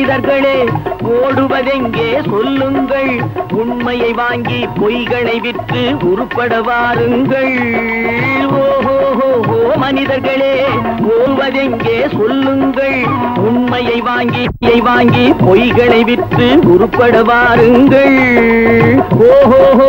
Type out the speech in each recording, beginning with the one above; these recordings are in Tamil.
மனிதர்களே ஓடுவதெங்கே சொல்லுங்கள் உண்மையை வாங்கி பொய்களை விற்று உருப்பட வாருங்கள் ஓஹோ மனிதர்களே ஓடுவதெங்கே சொல்லுங்கள் உண்மையை வாங்கி பொய்யை வாங்கி பொய்களை விற்று உருப்பட வாருங்கள் ஓஹோ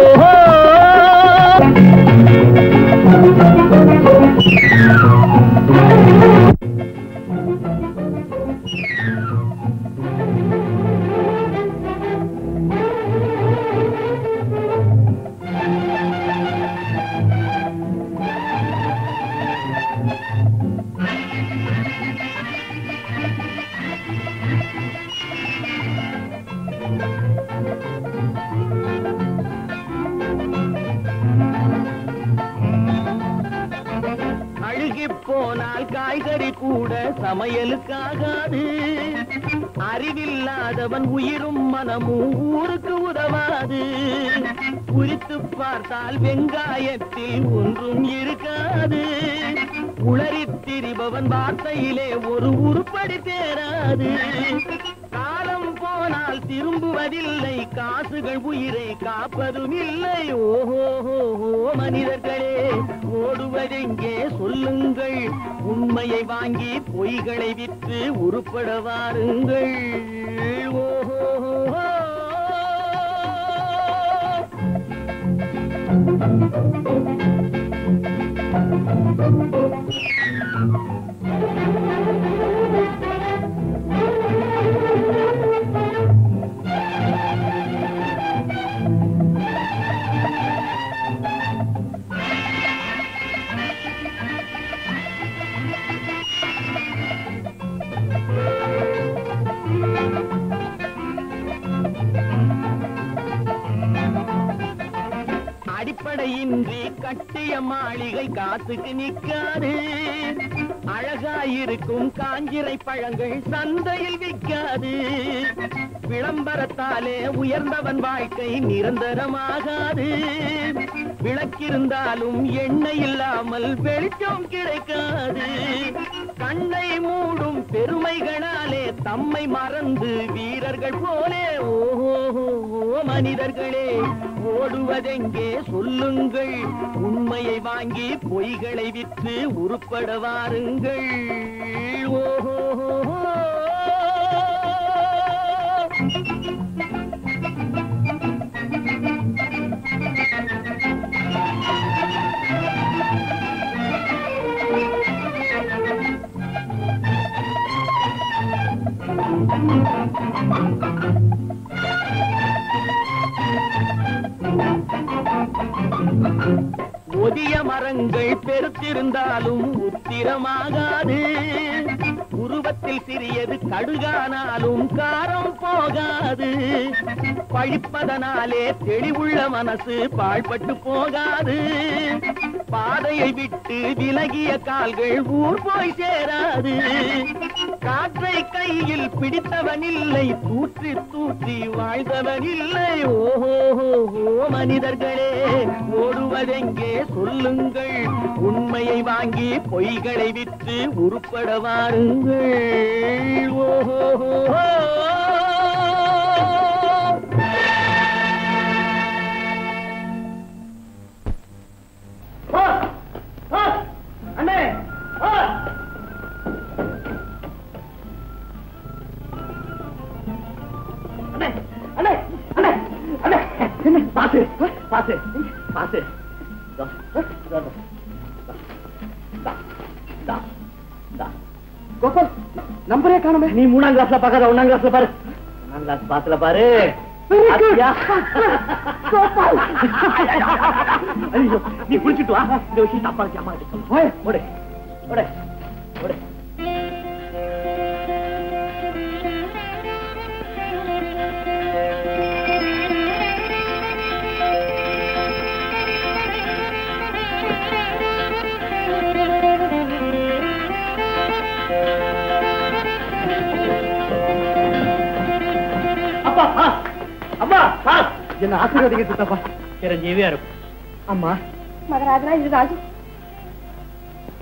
அழுகிப் போனால் காய்கறி கூட சமையலுக்காகாது அறிவில்லாதவன் உயிரும் மனமும் ஊருக்கு உதவாது குறித்து பார்த்தால் வெங்காயத்தில் ஒன்றும் இருக்காது உளறித் திரிபவன் வார்த்தையிலே ஒரு உருப்படி தேராது காலம் போனால் திரும்புவதில்லை காசுகள் உயிரை காப்பதும் இல்லை ஓஹோ மனிதர்களே ஓடுவதெங்கே சொல்லுங்கள் உண்மையை வாங்கி பொய்களை விற்று உருப்பட வாருங்கள் ஓஹோ அடிப்படையின்றி கட்டிய மாளிகை காத்துக்கு நிக்காது அழகாயிருக்கும் காஞ்சிரை பழங்கள் சந்தையில் விற்காது விளம்பரத்தாலே உயர்ந்தவன் வாழ்க்கை நிரந்தரமாகாது விளக்கிருந்தாலும் எண்ணெய் இல்லாமல் வெளிச்சம் கிடைக்காது கண்ணை மூடும் பெருமைகளாலே தம்மை மறந்து வீரர்கள் போலே ஓஹோ மனிதர்களே ஓடுவதெங்கே சொல்லுங்கள் உண்மையை வாங்கி பொய்களை விற்று உருப்பட வாருங்கள் ஓஹோ ஒதிய மரங்கள் பெருத்திருந்தாலும் உத்திரமாகாது உருவத்தில் சிறியது கடுகானாலும் காரம் போகாது பழிப்பதனாலே தெளிவுள்ள மனசு பாழ்பட்டு போகாது பாதையை விட்டு விலகிய கால்கள் ஊர் போய் சேராது காற்றை கையில் பிடித்தவன் இல்லை தூற்றி தூற்றி வாழ்ந்தவன் இல்லை ஓஹோ மனிதர்களே ஓடுவதெங்கே சொல்லுங்கள் உண்மையை வாங்கி பொய்களை விற்று உருப்பட வாருங்கள் ஓஹோ அண்ணே அண்ணே அண்ணே அண்ணே அண்ணே என்ன பாத்து பாத்து பாத்து தா, தா, தா, தா, தா, தா. கோபால் நம்பரே காணுமே நீ மூணாம் கிளாஸ்ல பாக்காத ஒண்ணாம் கிளாஸ்ல பாரு ஒண்ணாம் கிளாஸ் பாத்துல பாரு பாத்தியா? ஐயோ, நீ குளிச்சுட்டு வா இந்த விஷயம் தப்பா இருக்கு அம்மா கிட்ட சொல்லு. ஓடு ஓடு ஓடு அப்பா ஆ, அம்மா ஆ, என்ன ஆசீர்வாதிங்க சித்தப்பா சிரஞ்சீவியா இருக்கும் அம்மா மகராஜனா இது ராஜு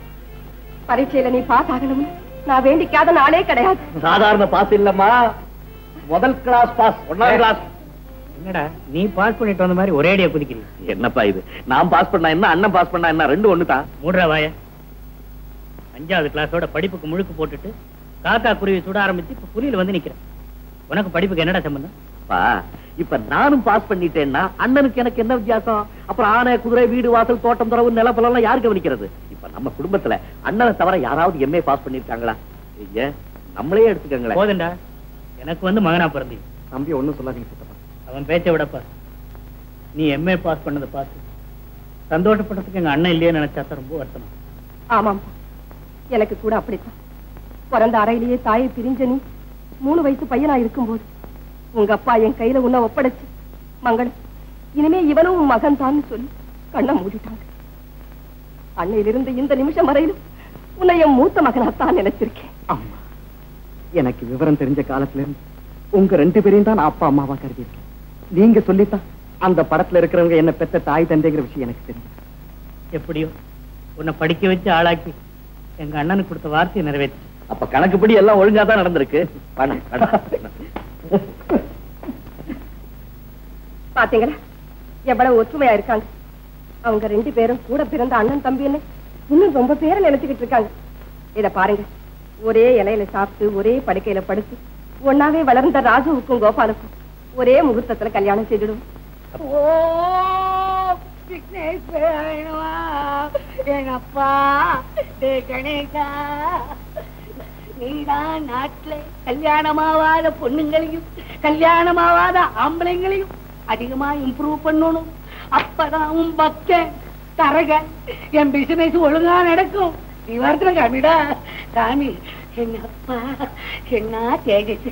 பரீட்சையில நீ பாஸ் ஆகணும்னு நான் வேண்டிக்காத நாளே கிடையாது சாதாரண பாஸ் இல்லம்மா முதல் கிளாஸ் பாஸ் ஒன்னாம் கிளாஸ் என்னடா நீ பாஸ் பண்ணிட்டு வந்த மாதிரி ஒரேடியா குதிக்கிறீங்க என்னப்பா இது நான் பாஸ் பண்ணா என்ன அண்ணன் பாஸ் பண்ணா என்ன ரெண்டு ஒண்ணு தான் மூடுறா வாய அஞ்சாவது கிளாஸோட படிப்புக்கு முழுக்கு போட்டுட்டு காக்கா குருவி சுட ஆரம்பிச்சு இப்ப புலியில வந்து நிக்கிறேன் உனக்கு படிப்புக்கு என்னடா சம்பந்தம் பா இப்ப நானும் பாஸ் பண்ணிட்டேன்னா அண்ணனுக்கு எனக்கு என்ன வித்தியாசம் அப்புறம் ஆனை குதிரை வீடு வாசல் தோட்டம் துறவு நிலப்பலம் எல்லாம் யாரு கவனிக்கிறது இப்ப நம்ம குடும்பத்துல அண்ணனை தவிர யாராவது எம்ஏ பாஸ் பண்ணிருக்காங்களா ஐயா நம்மளே எடுத்துக்கங்களேன் போதுண்டா எனக்கு வந்து மகனா பிறந்தி தம்பி ஒண்ணும் சொல்லாதீங்க சித்தப்பா அவன் பேச்சை விடப்பா நீ எம்ஏ பாஸ் பண்ணதை பார்த்து சந்தோஷப்படுறதுக்கு எங்க அண்ணன் இல்லையே நினைச்சா தான் ரொம்ப வருத்தமா ஆமாம் எனக்கு கூட அப்படித்தான் பிறந்த அறையிலேயே தாயை பிரிஞ்ச நீ மூணு வயசு பையனா இருக்கும்போது உங்க அப்பா என் கையில உன்னை ஒப்படைச்சு மங்களம் இனிமே இவனும் உன் மகன் தான் சொல்லி கண்ணை மூடிட்டாங்க அன்னையிலிருந்து இந்த நிமிஷம் வரையிலும் உன்னை என் மூத்த மகனாத்தான் நினைச்சிருக்கேன் அம்மா எனக்கு விவரம் தெரிஞ்ச காலத்துல இருந்து உங்க ரெண்டு பேரையும் தான் நான் அப்பா அம்மாவா கருதியிருக்கேன் நீங்க சொல்லித்தான் அந்த படத்துல இருக்கிறவங்க என்ன பெத்த தாய் தந்தைங்கிற விஷயம் எனக்கு தெரியும் எப்படியோ உன்னை படிக்க வச்சு ஆளாக்கி எங்க அண்ணனுக்கு கொடுத்த வார்த்தையை நிறைவேற்றி அப்ப கணக்குப்படி எல்லாம் ஒழுங்கா தான் நடந்திருக்கு வாண்ணே, வாண்ணே. பாத்தீங்களா எவ்வளவு ஒற்றுமையா இருக்காங்க அவங்க ரெண்டு பேரும் கூட பிறந்த அண்ணன் தம்பின்னு இன்னும் ரொம்ப பேரை நினைச்சுக்கிட்டு இருக்காங்க இத பாருங்க ஒரே இலையில சாப்பிட்டு ஒரே படுக்கையில படுத்து ஒன்னாவே வளர்ந்த ராஜுவுக்கும் கோபாலுக்கும் ஒரே முகூர்த்தத்துல கல்யாணம் செய்திடுவோம் ஓ விக்னேஷ் வேணுமா என்னப்பா டே கணேசா நீதான் நாட்டுல கல்யாணமாவாத பொண்ணுங்களையும் கல்யாணமாவாத ஆம்பளைங்களையும் அதிகமா இம்ப்ரூவ் பண்ணணும் அப்பதான் உன் பக்தன் தரக என் பிசினஸ் ஒழுங்கா நடக்கும் நீ வரத்துல காமிடா சாமி என்னப்பா என்ன தேஜஸ்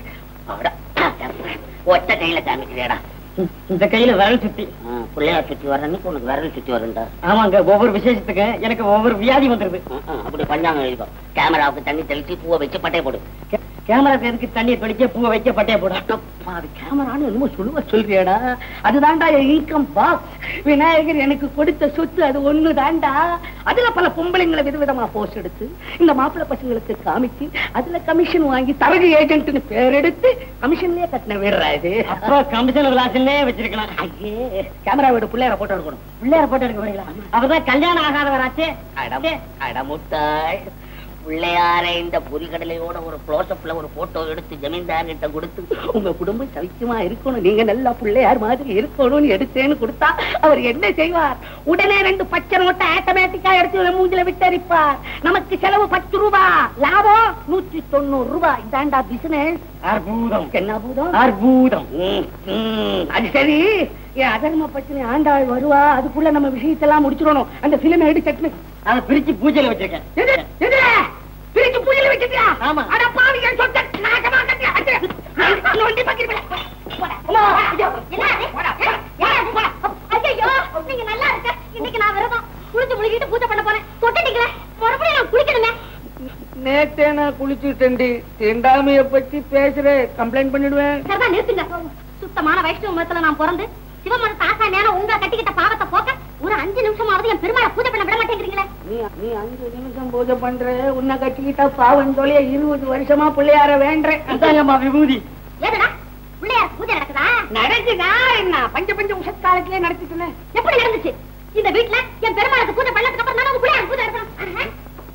ஒத்த கையில காமிக்கிறேடா இந்த கையில விரல் சுத்தி பிள்ளையார் சுத்தி வர்றன்னைக்கு உனக்கு விரல் சுத்தி வரும்டா ஆமாங்க ஒவ்வொரு விசேஷத்துக்கு எனக்கு ஒவ்வொரு வியாதி வந்துருது அப்படி பஞ்சாங்கம் எழுதிக்கோ கேமராவுக்கு தண்ணி தெளிச்சு பூவை வச்சு பட்டைய போடு கேமராக்கு எதுக்கு தண்ணியை தொடிக்க பூவை வைக்க பட்டைய போட அது கேமரான்னு என்னமோ சொல்லுவ சொல்றியடா அதுதான்டா என் இன்கம் பாக்ஸ் விநாயகர் எனக்கு கொடுத்த சொத்து அது ஒண்ணு தான்டா அதுல பல பொம்பளைங்களை விதவிதமா போஸ்ட் எடுத்து இந்த மாப்பிள்ளை பசங்களுக்கு காமிச்சு அதுல கமிஷன் வாங்கி தரகு ஏஜென்ட்னு பேர் எடுத்து கமிஷன்லயே கட்டின வீடுறா இது அப்ப கமிஷன் கிளாஸ்லயே வச்சிருக்கலாம் ஐயே கேமரா வீடு பிள்ளையார போட்டோ எடுக்கணும் பிள்ளையார போட்டோ எடுக்க போறீங்களா அவர்தான் கல்யாணம் ஆகாதவராச்சே அடம் அடமுட்டாய் பிள்ளையார இந்த பொறிகடலையோட ஒரு க்ளோஸ்அப்ல ஒரு போட்டோ எடுத்து ஜமீன்தார் கிட்ட கொடுத்து உங்க குடும்பம் சவிக்கமா இருக்கணும் நீங்க நல்லா பிள்ளையார் மாதிரி இருக்கணும்னு எடுத்தேன்னு கொடுத்தா அவர் என்ன செய்வார் உடனே ரெண்டு பச்சை நோட்டை ஆட்டோமேட்டிக்கா எடுத்து மூஞ்சில விட்டரிப்பார் நமக்கு செலவு பத்து ரூபா லாபம் நூற்றி தொண்ணூறு ரூபாய் இதாண்டா பிசினஸ் அற்புதம் என்ன பூதம் அற்புதம் ம், ம், அது சரி என் அதர்ம பத்தினி ஆண்டாள் வருவா அதுக்குள்ள நம்ம விஷயத்தெல்லாம் முடிச்சிடணும் அந்த பிலிம் எடுத்து சட்னு அதை பிரிச்சு பூஜையில வச்சிருக்கேன் எது எது பிரிச்சு பூஜையில வச்சிருக்கியா ஆமா. அட பாவி என் சொத்தை நாசமா கட்டியா அடி. நொண்டி பக்கிட்டு போடா. போடா. அம்மா, ஐயோ. போடா, போடா, போடா. ஐயோ நீங்க நல்லா இருக்க இன்னைக்கு நான் விரதம் குளிச்சு முழுகிட்டு பூஜை பண்ண போறேன் தொட்டுட்டீங்களே மறுபடியும் நான் குளிக்கணுமே நேத்தே நான் குளிச்சுட்டேன்டி தீண்டாமைய பத்தி பேசுற கம்ப்ளைண்ட் பண்ணிடுவேன் சரிதான் நிறுத்துங்க சுத்தமான வைஷ்ணவ மதத்துல நான் பிறந்து சிவமன தாசா நேரம் உங்களை கட்டிக்கிட்ட பாவத்தை போக்க ஒரு அஞ்சு நிமிஷமாவது என் பெருமாளை பூஜை பண்ண விட மாட்டேங்கிறீங்களே நீ நீ அஞ்சு நிமிஷம் பூஜை பண்ற உன்னை கட்டிக்கிட்டா பாவம் தொலைய இருபது வருஷமா பிள்ளையார வேண்டேன் அதாங்கம்மா விபூதி ஏதுடா பிள்ளையார் பூஜை நடக்குதா நடக்குதா என்ன பஞ்ச பஞ்ச உஷத் காலத்திலே நடத்திட்டுனேன் எப்படி நடந்துச்சு இந்த வீட்டுல என் பெருமாளுக்கு பூஜை பண்ணதுக்கு அப்புறம் தானே உங்க பிள்ளையார் பூஜை நடக்கணும் ஆஹா.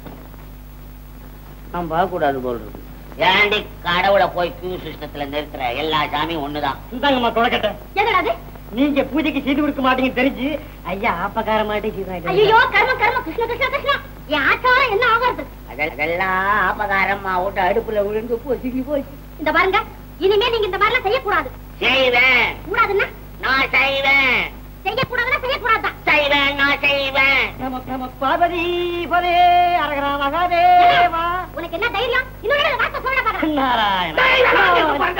நான் பார்க்க கூடாது போல் இருக்கு ஏண்டி கடவுளை போய் கியூ சிஸ்டத்துல நிறுத்துற எல்லா சாமியும் ஒண்ணுதான் இந்தாங்கம்மா கொலக்கட்டை என்னடா அது நீங்க பூஜைக்கு செய்து கொடுக்க மாட்டீங்க தெரிஞ்சு ஐயா ஆப்பக்கார மாட்டே செய்தாங்க ஐயோ கர்ம கர்ம கிருஷ்ண கிருஷ்ண கிருஷ்ணா என் ஆச்சாரம் என்ன ஆகிறது அதெல்- அதெல்லாம் ஆபகாரமா விட்டு அடுப்புல விழுந்து பொசுக்கி போச்சு இந்த பாருங்க இனிமே நீங்க இந்த மாதிரிலாம் செய்யக்கூடாது செய்வேன் கூடாதுன்னா நான் செய்வேன் செய்யக்கூடாதுன்னா செய்யக்கூடாதுதான் செய்வேன் நான் செய்வேன் நம நம பார்வதி பலே அரகரா மகாதேவா உனக்கு என்ன தைரியம் இன்னொரு தடவை வார்த்தை சொல்ல பாக்கலாம் நாராயண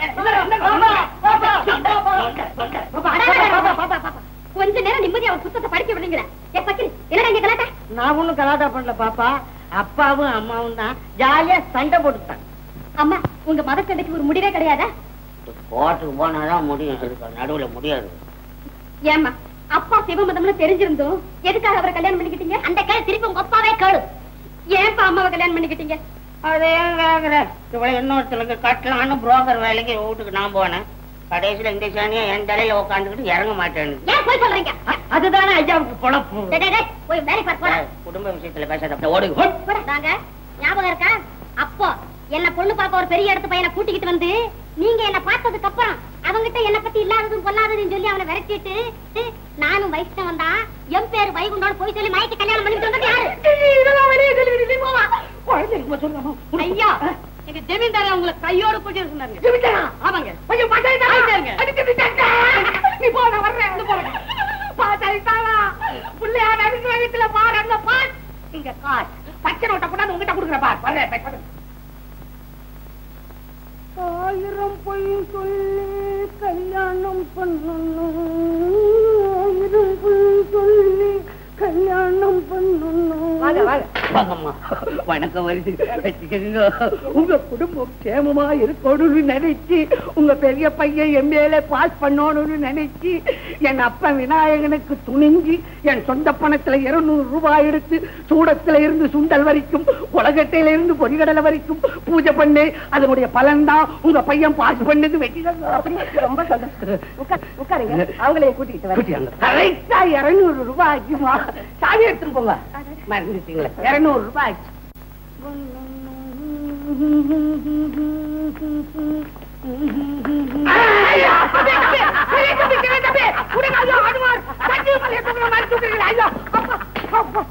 கொஞ்ச நேரம் நிம்மதியா ஒரு புத்தகத்தை படிக்க விடுங்களேன் ஏ பக்கிரி என்னடா இங்க கலாட்டா நான் ஒண்ணும் கலாட்டா பண்ணல பாப்பா அப்பாவும் அம்மாவும் தான் ஜாலியா சண்டை போட்டுட்டாங்க அம்மா உங்க மத சண்டைக்கு ஒரு முடிவே கிடையாதா கோட்டுக்கு போனாதான் முடியும் இதுக்கு நடுவுல முடியாது ஏம்மா அப்பா சிவமதம்னு தெரிஞ்சிருந்தோம் எதுக்காக அவரை கல்யாணம் பண்ணிக்கிட்டீங்க அந்த கேள்வி திருப்பி உங்க அப்பாவே கேளு ஏன்பா அம்மாவை கல்யாணம் பண்ணிக்கிட்டீங்க அதையும் கேக்குறேன் இவளை இன்னொருத்தருக்கு கட்டலான்னு புரோக்கர் வேலைக்கு வீட்டுக்கு நான் போனேன் கடைசியில இந்த சாணியா என் தலையில உட்காந்துக்கிட்டு இறங்க மாட்டேன்னு ஏன் போய் சொல்றீங்க அதுதானே ஐயாவுக்கு பொழப்பு டேய், டேய், டேய், போய் வேலைக்கு பாரு, போடா. குடும்ப விஷயத்துல பேசாத ஓடு போடாங்க ஞாபகம் இருக்கா அப்போ என்ன பொண்ணு பார்க்க ஒரு பெரிய இடத்து பையனை கூட்டிக்கிட்டு வந்து நீங்க என்ன பார்த்ததுக்கு அப்புறம் அவங்கிட்ட என்ன பத்தி இல்லாததும் பொல்லாததுன்னு சொல்லி அவனை விரட்டிட்டு டு, நானும் வைஷ்ணவன் தான் என் பேர் வைகுண்டோட போய் சொல்லி மயக்கி கல்யாணம் பண்ணிட்டு வந்தது யாரு இதெல்லாம் வெளியே சொல்லி நீ போவா குழந்தைக்கு சொல்லணும் ஐயா எங்க ஜமீன்தார உங்களை கையோட கூட்டி சொன்னாங்க ஜெமிச்சனா ஆமாங்க கொஞ்சம் பட்டாயிட்டா ஆயிட்டாருங்க. அடிச்சு விட்டாங்க. நீ போ நான் வர்றேன் இந்த போறேன் பாத்தாயிட்டாவா பிள்ளையா நடுக்கிற வீட்டுல பாரு அங்க பார் இங்க கார் பச்சை நோட்டை கொண்டாந்து உங்ககிட்ட கொடுக்குற பார் வர்றேன் போய் பாரு. ஆயிரம் பொய் சொல்லி கல்யாணம் பண்ணணும் ஆயிரம் பொய் சொல்லி கல்யாணம் பண்ணணும் வாங்க வாங்க வாங்கம்மா வணக்கம் வருது வச்சுக்கோங்க உங்க குடும்பம் சேமமா இருக்கணும்னு நினைச்சு உங்க பெரிய பையன் எம்ஏல பாஸ் பண்ணணும்னு நினைச்சு என் அப்பன் விநாயகனுக்கு துணிஞ்சு என் சொந்த பணத்துல இருநூறு ரூபாய் எடுத்து சூடத்துல இருந்து சுண்டல் வரைக்கும் உலகத்தில இருந்து பொறிகடலை வரைக்கும் பூஜை பண்ணி அதனுடைய பலன் தான் உங்க பையன் பாஸ் பண்ணது வச்சுக்கோங்க ரொம்ப சந்தோஷம் உட்கார் உட்காருங்க அவங்களையும் கூட்டிக்கிட்டு வரேன் கரெக்டா இருநூறு ரூபாய் ஆச்சுமா சாவி எடுத்துட்டு போங்க மறந்துட்டீங்களே இருநூறு ரூபாய் ஆச்சு ஐயா, தம்பி, தம்பி, தம்பி, தம்பி, தம்பி, தம்பி, விடுங்க, ஐயா, ஆடுவார். தண்ணி மேல தூக்குற மாதிரி தூக்குறீங்களே, ஐயா, அப்பா, அப்பா.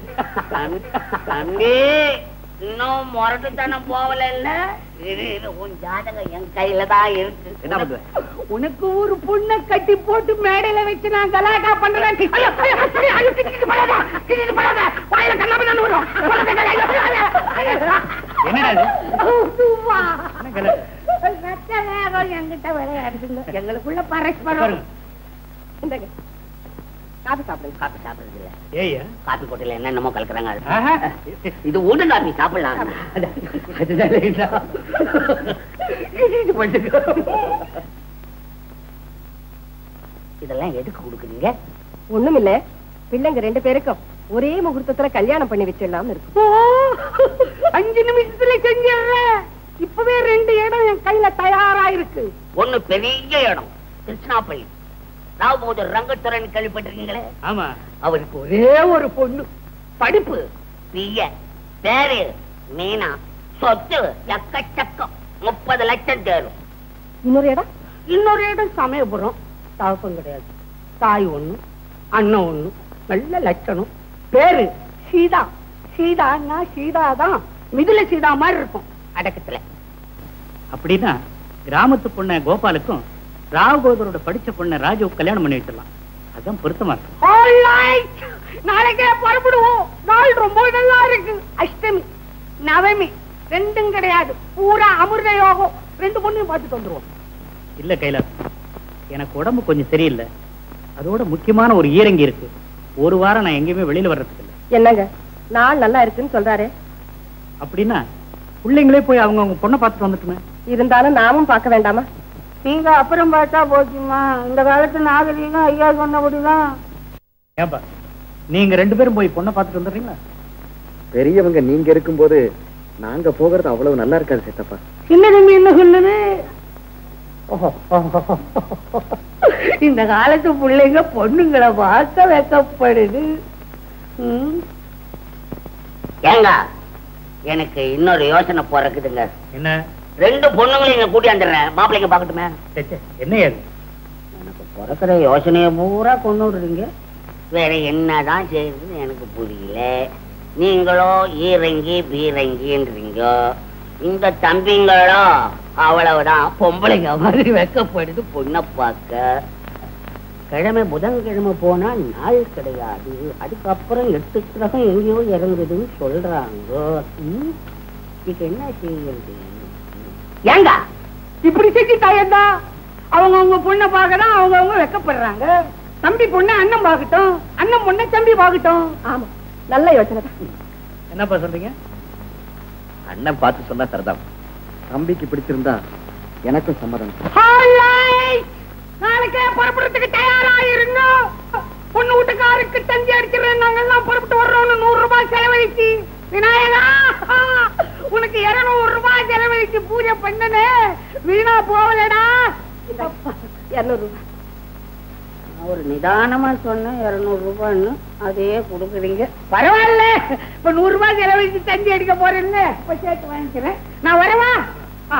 தம்பி இன்னும் முரட்டுத்தனம் போகல இல்ல இரு, இரு, உன் ஜாதகம் என் கையில தான் இருக்கு என்ன பண்ணுவேன்? உனக்கு ஒரு பொண்ணை கட்டி போட்டு மேடையில வச்சு நான் கலாட்டா பண்றேன் ஐயோ, ஐயோ, ஐயோ, ஐயோ, கிட்டிட்டு போடாத, கிட்டிட்டு போடாத. வாயில கண்ணாமண்ணான்னு வரும். குழந்தைங்க, ஐயோ, ஐயோ, ஐயோ, ஐயோ. என்னடா இது? சும்மா. என்ன கலை? ரத்த வேகம் என்கிட்ட விளையாடுதுங்க. எங்களுக்குள்ள பரஸ்பரம் பாருங்க. இந்தாங்க காபி சாப்பிடுங்க காப்பி சாப்பிடுறது இல்ல ஏய்யா காப்பி கொட்டையில என்னென்னமோ கலக்குறாங்க அது. ஆஹா. இது ஊடு காப்பி சாப்பிடலாம் அதுதான் லேசா. கிட்டிட்டு போட்டுக்கோ. இதெல்லாம் எதுக்கு கொடுக்குறீங்க ஒண்ணுமில்ல பிள்ளைங்க ரெண்டு பேருக்கும் ஒரே முகூர்த்தத்துல கல்யாணம் பண்ணி வச்சிடலாம்னு இருக்கு ஓ, அஞ்சு நிமிஷத்துல செஞ்சிடுறேன் இப்பவே ரெண்டு இடம் என் கையில தயாரா இருக்கு ஒண்ணு பெரிய இடம் கிருஷ்ணாப்பள்ளி ராவுபோதர் ரங்கத்துறன் கேள்விப்பட்டிருக்கீங்களே ஆமா அவருக்கு ஒரே ஒரு பொண்ணு படிப்பு பிய பேரு மீனா சொத்து எக்கச்சக்கம் முப்பது லட்சம் தேரும் இன்னொரு இடம் இன்னொரு இடம் சமயபுரம் தகப்பம் கிடையாது தாய் ஒண்ணு அண்ணன் ஒண்ணு நல்ல லட்சணம் பேரு சீதா சீதான்னா சீதா தான் மிதுல சீதா மாதிரி இருக்கும் அடக்கத்துல அப்படின்னா கிராமத்து பொண்ண கோபாலுக்கும் ராவகோதரோட படிச்ச பொண்ண ராஜுவுக்கு கல்யாணம் பண்ணி வச்சிடலாம் அதுதான் பொருத்தமா இருக்கும் All right. நாளைக்கே புறப்படுவோம் நாள் ரொம்ப நல்லா இருக்கு அஷ்டமி நவமி ரெண்டும் கிடையாது பூரா அமிர்த யோகம் ரெண்டு பொண்ணையும் பார்த்துட்டு வந்துருவோம் இல்ல கைலாஸ் எனக்கு உடம்பு கொஞ்சம் சரியில்லை அதோட முக்கியமான ஒரு ஈரங்கி இருக்கு ஒரு வாரம் நான் எங்கேயுமே வெளியில வர்றதுக்கு இல்லை என்னங்க நாள் நல்லா இருக்குன்னு சொல்றாரு அப்படின்னா பிள்ளைங்களே போய் அவங்க அவங்க பொண்ணை பார்த்துட்டு வந்துட்டுமே இருந்தாலும் நாமும் பார்க்க வேண்டாமா நீங்க அப்புறம் பார்த்தா போச்சுமா இந்த காலத்து நாகரீகம் ஐயா சொன்னபடிதான் ஏன்பா நீங்க ரெண்டு பேரும் போய் பொண்ணை பார்த்துட்டு வந்துடுறீங்களா பெரியவங்க நீங்க இருக்கும்போது நாங்க போகிறது அவ்வளவு நல்லா இருக்காது சித்தப்பா சின்ன தம்பி என்ன சொல்லுது இந்த காலத்து பிள்ளைங்க பொண்ணுங்களை பார்க்க வைக்கப்படுது ம். ஏங்க எனக்கு இன்னொரு யோசனை போறக்குதுங்க என்ன ரெண்டு பொண்ணுங்களையும் இங்க கூட்டி வந்துடுறேன் மாப்பிள்ளைங்க பாக்கட்டுமே ச்சே, ச்சே, என்ன ஏது எனக்கு பிறக்கிற யோசனையை பூரா கொண்டு விடுறீங்க வேற என்னதான் செய்யுதுன்னு எனக்கு புரியல நீங்களோ ஈரங்கி பீரங்கின்றீங்க இந்த தம்பிங்களோ அவ்வளவுதான் பொம்பளைங்க மாதிரி வைக்கப்படுது பொண்ணை பார்க்க கிழமை புதன்கிழமை போனா நாள் கிடையாது அதுக்கப்புறம் எட்டு கிரகம் எங்கேயோ இறங்குதுன்னு சொல்றாங்க ம், இதுக்கு என்ன செய்யுது ஏங்க இப்படி செஞ்சுட்டா என்ன அவங்க அவங்க பொண்ணை பார்க்கதான் அவங்க அவங்க வெக்கப்படுறாங்க தம்பி பொண்ணை அண்ணன் பார்க்கட்டும் அண்ணன் பொண்ணை தம்பி பார்க்கட்டும் ஆமா நல்ல யோசனை தான் என்னப்பா சொல்றீங்க அண்ணன் பார்த்து சொன்னா சரிதான் தம்பிக்கு பிடிச்சிருந்தா எனக்கும் சம்மதம் Alright. நாளைக்கே புறப்படுறதுக்கு தயாரா இருங்க பொண்ணு வீட்டுக்காருக்கு தந்தி அடிக்கிறேன் நாங்க எல்லாம் புறப்பட்டு வர்றோம்னு நூறு ரூபாய் செலவழிச்சு விநாயகா உனக்கு இருநூறு ரூபாய் செலவழிச்சு பூஜை பண்ணனே வீணா போகலடா இருநூறு ரூபாய் ஒரு நிதானமா சொன்னேன் இருநூறு ரூபான்னு அதையே கொடுக்குறீங்க பரவாயில்ல இப்ப நூறு ரூபாய் செலவழிச்சு தந்தி அடிக்க போறேன்னு இப்ப சேர்த்து வாங்கிக்கிறேன் நான் வரவா ஆ.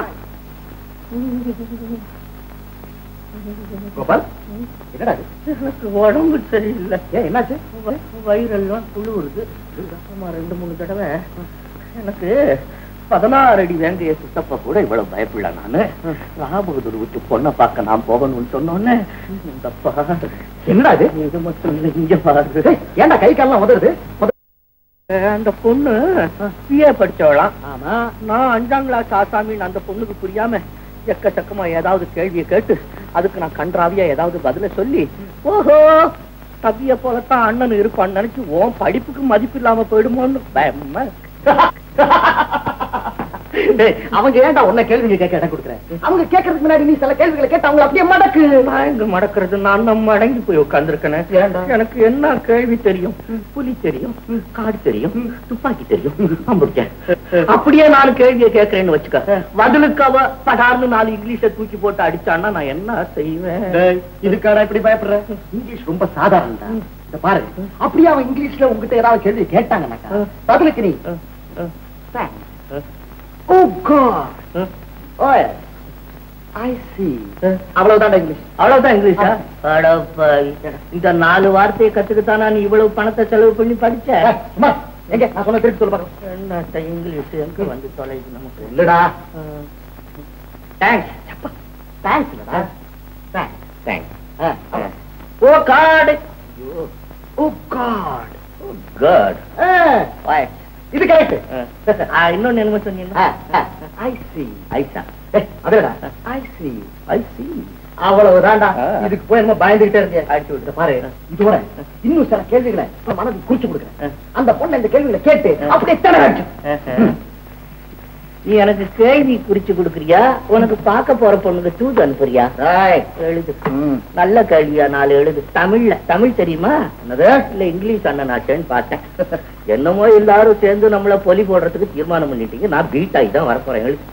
கோபால் என்னடா இது? எனக்கு உடம்பு சரியில்லை ஏன் என்னாச்சு வ- வயிறெல்லாம் குளிருது அம்மா ரெண்டு மூணு தடவை எனக்கு பதினாறு அடி வேண்டிய சித்தப்பா கூட இவ்வளவு பயப்படல நானு ராபகதூர் விட்டு பொண்ணை பார்க்க நான் போகணும்னு சொன்னோன்னே இந்த அப்பா என்னடா இது இது மட்டும் இல்லை இங்க பாரு ஏய், ஏன்டா கை கால்லாம் உதறுது முத- அந்த பொண்ணு பிஏ படிச்சவளாம் ஆமா நான் அஞ்சாம் கிளாஸ் ஆசாமின்னு அந்த பொண்ணுக்கு புரியாம எக்கச்சக்கமா ஏதாவது கேள்வியை கேட்டு அதுக்கு நான் கன்றாவியா ஏதாவது பதில சொல்லி ஓஹோ தம்பிய போலத்தான் அண்ணன் இருப்பான்னு நினைச்சு உன் படிப்புக்கு மதிப்பு இல்லாம போயிடுமோன்னு பயமா இருக்கு. டேய், அவங்க ஏன்டா உன்னை கேள்வி கேட்க இடம் கொடுக்குறேன் அவங்க கேட்கறதுக்கு முன்னாடி நீ சில கேள்விகளை கேட்டு அவங்க அப்படியே மடக்கு நான் எங்க மடக்கிறது நான் நம்ம மடங்கி போய் உட்கார்ந்துருக்கேன் ஏன்டா? எனக்கு என்ன கேள்வி தெரியும் புலி தெரியும் காடு தெரியும் துப்பாக்கி தெரியும் அம்பிடிச்சேன் அப்படியே நான் கேள்வியை கேட்கறேன்னு வச்சுக்க பதிலுக்கு அவ படார்னு நாலு இங்கிலீஷை தூக்கி போட்டு அடிச்சான்னா நான் என்ன செய்வேன் டேய், இதுக்காடா இப்படி பயப்படுற இங்கிலீஷ் ரொம்ப சாதாரண இந்த பாரு அப்படியே அவன் இங்கிலீஷ்ல உங்ககிட்ட ஏதாவது கேள்வி கேட்டாங்கன்னாக்கா பதிலுக்கு நீ ஓ காட் ஓய் ஐ சி அவ்வளவுதான் இங்கிலீஷ் அவ்வளவுதான் இங்கிலீஷா அடப்பாவி. இந்த நாலு வார்த்தையை கத்துக்கத்தானா நீ இவ்வளவு பணத்தை செலவு பண்ணி படிச்ச ஏய், சும்மா எங்க நான் சொன்ன திருப்பி சொல்ல பாருங்க என்னத்த இங்கிலீஷ் எங்க வந்து தொலைது நமக்கு இல்லடா தேங்க்ஸ் தேங்க்ஸ் இல்லடா thanks thanks oh god oh god good இது கரெக்ட் இன்னொன்னு என்ன சொன்னீங்க ஐ சி ஐசா அதேடா ஐ சி ஐ சி அவ்வளவுதான்டா ஆ. இதுக்கு போய் என்ன பயந்துகிட்டே இருந்தேன் அடிச்சு விட்டு. இத பாரு இதோட இன்னும் சில கேள்விகளை உன் மனதுக்கு குறிச்சு கொடுக்குறேன் அந்த பொண்ணு இந்த கேள்விகளை கேட்டு அப்படியே திணற அடிச்சு நீ எனக்கு கேள்வி குறிச்சு கொடுக்குறியா உனக்கு பார்க்க போற பொண்ணுக்கு தூது அனுப்புறியா எழுது நல்ல கேள்வியா நாலு எழுது தமிழ்ல தமிழ் தெரியுமா என்னது இல்ல இங்கிலீஷ் அண்ணனாச்சேன்னு பார்த்தேன் என்னமோ எல்லாரும் சேர்ந்து நம்மள பொலி போடுறதுக்கு தீர்மானம் பண்ணிட்டீங்க நான் பீட் ஆகி தான் வரப்போறேன் எழுது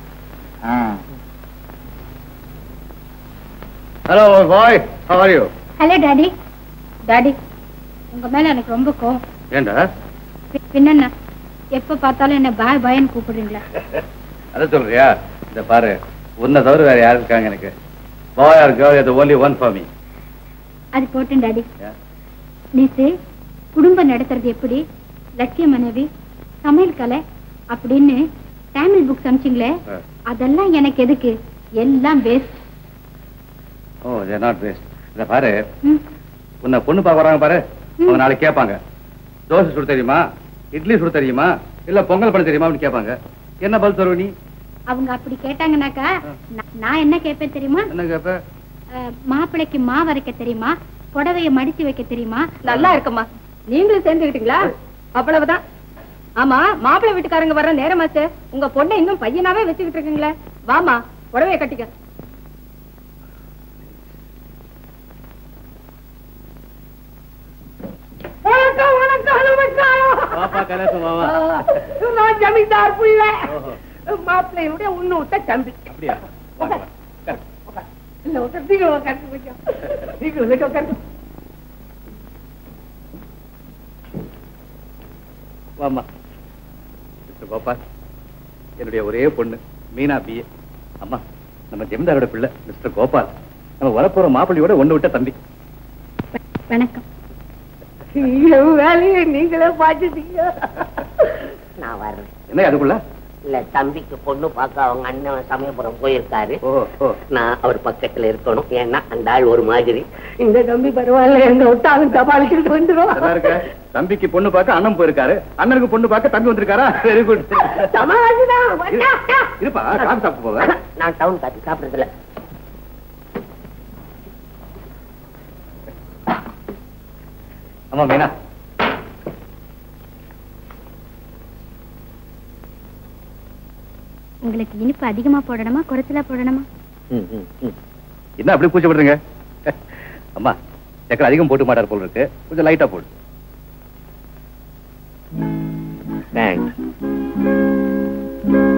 hello boy how are you hello daddy daddy உங்க மேல எனக்கு ரொம்ப கோவம் ஏண்டா பி- பின்னென்ன எப்ப பார்த்தாலும் என்ன பாய் பாய்ன்னு கூப்பிடுறீங்களா அத சொல்றியா இந்த பாரு உன்னை தவிர வேற யாரு இருக்காங்க எனக்கு பாய் ஆர் கேர்ள் இது only ஒன் ஃபார் மீ அது போட்டும் டாடி நேத்து குடும்பம் நடத்துறது எப்படி லட்சிய மனைவி சமையல் கலை அப்படின்னு தமிழ் புக்ஸ் அனுப்பிச்சிங்களே ஆ. அதெல்லாம் எனக்கு எதுக்கு எல்லாம் waste oh they not waste இத பாரு உன்னை பொண்ணு பார்க்க வராங்க பாரு அவங்க நாளைக்கு கேட்பாங்க தோசை சுட தெரியுமா இட்லி சுட தெரியுமா இல்ல பொங்கல் பண்ண தெரியுமா அப்படின்னு கேட்பாங்க என்ன பதில் தருவ நீ அவங்க அப்படி கேட்டாங்கன்னாக்கா நா- நான் என்ன கேட்பேன் தெரியுமா என்ன கேப்ப அஹ், மாப்பிள்ளைக்கு மா வரைக்க தெரியுமா புடவைய மடிச்சு வைக்க தெரியுமா நல்லா இருக்கம்மா நீங்களும் சேர்ந்துக்கிட்டீங்களா அவ்வளவுதான் ஆமா மாப்பிள்ளை வீட்டுக்காரங்க வர்ற நேரமாச்சு உங்க பொண்ணை இன்னும் பையனாவே வச்சுக்கிட்டு இருக்கீங்களே வாமா புடவைய கட்டிக்க வணக்கம் வணக்கம் நமஸ்காரம் பாப்பா கணேசன் மாமா நான் ஜமீன்தார் புள்ள ஓஹோ. மாப்பிள்ளையுடைய உன்னூட்ட தம்பி அப்படியா வாங்க, வாங்க. உட்காரு. இல்ல உட்கார் சீக்கிரம் உட்காந்து கொஞ்சம் சீக்கிரம் கொஞ்சம் உட்காந்து வாமா மிஸ்டர் கோபால் என்னுடைய ஒரே பொண்ணு மீனா பிஏ அம்மா நம்ம ஜமீன்தாரோட பிள்ளை மிஸ்டர் கோபால் நம்ம வரப்போற மாப்பிள்ளையோட ஒண்ணு விட்ட தம்பி வணக்கம் என் வேலையை நீங்களே பார்த்துட்டீங்க நான் வர்றேன் என்ன அதுக்குள்ள இல்ல தம்பிக்கு பொண்ணு பார்க்க அவங்க அண்ணன் சமயபுரம் போயிருக்காரு ஓ ஓ நான் அவர் பக்கத்துல இருக்கணும் ஏன்னா அந்த ஆள் ஒரு மாதிரி இந்த தம்பி பரவாயில்ல எங்க விட்டாலும் தபாலிச்சுட்டு வந்துடும் நல்லா இருக்க தம்பிக்கு பொண்ணு பார்க்க அண்ணன் போயிருக்காரு அண்ணனுக்கு பொண்ணு பார்க்க தம்பி வந்திருக்காரா வெரி குட் தமாஷுதான் இருப்பா காசு சாப்பிட்டு போக நான் டவுன் காட்டி சாப்பிடுறதுல ஆமா மீனா உங்களுக்கு இனிப்பு அதிகமா போடணுமா குறைச்சலா போடணுமா என்ன அப்படி பூச்சப்படுறீங்க அம்மா சக்கரை அதிகம் போட்டு மாட்டார் போல இருக்கு கொஞ்சம் லைட்டா போடு தேங்க்ஸ்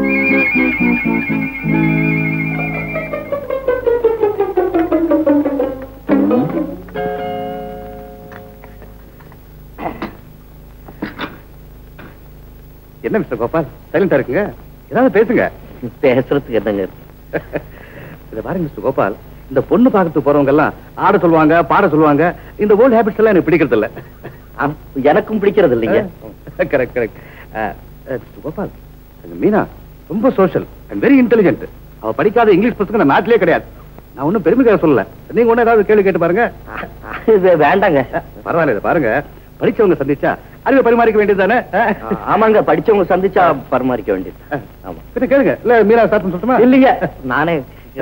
என்ன மிஸ்டர் கோபால் சைலண்டா இருக்குங்க ஏதாவது பேசுங்க பேசுறதுக்கு என்னங்க இத பாருங்க மிஸ்டர் கோபால் இந்த பொண்ணு பார்க்கறதுக்கு போறவங்க எல்லாம் ஆட சொல்லுவாங்க பாட சொல்லுவாங்க இந்த ஓல்ட் ஹேபிட்ஸ் எல்லாம் எனக்கு பிடிக்கிறது இல்ல ஆம், எனக்கும் பிடிக்கிறது இல்லைங்க கரெக்ட் கரெக்ட் மிஸ்டர் கோபால் எங்க மீனா ரொம்ப சோஷியல் அண்ட் வெரி இன்டெலிஜென்ட் அவ படிக்காத இங்கிலீஷ் புத்தகம் இந்த நாட்டிலே கிடையாது நான் ஒன்றும் பெருமைக்காக சொல்லல நீங்க ஒண்ணு ஏதாவது கேள்வி கேட்டு பாருங்க இது வேண்டாங்க பரவாயில்ல இதை பாருங்க படிச்சவங்க சந்திச்சா அறிவை பரிமாறிக்க வேண்டியது தானே ஆமாங்க படிச்சவங்க சந்திச்சா பரிமாறிக்க வேண்டியது ஆமா பின்ன கேளுங்க இல்ல மீனா ஸ்டார்ட் பண்ண சொல்லட்டுமா இல்லைங்க நானே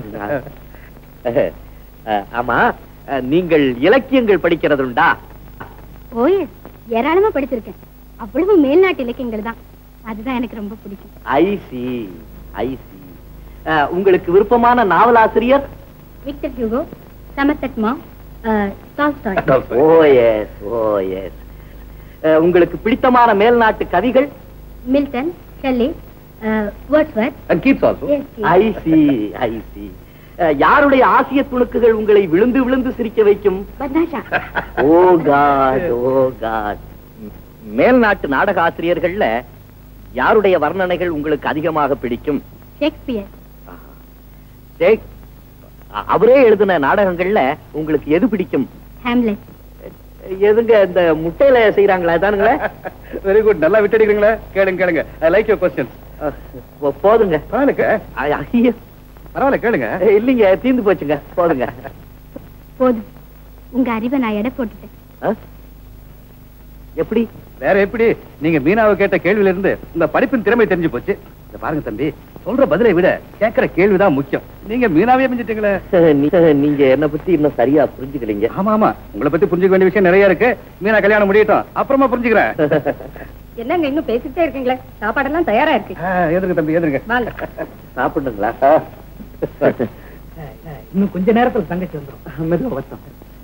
அஹ், ஆமா அஹ், நீங்கள் இலக்கியங்கள் படிக்கிறதுண்டா ஓய் ஏராளமா படிச்சிருக்கேன் அவ்வளவு மேல்நாட்டு இலக்கியங்கள் தான் அதுதான் எனக்கு ரொம்ப பிடிக்கும் ஐசி ஐசி உங்களுக்கு விருப்பமான நாவலாசிரியர் விக்டர் ஹியூகோ சமத்தட்மா Tolstoy oh yes oh yes உங்களுக்கு பிடித்தமான மேல்நாட்டு கவிகள் Milton Shelley Wordsworth and Keats also I see I see யாருடைய ஆசிய துணுக்குகள் உங்களை விழுந்து விழுந்து சிரிக்க வைக்கும் பத்னாஷா ஓ காட் ஓ காட் மேல்நாட்டு நாடக ஆசிரியர்கள்ல யாருடைய வர்ணனைகள் உங்களுக்கு அதிகமாக பிடிக்கும் ஷேக்ஸ்பியர் ஷேக் அவரே எழுதின நாடகங்கள்ல உங்களுக்கு எது பிடிக்கும் ஹேம்லெட் எதுங்க இந்த முட்டையில செய்யறாங்களா தானுங்களே வெரி குட் நல்லா விட்டடிக்கிறீங்களே கேளுங்க கேளுங்க ஐ லைக் யுவர் கொஸ்டின் போதுங்க பரவாயில்ல ஐ- ஐயோ பரவாயில்ல கேளுங்க இல்லைங்க தீந்து போச்சுங்க போதுங்க போதும் உங்க அறிவை நான் எடை போட்டுட்டேன் ஆ? எப்படி வேற எப்படி நீங்க மீனாவை கேட்ட கேள்வியில இருந்து உங்க படிப்பின் திறமை தெரிஞ்சு போச்சு இந்த பாருங்க தம்பி சொல்ற பதிலை விட கேட்கிற கேள்விதான் முக்கியம் நீங்க மீனாவே மிஞ்சிட்டீங்களே நீ- நீங்க என்ன பத்தி இன்னும் சரியா புரிஞ்சுக்கலீங்க ஆமா ஆமா உங்களை பத்தி புரிஞ்சுக்க வேண்டிய விஷயம் நிறைய இருக்கு மீனா கல்யாணம் முடியட்டும் அப்புறமா புரிஞ்சுக்கிறேன் என்னங்க இன்னும் பேசிட்டே இருக்கீங்களே சாப்பாடெல்லாம் தயாரா இருக்கு ஆ, எதிர்ங்க தம்பி எதிர்ங்க வாங்க சாப்பிடுங்களா இன்னும் கொஞ்ச நேரத்துல தங்கச்சி வந்துடும் மெதுவா வத்தம்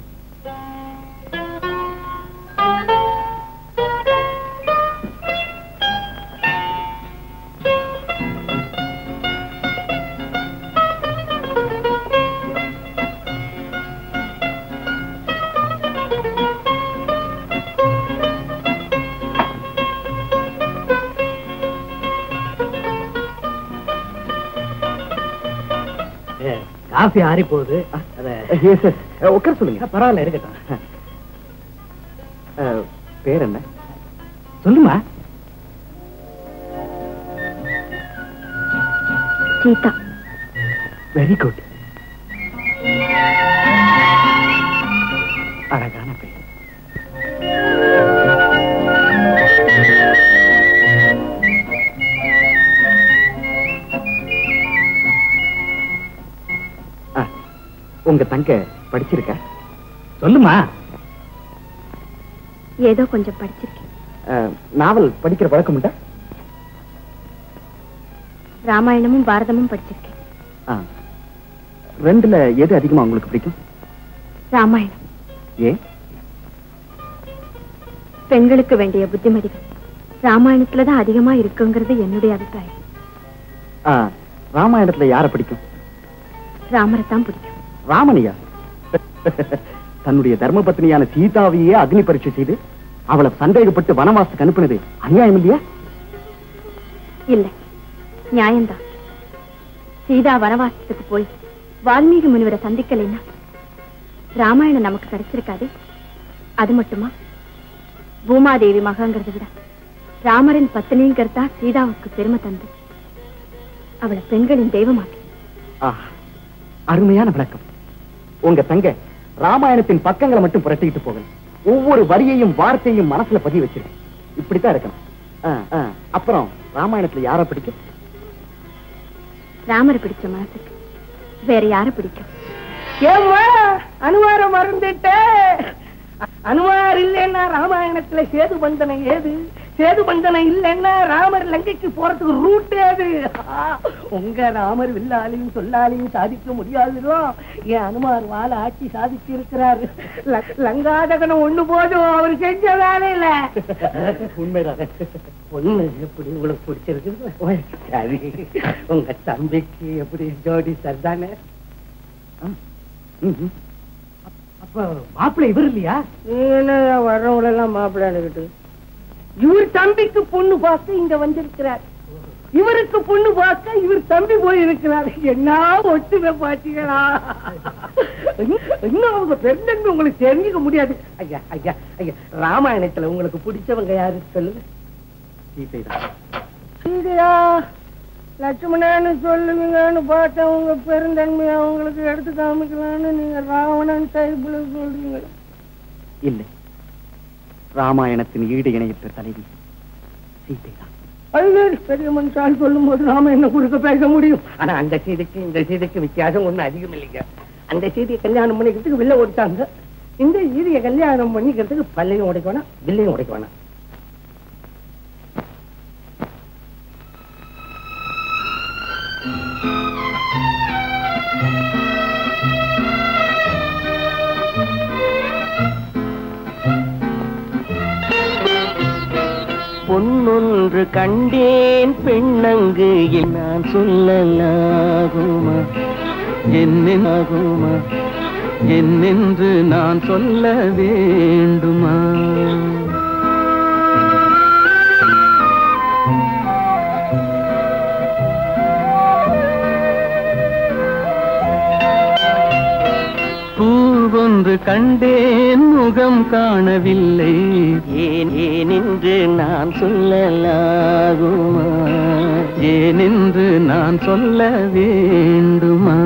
காஃபி ஆறி போகுது அத உட்கார சொல்லுங்க பரவாயில்ல இருக்கட்டும் அஹ், பேர் என்ன சொல்லுமா சீதா வெரி குட் அழகான பேர் ஆ, உங்க தங்க படிச்சிருக்கா சொல்லுமா ஏதோ கொஞ்சம் படிச்சிருக்கேன் அஹ், நாவல் படிக்கிற பழக்கம் உண்டா ராமாயணமும் பாரதமும் படிச்சிருக்கேன் ஆ. ரெண்டுல எது அதிகமா உங்களுக்கு பிடிக்கும் ராமாயணம் ஏன் பெண்களுக்கு வேண்டிய புத்திமதிகள் ராமாயணத்துலதான் அதிகமா இருக்குங்கிறது என்னுடைய அபிப்பிராயம் ஆ, ராமாயணத்துல யார பிடிக்கும் ராமரை தான் பிடிக்கும் ராமனியா தன்னுடைய தர்ம பத்னியான சீதாவையே அக்னி பரீட்சை செய்து அவளை சந்தேகப்பட்டு வனவாசத்துக்கு அனுப்புனது அநியாயம் இல்லையா இல்ல நியாயம்தான் சீதா வனவாசத்துக்கு போய் வால்மீகி முனிவரை சந்திக்கலைன்னா ராமாயணம் நமக்கு கிடைச்சிருக்காது அது மட்டுமா பூமாதேவி மகங்கிறத விட ராமரின் பத்தினிங்கிறதா சீதாவுக்கு பெருமை தந்து அவளை பெண்களின் தெய்வமாக்கி ஆ, அருமையான விளக்கம் உங்க தங்க ராமாயணத்தின் பக்கங்களை மட்டும் புரட்டிக்கிட்டு போகணும் ஒவ்வொரு வரியையும் வார்த்தையும் மனசுல பதிய வச்சிருக்கு இப்படித்தான் இருக்கணும் ஆ, ஆ. அப்புறம் ராமாயணத்துல யார பிடிக்கும் ராமரை பிடிச்ச மனசுக்கு வேற யாரை பிடிக்கும் ஏம்மா அனுமார மறந்துட்ட அனுமார் இல்லைன்னா ராமாயணத்துல சேது பந்தனை ஏது சேது பந்தனம் இல்லைன்னா ராமர் லங்கைக்கு போறதுக்கு ரூட் அது உங்க ராமர் வில்லாலையும் சொல்லாலையும் சாதிக்க முடியாதுதோ என் அனுமார் வாழ ஆட்சி சாதிச்சு இருக்கிறாரு லங்காதகனம் ஒண்ணு போதும் அவர் செஞ்ச வேலையில உண்மைதான் பொண்ணு எப்படி உங்களுக்கு பிடிச்சிருக்கு சரி உங்க தம்பிக்கு எப்படி ஜோடி சரிதானே அப்ப மாப்பிள்ளை இவர் இல்லையா என்ன வர்றவங்க எல்லாம் மாப்பிள்ளைகிட்டு இவர் தம்பிக்கு பொண்ணு பார்க்க இங்க வந்திருக்கிறார் இவருக்கு பொண்ணு பார்க்க இவர் தம்பி போய் இருக்கிறார் என்ன ஒத்துமை பாத்தீங்களா இன்னும் அவங்க பெருந்தன்மை உங்களுக்கு தெரிஞ்சுக்க முடியாது ஐயா ஐயா ஐயா ராமாயணத்துல உங்களுக்கு பிடிச்சவங்க யாரு சொல்லுங்க சீதைதான் சீதையா லட்சுமணன்னு சொல்லுவீங்கன்னு பார்த்தேன் உங்க பெருந்தன்மை அவங்களுக்கு எடுத்து காமிக்கலான்னு நீங்க ராவணன் டைப்ல சொல்றீங்க இல்லை ராமாயணத்தின் ஈடு இணையற்ற தலைவி சீதைதான் அதுவே பெரிய மனுஷால் சொல்லும் போது நாம என்ன கொடுக்க பேச முடியும் ஆனா அந்த சீதைக்கு இந்த சீதைக்கு வித்தியாசம் ஒண்ணும் அதிகம் இல்லைங்க அந்த சீதையை கல்யாணம் பண்ணிக்கிறதுக்கு வில்ல ஓடிட்டாங்க இந்த சீதையை கல்யாணம் பண்ணிக்கிறதுக்கு பல்லையும் உடைக்க வேணாம் வில்லையும் உடைக்க வேணாம் பொன்னொன்று கண்டேன் பெண்ணங்கு நான் சொல்லலாகுமா என்னென்னாகுமா என்னென்று நான் சொல்ல வேண்டுமா பூவொன்று கண்டேன் முகம் காணவில்லை ஏன் ஏனென்று நான் சொல்லலாகுமா ஏனென்று நான் சொல்ல வேண்டுமா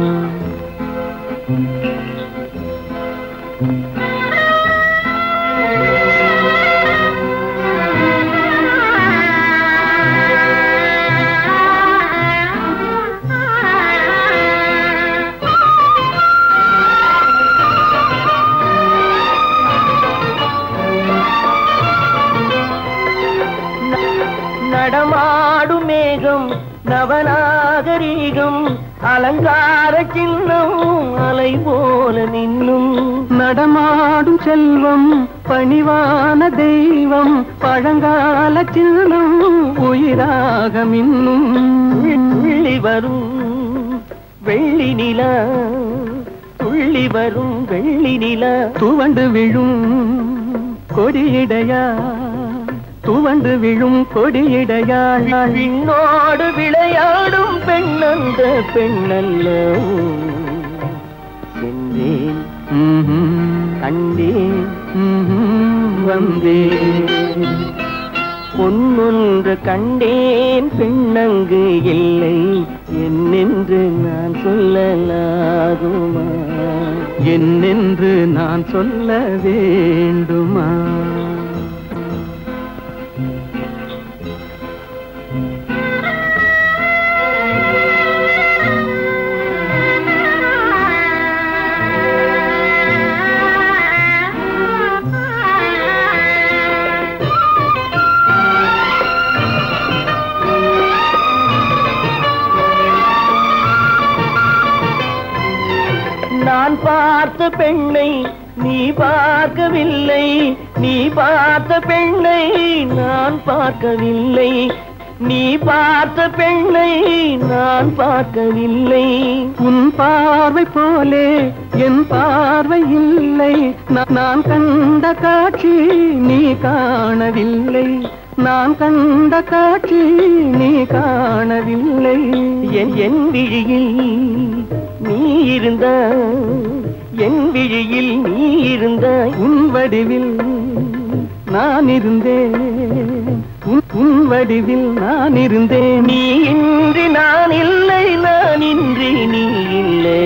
நடமாடும் மேகம் நவநாகரீகம் அலங்கார சின்னம் அலை போல நின்னும் நடமாடும் செல்வம் பணிவான தெய்வம் பழங்கால சின்னம் உயிராக மின்னும் துள்ளி வரும் வெள்ளி நிலா துள்ளி வரும் வெள்ளி நிலா துவண்டு விழும் கொடியிடையா துவண்டு விழும் கொடியிடையா விண்ணோடு விளையாடும் பெண்ணந்த பெண்ணல்ல சென்றேன் ம்ஹும். கண்டேன் ம்ஹும். வந்தேன் பொன்னொன்று கண்டேன் பெண்ணங்கு இல்லை என்னென்று நான் சொல்லலாகுமா என்னென்று நான் சொல்ல வேண்டுமா நான் பார்த்த பெண்ணை நீ பார்க்கவில்லை நீ பார்த்த பெண்ணை நான் பார்க்கவில்லை நீ பார்த்த பெண்ணை நான் பார்க்கவில்லை உன் பார்வை போலே என் பார்வை இல்லை நா- நான் கண்ட காட்சி நீ காணவில்லை நான் கண்ட காட்சி நீ காணவில்லை என் என் விழியில் நீ இருந்தாய் என் விழியில் நீ இருந்தாய் உன் வடிவில் நான் இருந்தேன் உன் உன் வடிவில் நான் இருந்தேன் நீ இன்றி நான் இல்லை நான் இன்றி நீ இல்லை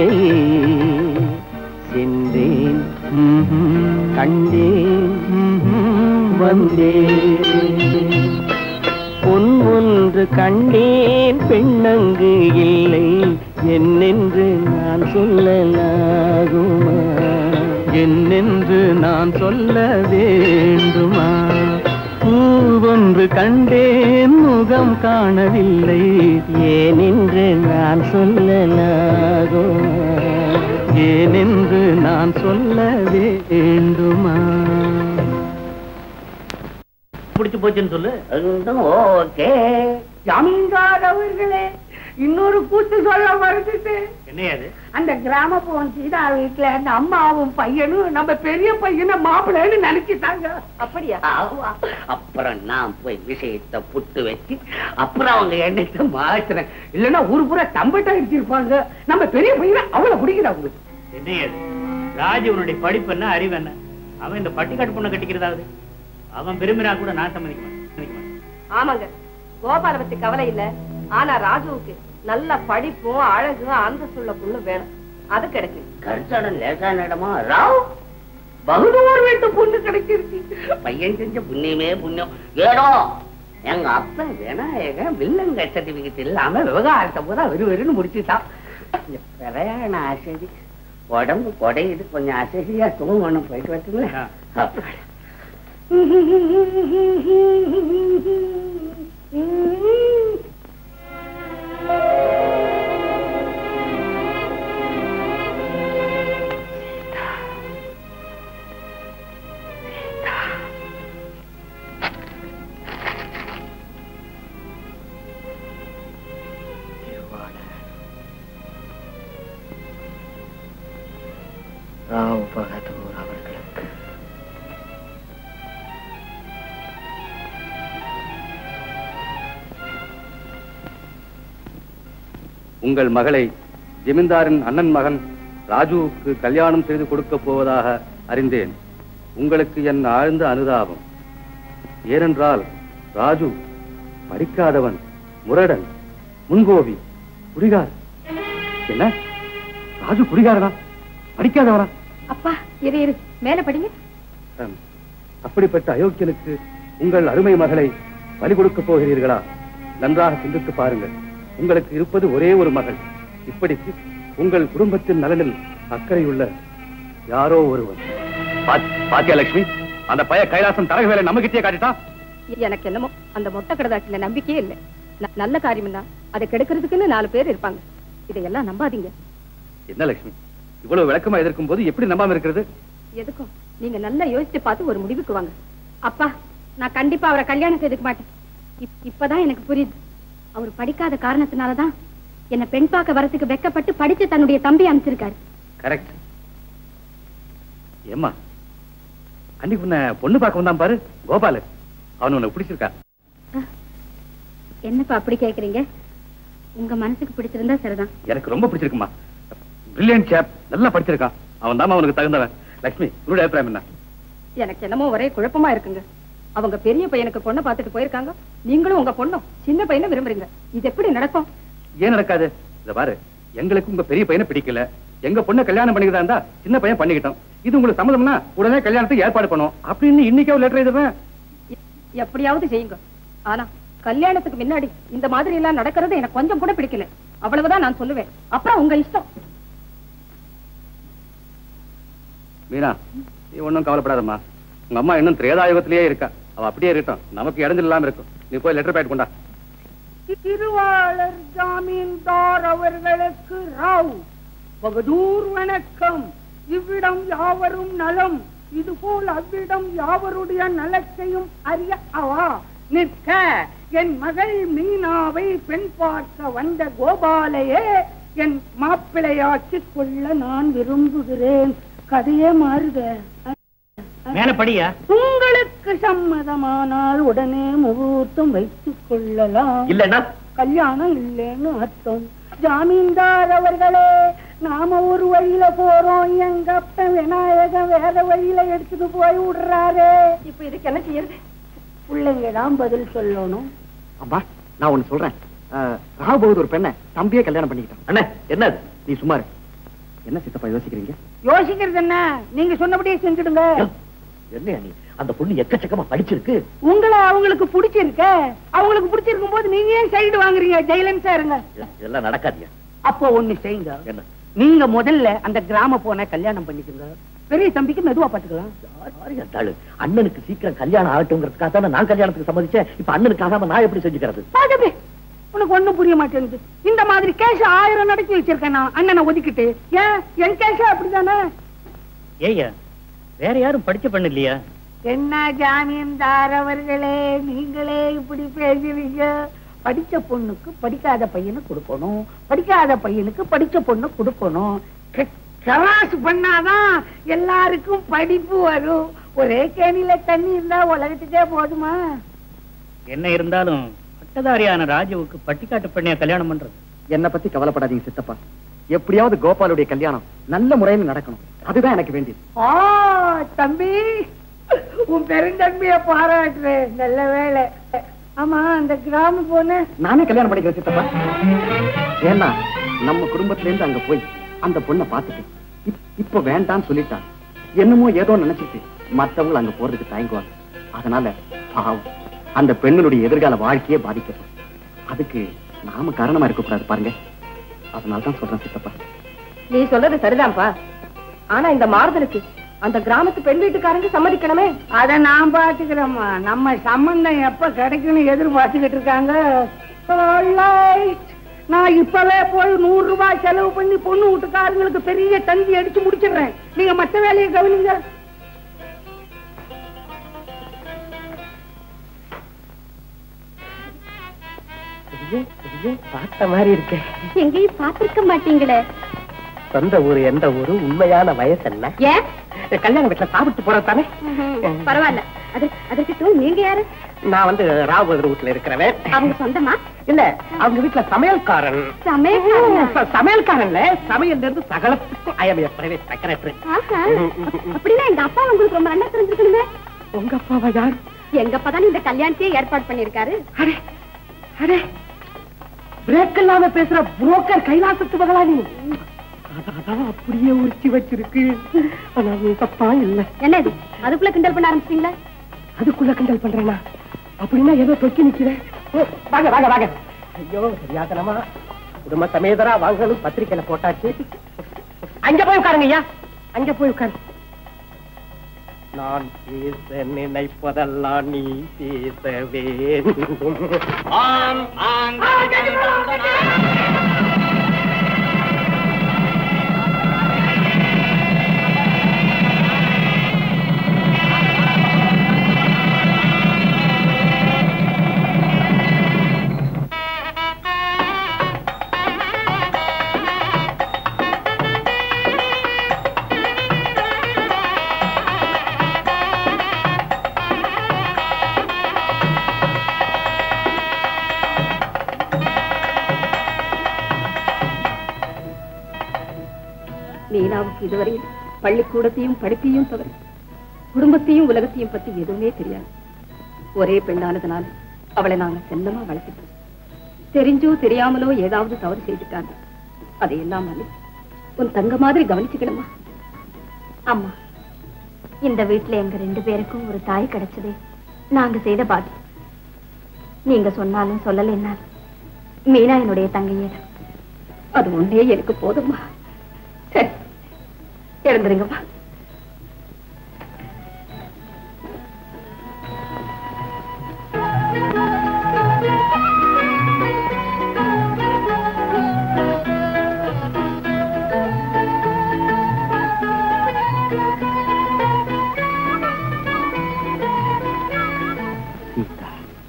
சென்றேன் ம்ஹும். கண்டேன் ம்ஹும். வந்தேன் பொன் ஒன்று கண்டேன் பெண்ணங்கு இல்லை என்னென்று நான் சொல்லலாகுமா என்னென்று நான் சொல்ல வேண்டுமா பூவொன்று கண்டேன் முகம் காணவில்லை ஏனென்று நான் சொல்லலாகும் ஏனென்று நான் சொல்ல வேண்டுமா பிடிச்சு போச்சுன்னு சொல்லு ஓகே ஜமீன்தார் அவர்களே இன்னொரு கூத்து சொல்ல மறந்துட்டு என்னையாது அந்த கிராம போன் சீதா வீட்டுல அந்த அம்மாவும் பையனும் நம்ம பெரிய பையனை மாப்பிள்ளைன்னு நினைச்சிட்டாங்க அப்படியா ஆமா. அப்புறம் நான் போய் விஷயத்தை புட்டு வச்சு அப்புறம் அவங்க எண்ணத்தை மாத்துறேன் இல்லன்னா ஊரு பூரா தம்பட்ட அடிச்சிருப்பாங்க நம்ம பெரிய பையனை அவளை பிடிக்கிறாங்க என்னையாது ராஜு உன்னுடைய படிப்பு என்ன அறிவு என்ன அவன் இந்த பட்டிக்காட்டு பொண்ணை கட்டிக்கிறதாவது அவன் விரும்பினா கூட நான் சம்மதிக்க மாட்டேன் சம்மதிக்க மாட்டேன் ஆமாங்க கோபால பத்தி கவலை இல்ல ஆனா ராஜுவுக்கு நல்ல படிப்பும் அழகும் அந்தஸ்துள்ள பொண்ணு வேணும் அது கிடைக்கு கருத்தாடன் லேசான இடமா ராவ் பகுதூர் வீட்டு பொண்ணு கிடைச்சிருச்சு பையன் செஞ்ச புண்ணியமே புண்ணியம் ஏடோ எங்க அப்பா விநாயகன் வில்லங்க சர்டிபிகேட் இல்லாம விவகாரத்தை பூரா வெறு வெறுன்னு முடிச்சுட்டான் இந்த பிரயாண அசதி உடம்பு குடையுது கொஞ்சம் அசதியா தூங்கணும் போயிட்டு வரட்டுங்களா அப்பா ராவ் பகதூர் அவர்களுக்கு உங்கள் மகளை ஜமீன்தாரின் அண்ணன் மகன் ராஜுவுக்கு கல்யாணம் செய்து கொடுக்கப் போவதாக அறிந்தேன் உங்களுக்கு என் ஆழ்ந்த அனுதாபம் ஏனென்றால் ராஜு படிக்காதவன் முரடன் முன்கோபி குடிகார் என்ன ராஜு குடிகாரனா படிக்காதவனா அப்பா இரு இரு மேல படிங்க அம், அப்படிப்பட்ட அயோக்கியனுக்கு உங்கள் அருமை மகளை பலி கொடுக்கப் போகிறீர்களா நன்றாக சிந்தித்து பாருங்கள் உங்களுக்கு இருப்பது ஒரே ஒரு மகள் இப்படிக்கு உங்கள் குடும்பத்தின் நலனில் அக்கறையுள்ள யாரோ ஒருவன் பாத்தியா லட்சுமி அந்த பைய கைலாசம் தரகு வேலை நம்மகிட்டயே காட்டிட்டான் எனக்கு என்னமோ அந்த மொட்டை கடதாட்டில நம்பிக்கையே இல்லை ந- நல்ல காரியம் தான் அதை கெடுக்கிறதுக்குன்னு நாலு பேர் இருப்பாங்க இதையெல்லாம் நம்பாதீங்க என்ன லட்சுமி இவ்வளவு விளக்கமா எதிர்க்கும் போது எப்படி நம்பாம இருக்கிறது எதுக்கும் நீங்க நல்லா யோசிச்சு பார்த்து ஒரு முடிவுக்கு வாங்க அப்பா நான் கண்டிப்பா அவரை கல்யாணம் செய்துக்க மாட்டேன் இப்- இப்பதான் எனக்கு புரியுது அவர் படிக்காத காரணத்தினாலதான் என்ன பெண் பார்க்க வரதுக்கு வெக்கப்பட்டு படிச்சு தன்னுடைய தம்பி அனுப்பிச்சிருக்காரு கரெக்ட் ஏம்மா அன்னைக்கு உன்னை பொண்ணு பார்க்க வந்தான் பாரு கோபாலு அவன் உனக்கு பிடிச்சிருக்கா என்னப்பா அப்படி கேக்குறீங்க உங்க மனசுக்கு பிடிச்சிருந்தா சரிதான் எனக்கு ரொம்ப பிடிச்சிருக்குமா பிரில்லியன்ட் சேப் நல்லா படிச்சிருக்கான் அவன் தான் அவனுக்கு தகுந்தவன் லட்சுமி உன்னுடைய அபிப்பிராயம் என்ன எனக்கு என்னமோ ஒரே குழப்பமா இருக்குங்க அவங்க பெரிய பையனுக்கு பொண்ணை பார்த்துட்டு போயிருக்காங்க நீங்களும் உங்க பொண்ணும் சின்ன பையனை விரும்புறீங்க இது எப்படி நடக்கும் ஏன் நடக்காது இத பாரு எங்களுக்கு உங்க பெரிய பையனை பிடிக்கல எங்க பொண்ணை கல்யாணம் பண்ணிக்கிறதா இருந்தா சின்ன பையன் பண்ணிக்கிட்டோம் இது உங்களுக்கு சம்மதம்னா உடனே கல்யாணத்துக்கு ஏற்பாடு பண்ணுவோம் அப்படின்னு இன்னைக்கே ஒரு லெட்டர் எழுதுவேன் எ- எப்படியாவது செய்யுங்க ஆனா கல்யாணத்துக்கு முன்னாடி இந்த மாதிரி எல்லாம் நடக்கிறது எனக்கு கொஞ்சம் கூட பிடிக்கல அவ்வளவுதான் நான் சொல்லுவேன் அப்புறம் உங்க இஷ்டம் மீனா நீ ஒன்றும் கவலைப்படாதம்மா உங்க அம்மா இன்னும் திரேதாயுகத்திலேயே இருக்கா அவ அப்படியே இருக்கட்டும் நமக்கு இடைஞ்சல் இல்லாம இருக்கும் நீ போய் லெட்டர் பேட் கொண்டா திருவாளர் ஜாமீன்தார் அவர்களுக்கு ராவ் பகதூர் வணக்கம் இவ்விடம் யாவரும் நலம் இதுபோல் அவ்விடம் யாவருடைய நலத்தையும் அறிய அவா நிற்க என் மகள் மீனாவை பெண் பார்க்க வந்த கோபாலையே என் மாப்பிள்ளையாக்கிக் கொள்ள நான் விரும்புகிறேன் கதையே மாறுக மேல படியா உங்களுக்கு சம்மதமானால் உடனே முகூர்த்தம் வைத்துக் கொள்ளலாம் இல்லன்னா கல்யாணம் இல்லைன்னு அர்த்தம் ஜாமீன்தார் அவர்களே நாம ஒரு வழியில போறோம் எங்க அப்ப விநாயகன் வேற வழியில எடுத்துட்டு போய் விடுறாரு இப்ப இதுக்கு என்ன செய்யறது பிள்ளைங்க தான் பதில் சொல்லணும் அம்மா நான் ஒண்ணு சொல்றேன் அஹ், ராவ் பகதூர் பெண்ணை தம்பியே கல்யாணம் பண்ணிக்கிட்டான் அண்ணே என்னது நீ சும்மா இரு. என்ன சித்தப்பா யோசிக்கிறீங்க யோசிக்கிறது என்ன நீங்க சொன்னபடியே செஞ்சுடுங்க என்ன நீ அந்த பொண்ணு எக்கச்சக்கமா படிச்சிருக்கு உங்களை அவங்களுக்கு பிடிச்சிருக்க அவங்களுக்கு பிடிச்சிருக்கும் போது நீங்க ஏன் சைடு வாங்குறீங்க ஜெயிலன்ஸா இருங்க இதெல்லாம் நடக்காதியா அப்போ ஒண்ணு செய்யுங்க என்ன நீங்க முதல்ல அந்த கிராம போன கல்யாணம் பண்ணிக்கோங்க பெரிய தம்பிக்கு மெதுவா பாத்துக்கலாம் யாரு என் தாளு? அண்ணனுக்கு சீக்கிரம் கல்யாணம் ஆகட்டுங்கிறதுக்காக தானே நான் கல்யாணத்துக்கு சம்மதிச்சேன் இப்ப அண்ணனுக்கு ஆகாம நான் எப்படி செஞ்சுக்கிறது பாஜபி உனக்கு ஒண்ணும் புரிய மாட்டேங்குது இந்த மாதிரி கேஷ ஆயிரம் நடத்தி வச்சிருக்கேன் நான் அண்ணனை ஒதுக்கிட்டு ஏன் என் கேஷ அப்படிதானே ஏய்யா வேற யாரும் படிச்ச பண்ண இல்லையா என்ன ஜாமீன்தார் அவர்களே நீங்களே இப்படி பேசுறீங்க படிச்ச பொண்ணுக்கு படிக்காத பையனை கொடுக்கணும் படிக்காத பையனுக்கு படிச்ச பொண்ணு கொடுக்கணும் க- கிளாஸ் பண்ணாதான் எல்லாருக்கும் படிப்பு வரும் ஒரே கேணியில தண்ணி இருந்தா உலகத்துக்கே போதுமா என்ன இருந்தாலும் பட்டதாரியான ராஜுவுக்கு பட்டிக்காட்டு பெண்ணைய கல்யாணம் பண்றது என்ன பத்தி கவலைப்படாதீங்க சித்தப்பா எப்படியாவது கோபாலுடைய கல்யாணம் நல்ல முறையில் நடக்கணும் அதுதான் எனக்கு வேண்டியது ஆ தம்பி உன் பெருந்தன்மைய பாராட்டுறேன் நல்ல வேலை ஆமா அந்த கிராம பொண்ணு நானே கல்யாணம் பண்ணிக்கிறேன் சித்தப்பா ஏன்னா நம்ம குடும்பத்துல இருந்து அங்க போய் அந்த பொண்ணை பார்த்துட்டு இப்- இப்ப வேண்டாம்னு சொல்லிட்டா என்னமோ ஏதோ நினைச்சிட்டு மத்தவங்க அங்க போறதுக்கு தயங்குவாங்க அதனால பாவம் அந்த பெண்ணுடைய எதிர்கால வாழ்க்கையே பாதிக்கப்படும் அதுக்கு நாம காரணமா இருக்கக்கூடாது பாருங்க அதனால தான் சொல்றேன் சித்தப்பா நீ சொல்றது சரிதான்ப்பா ஆனா இந்த மாறுதலுக்கு அந்த கிராமத்து பெண் வீட்டுக்காரங்க சம்மதிக்கணுமே அத நான் பாத்துக்கிறேம்மா நம்ம சம்பந்தம் எப்ப கிடைக்கும்னு எதிர்பார்த்துக்கிட்டு இருக்காங்க Alright. நான் இப்பவே போய் நூறு ரூபாய் செலவு பண்ணி பொண்ணு வீட்டுக்காரங்களுக்கு பெரிய தந்தி அடிச்சு முடிச்சிடுறேன் நீங்க மத்த வேலையை கவனிங்க பார்த்த மாதிரி இருக்கு எங்கேயும் பார்த்திருக்க மாட்டீங்களே சொந்த ஊரு எந்த ஊரு உண்மையான வயசு என்ன ஏன் கல்யாண வீட்டுல சாப்பிட்டு போறது தானே பரவாயில்ல அது அதற்கிட்டும் நீங்க யாரு நான் வந்து ராவதர் வீட்டுல இருக்கிறவன் அவங்க சொந்தமா இல்ல அவங்க வீட்டுல சமையல்காரன் சமயக்காரனா? சமையல்காரன்ல சமையல்ல இருந்து சகலத்துக்கும் ஐஎம் பிரைவேட் செக்ரட்டரி ஆஹா. அப்படின்னா எங்க அப்பா உங்களுக்கு ரொம்ப நல்லா தெரிஞ்சுக்கணுமே உங்க அப்பாவா யார் எங்க அப்பா தான் இந்த கல்யாணத்தையே ஏற்பாடு பண்ணிருக்காரு அடே அடே பிரேக் இல்லாம பேசுற புரோக்கர் கைலாசத்து மகளா நீ அதான் அப்படியே உரிச்சு வச்சிருக்கு ஆனா நீ தப்பா இல்ல என்ன இது அதுக்குள்ள கிண்டல் பண்ண ஆரம்பிச்சிட்டீங்களா அதுக்குள்ள கிண்டல் பண்றேனா அப்படின்னா ஏதோ தொக்கி நிக்கிறேன் ஓ, வாங்க வாங்க வாங்க ஐயோ சரியாதனமா குடும்ப சமேதரா வாங்கணும் பத்திரிக்கையில போட்டாச்சு அங்க போய் உட்காருங்க ஐயா அங்க போய் உட்காரு நான் பேச நினைப்பதெல்லாம் நீ பேச வேண்டும் மீனாவுக்கு இதுவரை பள்ளிக்கூடத்தையும் படிப்பையும் தவிர குடும்பத்தையும் உலகத்தையும் பத்தி எதுவுமே தெரியாது ஒரே பெண்ணானதுனால அவளை நாங்க செல்லமா வளர்த்துட்டோம் தெரிஞ்சோ தெரியாமலோ ஏதாவது தவறு செய்துட்டாங்க அதையெல்லாம் மன்னி உன் தங்க மாதிரி கவனிச்சுக்கணுமா அம்மா இந்த வீட்டுல எங்க ரெண்டு பேருக்கும் ஒரு தாய் கிடைச்சதே நாங்க செய்த பாக்கியம் நீங்க சொன்னாலும் சொல்லலைன்னாலும் மீனா என்னுடைய தங்கையே தான். அது ஒன்றே எனக்கு போதுமா சரி எழுந்துருங்கம்மா சீதா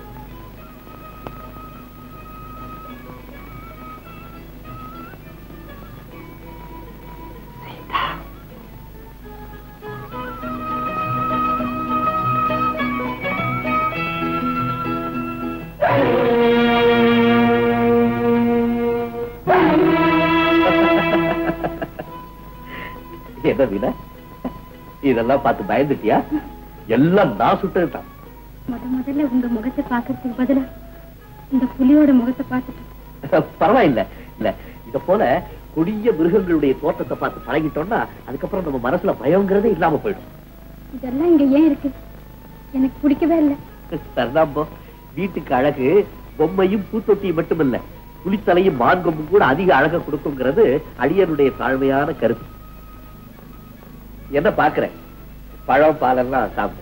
என்ன வீணா இதெல்லாம் பார்த்து பயந்துட்டியா எல்லாம் நான் சுட்டதுதான் முத முதல்ல உங்க முகத்தை பாக்குறதுக்கு பதிலா இந்த புலியோட முகத்தை பார்த்துட்டு பரவாயில்ல இல்ல இத போல கொடிய மிருகங்களுடைய தோற்றத்தை பார்த்து பழகிட்டோம்னா அதுக்கப்புறம் நம்ம மனசுல பயங்கிறதே இல்லாம போயிடும் இதெல்லாம் இங்க ஏன் இருக்கு எனக்கு பிடிக்கவே இல்லை சர்தாம்போ வீட்டுக்கு அழகு பொம்மையும் பூத்தொட்டியும் மட்டுமல்ல புலித்தலையும் மான்கொம்பும் கூட அதிக அழக கொடுக்குங்கிறது அடியனுடைய தாழ்மையான கருத்து என்ன பாக்குற பழம் பாலெல்லாம் சாப்பிடு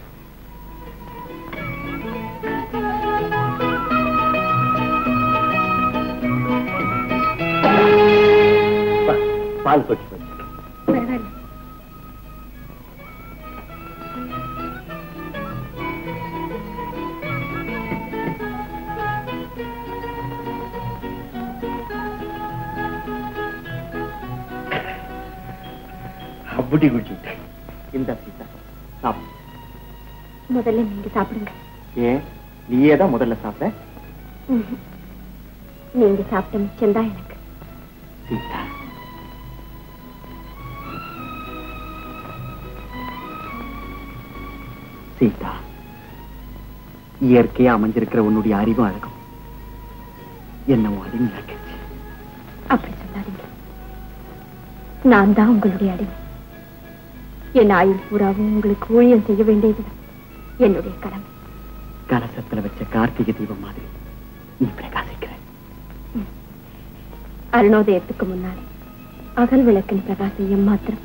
பா- பால் கொட்டி போச்சு பரவாயில்ல அப்படி குடிச்சு விட்டேன் இந்த சீதா சாப்பிடு முதல்ல நீங்க சாப்பிடுங்க ஏன் நீயே தான் முதல்ல சாப்பிட்ட ம்ஹும். நீங்க சாப்பிட்ட மிச்சம்தான் எனக்கு சீதா சீதா இயற்கையா அமைஞ்சிருக்கிற உன்னுடைய அறிவும் அழகும் என்னவோ அடிமையாக்கிடுச்சு அப்படி சொல்லாதீங்க நான் தான் உங்களுடைய அடிமை என் ஆயுள் பூராவும் உங்களுக்கு ஊழியம் செய்ய வேண்டியது என்னுடைய கடமை கலசத்துல வச்ச கார்த்திகை தீபம் மாதிரி நீ பிரகாசிக்கிற அருணோதயத்துக்கு முன்னால் அகல் விளக்கின் பிரகாசம் எம்மாத்திரம்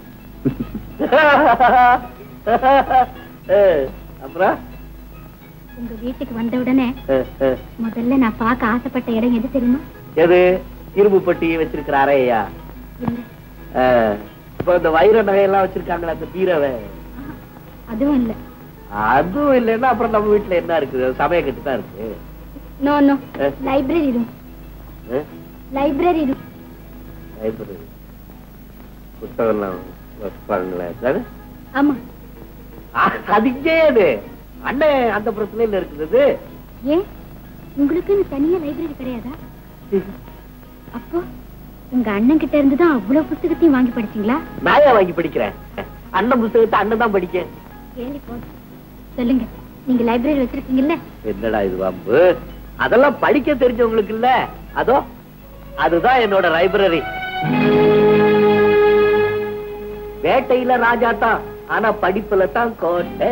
அப்புறம் உங்க வீட்டுக்கு வந்த உடனே அஹ், அஹ். முதல்ல நான் பார்க்க ஆசைப்பட்ட இடம் எது தெரியுமா எது இரும்பு பட்டி வச்சிருக்கிற அறையா இல்ல அஹ், இப்ப இந்த வைர நகையெல்லாம் வச்சிருக்காங்களே அந்த பீரவை அதுவும் இல்ல அதுவும் இல்லைன்னா அப்புறம் நம்ம வீட்டுல என்ன இருக்குது சமய கட்டு தான் இருக்கு no no ah. Library room ah, library room library புத்தகம்லாம் வச்சுப்பாங்களே அது ஆமா அ- அது இங்கே அது அண்ணன் அந்த பிரச்சனையில இருக்குது ஏன் உங்களுக்குன்னு தனியா லைப்ரரி கிடையாதா அப்போ உங்க அண்ணன் கிட்ட இருந்து தான் அவ்வளவு புத்தகத்தையும் வாங்கி படிச்சீங்களா நாயா வாங்கி படிக்கிறேன் அண்ணன் புத்தகத்தை அண்ணன் தான் படிக்கேன் கேள்வி போதும் சொல்லுங்க நீங்க லைப்ரரி வச்சிருக்கீங்கல்ல என்னடா இது வம்பு அதெல்லாம் படிக்க தெரிஞ்சவங்களுக்கு இல்ல அதோ அதுதான் என்னோட லைப்ரரி வேட்டையில ராஜா தான் ஆனா படிப்புல தான் கோட்டை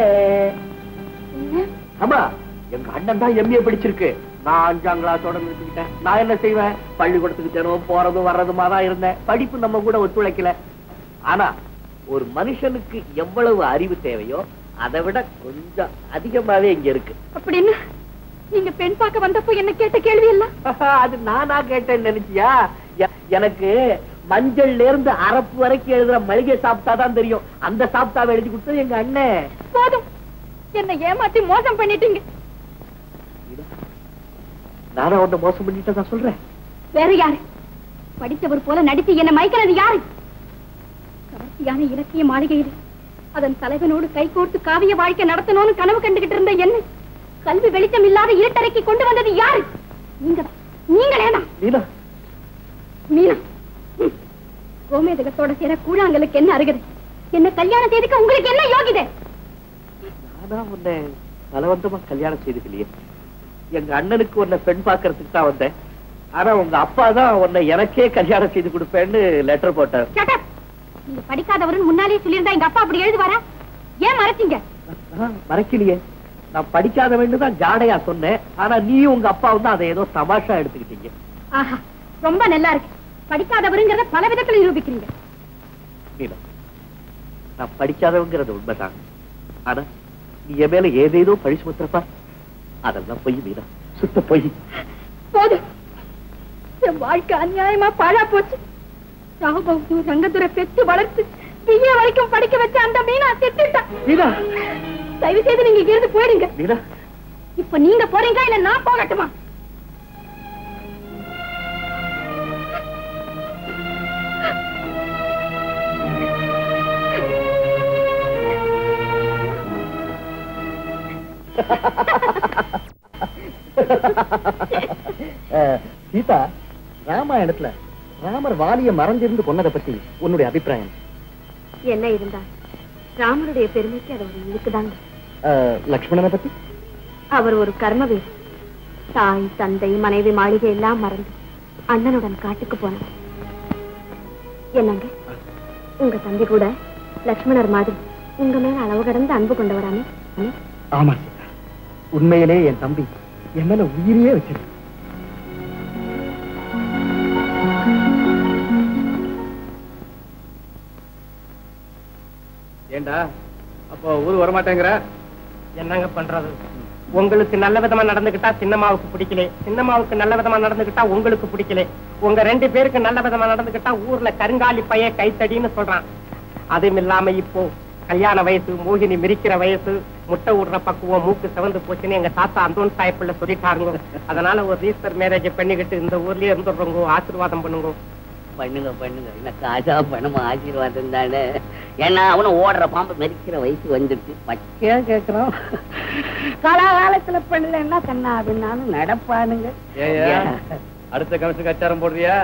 ஆமா எங்க அண்ணன் தான் எம்ஏ படிச்சிருக்கு நான் அஞ்சாம் கிளாஸோட நிறுத்திக்கிட்டேன் நான் என்ன செய்வேன் பள்ளிக்கூடத்துக்கு தினம் போறதும் வர்றதுமா தான் இருந்தேன் படிப்பு நம்ம கூட ஒத்துழைக்கல ஆனா ஒரு மனுஷனுக்கு எவ்வளவு அறிவு தேவையோ அதை விட கொஞ்சம் அதிகமாவே இங்க இருக்கு அப்படின்னு நீங்க பெண் பார்க்க வந்தப்போ என்ன கேட்ட கேள்வி எல்லாம் அது நானா கேட்டேன்னு நினைச்சியா எ- எனக்கு மஞ்சள்ல இருந்து அரப்பு வரைக்கும் எழுதுற மளிகை சாப்பிட்டாதான் தெரியும் அந்த சாப்பிட்டாவை எழுதி கொடுத்தது எங்க அண்ணன் போதும் என்ன ஏமாத்தி மோசம் பண்ணிட்டீங்க நானா உன்னை மோசம் பண்ணிட்டதா சொல்றேன் வேற யாரு படித்தவர் போல நடித்து என்ன மயக்கிறது யாரு கவர்ச்சியான இலக்கிய மாளிகையில் அதன் தலைவனோடு கைகோர்த்து காவிய வாழ்க்கை நடத்தணும்னு கனவு கண்டுகிட்டு இருந்த என்ன கல்வி வெளிச்சம் இல்லாத இருட்டறைக்கு கொண்டு வந்தது யாரு நீங்க நீங்களேதான் நீனா மீனா ம். கோமேதகத்தோட சேர கூழாங்கலுக்கு என்ன அருகது என்ன கல்யாணம் செய்துக்க உங்களுக்கு என்ன யோகிதை நானா உன்னை பலவந்தமா கல்யாணம் செய்துக்கலையே எங்க அண்ணனுக்கு உன்னை பெண் பார்க்கறதுக்கு தான் வந்தேன் ஆனா உங்க அப்பா தான் உன்னை எனக்கே கல்யாணம் செய்து கொடுப்பேன்னு லெட்டர் போட்டார் Shut up. நீங்க படிக்காதவருன்னு முன்னாலே சொல்லியிருந்தா எங்க அப்பா அப்படி எழுதுவாரா ஏன் மறைச்சீங்க ஆ, மறைக்கலையே நான் படிக்காத தான் ஜாடையா சொன்னேன் ஆனா நீயும் உங்க அப்பாவும் தான் அதை ஏதோ தமாஷா எடுத்துக்கிட்டீங்க ஆஹா ரொம்ப நல்லா இருக்கு படிக்காதவருங்கிறத பல விதத்துல நிரூபிக்கிறீங்க மீனா நான் படிக்காதவங்கிறது உண்மைதான் ஆனா நீ என் மேல ஏதேதோ பழி சுமத்துறப்பா அதெல்லாம் பொய் மீனா சுத்த பொய் போதும் என் வாழ்க்கை அநியாயமா பாழா போச்சு ராகுபகு ரங்கதுரை பெற்று வளர்த்து பிஏ வரைக்கும் படிக்க வச்ச அந்த மீனா செத்துட்டா மீனா தயவு செய்து நீங்க இங்க இருந்து போயிடுங்க மீனா இப்ப நீங்க போறீங்க இல்ல நான் போகட்டுமா அஹ், சீதா ராமாயணத்துல ராமர் வாலிய மறந்திருந்து கொன்னதை பத்தி உன்னுடைய அபிப்பிராயம் என்ன இருந்தா ராமனுடைய பெருமைக்கு அது ஒரு இருக்குதாங்க அஹ், லக்ஷ்மணனை பத்தி அவர் ஒரு கர்மவீர் தாய் தந்தை மனைவி மாளிகை எல்லாம் மறந்து அண்ணனுடன் காட்டுக்கு போனார் என்னங்க உங்க தம்பி கூட லக்ஷ்மணர் மாதிரி உங்க மேல அளவு கடந்து அன்பு கொண்டவரானே ம்? ஆமா சீதா உண்மையிலே என் தம்பி என் மேல உயிரியே வச்சிருக்க ஏண்டா ஏண்டா அப்போ ஊர் வரமாட்டேங்கிற என்னங்க பண்றது உங்களுக்கு நல்ல விதமா நடந்துகிட்டா சின்னம்மாவுக்கு பிடிக்கல சின்னம்மாவுக்கு நல்ல விதமா நடந்துகிட்டா உங்களுக்கு பிடிக்கல உங்க ரெண்டு பேருக்கு நல்ல விதமா நடந்துகிட்டா ஊர்ல கருங்காலி பைய கைத்தடின்னு சொல்றான் அதுவும் இல்லாம இப்போ கல்யாண வயசு மோகினி மிரிக்கிற வயசு முட்டை விடுற பக்குவம் மூக்கு சிவந்து போச்சுன்னு எங்க தாத்தா அந்தோன் சாயப்பிள்ள சொல்லிட்டாருங்க அதனால ஒரு ரீசர் மேரேஜ் பண்ணிக்கிட்டு இந்த ஊர்லயே இருந்துடுறோங்க ஆசீர்வாதம் பண்ணுங்க பண்ணுங்க பண்ணுங்க என்ன காசா பணமா ஆசீர்வாதம் தானே ஏன்னா அவனும் ஓடுற பாம்பு மெரிக்கிற வயசு வந்துட்டு பச்சையா கேக்குறான் காலாகாலத்துல பண்ணலன்னா கண்ணா அப்படின்னாலும் நடப்பானுங்க ஏய்யா, அடுத்த கமிஷனுக்கு அச்சாரம் போடுறியா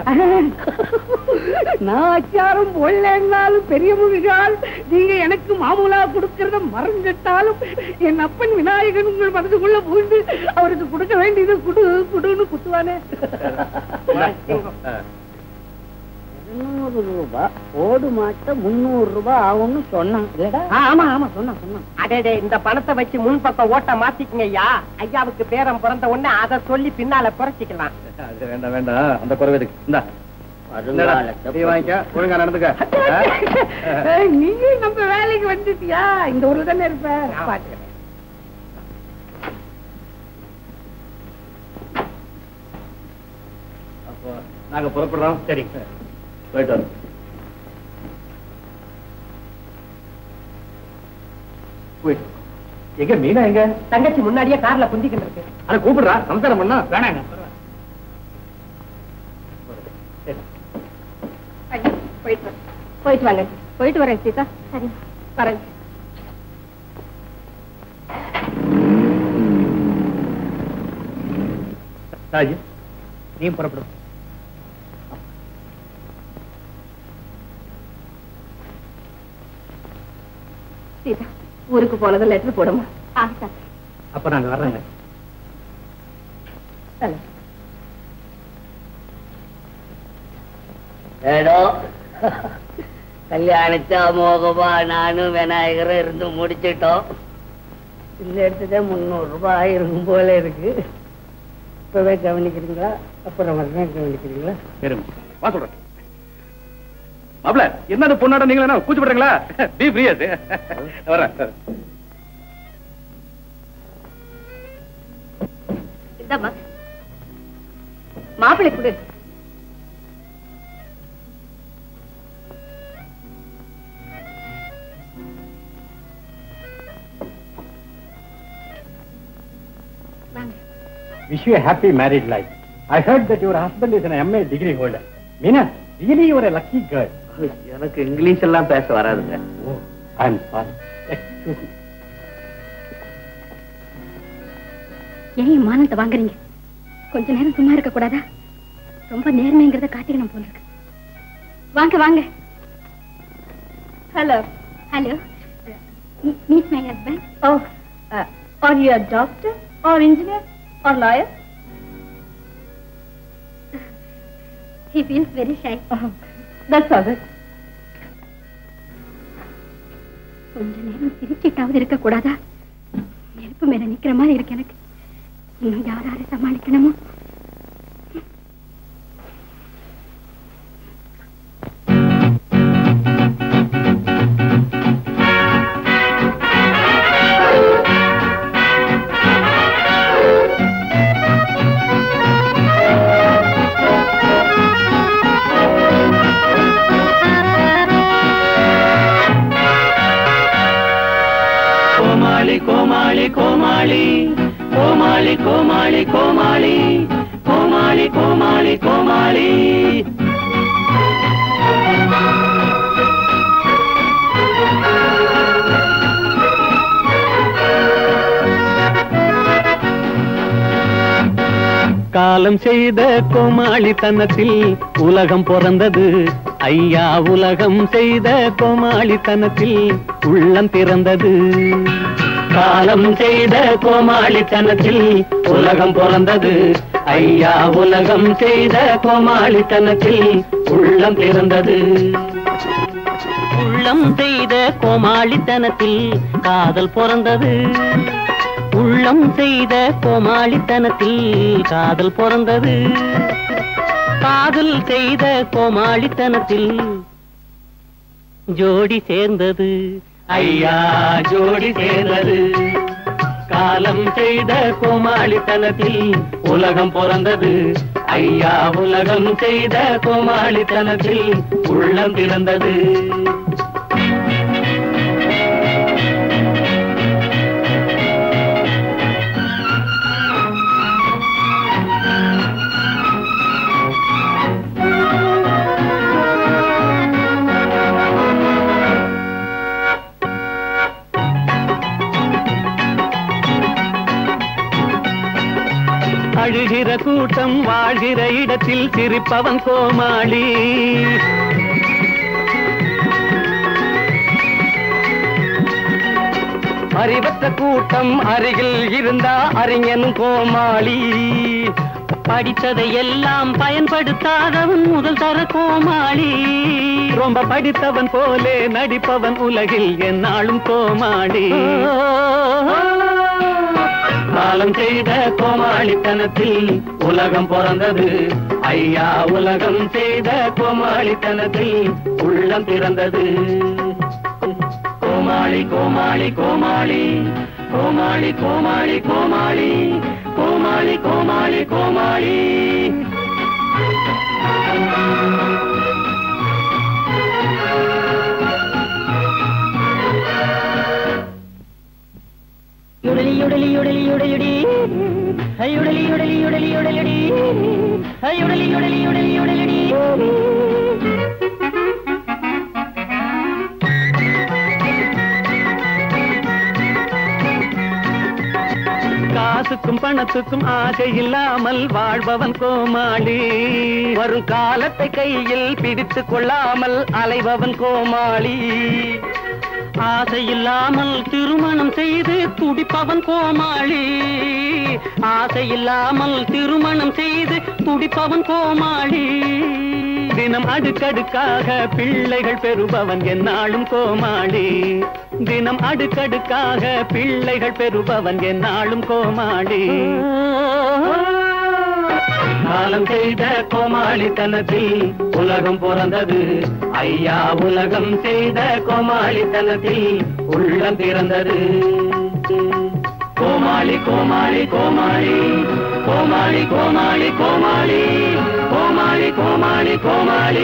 நான் அச்சாரம் போடலன்னாலும் பெரிய முருகால் நீங்க எனக்கு மாமூலா கொடுக்கறத மறந்துட்டாலும் என் அப்பன் விநாயகன் உங்கள் மனதுக்குள்ள புகுந்து அவருக்கு கொடுக்க வேண்டியது குடு குடுன்னு குத்துவானே ஆ. இருநூறு ரூபாய் ஓடு மாட்ட முந்நூறு ரூபாய் ஆகும்னு சொன்னான் இல்லடா ஆமா ஆமா சொன்னா சொன்னா அடே இந்த பணத்தை வச்சு முன் பக்கம் ஓட்ட மாத்திக்கங்க ஐயா ஐயாவுக்கு பேரம் பிறந்த உடனே அதை சொல்லி பின்னால குறைச்சிக்கலாம் அது வேண்டாம் வேண்டாம் அந்த குறைவு இருக்கு இந்தா இந்தடா, வருங்காலத்தை நீ வாங்கிக்க ஒழுங்கா நடந்துக்க ஆ? நீங்க நம்ம வேலைக்கு வந்துட்டியா இந்த ஊர்ல தானே இருப்ப பாத்துக்கிறேன் அப்போ நாங்க புறப்படுறோம் சரி போயிட்டு வரோம் போயிட்டு வரோம். எங்க மீனா எங்க தங்கச்சி முன்னாடியே கார்ல குந்திக்கிட்டு இருக்கு அட கூப்பிடுறா சம்சாரம் பண்ணா வேணாங்க போயிட்டு வரேன் போயிட்டு வாங்க போயிட்டு வரேன் சீதா சரி வரேன் ராஜு நீ புறப்படும் சீதா ஊருக்கு போனதும் லெட்டர் போடுமா ஆ அப்ப நாங்க வர்றோங்க சரி ஏடோ கல்யாணத்தை அமோகமா நானும் விநாயகரும் இருந்து முடிச்சிட்டோம் இந்த எடுத்ததே முந்நூறு ரூபாய் இருக்கும் போல இருக்கு இப்பவே கவனிக்கிறீங்களா அப்புறம் வரதான் கவனிக்கிறீங்களா பெருமை வா சொல்றேன் மாப்பிள என்னது பொண்ணாட நீங்களா என்ன கூச்சப்படுறீங்களா பி ஃப்ரீ அது வரேன் இந்தாம்மா மாப்பிள்ளை கொடு Wish you a happy married life. I heard that your husband is an MA degree holder. Meena, really you are a lucky girl. எனக்கு இங்கிலீஷ் எல்லாம் பேச வராதுங்க Oh, I'm sorry. Excuse me. ஏன் என் மானத்தை வாங்குறீங்க கொஞ்ச நேரம் சும்மா இருக்க கூடாதா ரொம்ப நேர்மைங்கிறத காட்டிக்கணும் போல இருக்கு வாங்க வாங்க hello hello meet my husband oh are you a doctor or engineer or lawyer he feels very shy that's all கொஞ்ச நேரம் சிரிச்சிட்டாவது இருக்க கூடாதா நெருப்பு மேல நிக்கிற மாதிரி இருக்கு எனக்கு இன்னும் யார் யாரை சமாளிக்கணுமோ கோமாளி கோமாளி கோமாளி கோமாளி கோமாளி கோமாளி கோமாளி கோமாளி கோமாளி காலம் செய்த கோமாளித்தனத்தில் உலகம் பிறந்தது ஐயா உலகம் செய்த கோமாளித்தனத்தில் உள்ளம் பிறந்தது காலம் செய்த கோமாளித்தனத்தில் உலகம் பிறந்தது ஐயா உலகம் செய்த கோமாளித்தனத்தில் உள்ளம் பிறந்தது உள்ளம் செய்த கோமாளித்தனத்தில் காதல் பிறந்தது உள்ளம் செய்த கோமாளித்தனத்தில் காதல் பிறந்தது காதல் செய்த கோமாளித்தனத்தில் ஜோடி சேர்ந்தது ஐயா ஜோடி சேர்ந்தது காலம் செய்த கோமாளித்தனத்தில் உலகம் பிறந்தது ஐயா உலகம் செய்த கோமாளித்தனத்தில் உள்ளம் பிறந்தது அழுகிற கூட்டம் வாழ்கிற இடத்தில் சிரிப்பவன் கோமாளி அறிவற்ற கூட்டம் அருகில் இருந்தா அறிஞனும் கோமாளி படித்ததை எல்லாம் பயன்படுத்தாதவன் முதல் தர கோமாளி ரொம்ப படித்தவன் போலே நடிப்பவன் உலகில் என்னாலும் கோமாளி காலம் செய்த கோமாளித்தனத்தில் உலகம் பிறந்தது ஐயா உலகம் செய்த கோமாளித்தனத்தில் உள்ளம் பிறந்தது கோமாளி கோமாளி கோமாளி கோமாளி கோமாளி கோமாளி கோமாளி கோமாளி கோமாளி யுடலி யுடலி யுடலி யுடலிடி யுடலி யுடலி யுடலி யுடலிடி யுடலி யுடலி யுடலி யுடலிடி காசுக்கும் பணத்துக்கும் ஆசை இல்லாமல் வாழ்பவன் கோமாளி வரும் காலத்தை கையில் பிடித்துக் கொள்ளாமல் அலைபவன் கோமாளி ஆசை இல்லாமல் திருமணம் செய்து துடிப்பவன் கோமாளி ஆசை இல்லாமல் திருமணம் செய்து துடிப்பவன் கோமாளி தினம் அடுக்கடுக்காக பிள்ளைகள் பெறுபவன் என்னாலும் கோமாளி தினம் அடுக்கடுக்காக பிள்ளைகள் பெறுபவன் என்னாலும் கோமாளி காலம் செய்த கோமாளித்தனத்தில் உலகம் பிறந்தது ஐயா உலகம் செய்த கோமாளித்தனத்தில் உள்ளம் பிறந்தது கோமாளி கோமாளி கோமாளி கோமாளி கோமாளி கோமாளி கோமாளி கோமாளி கோமாளி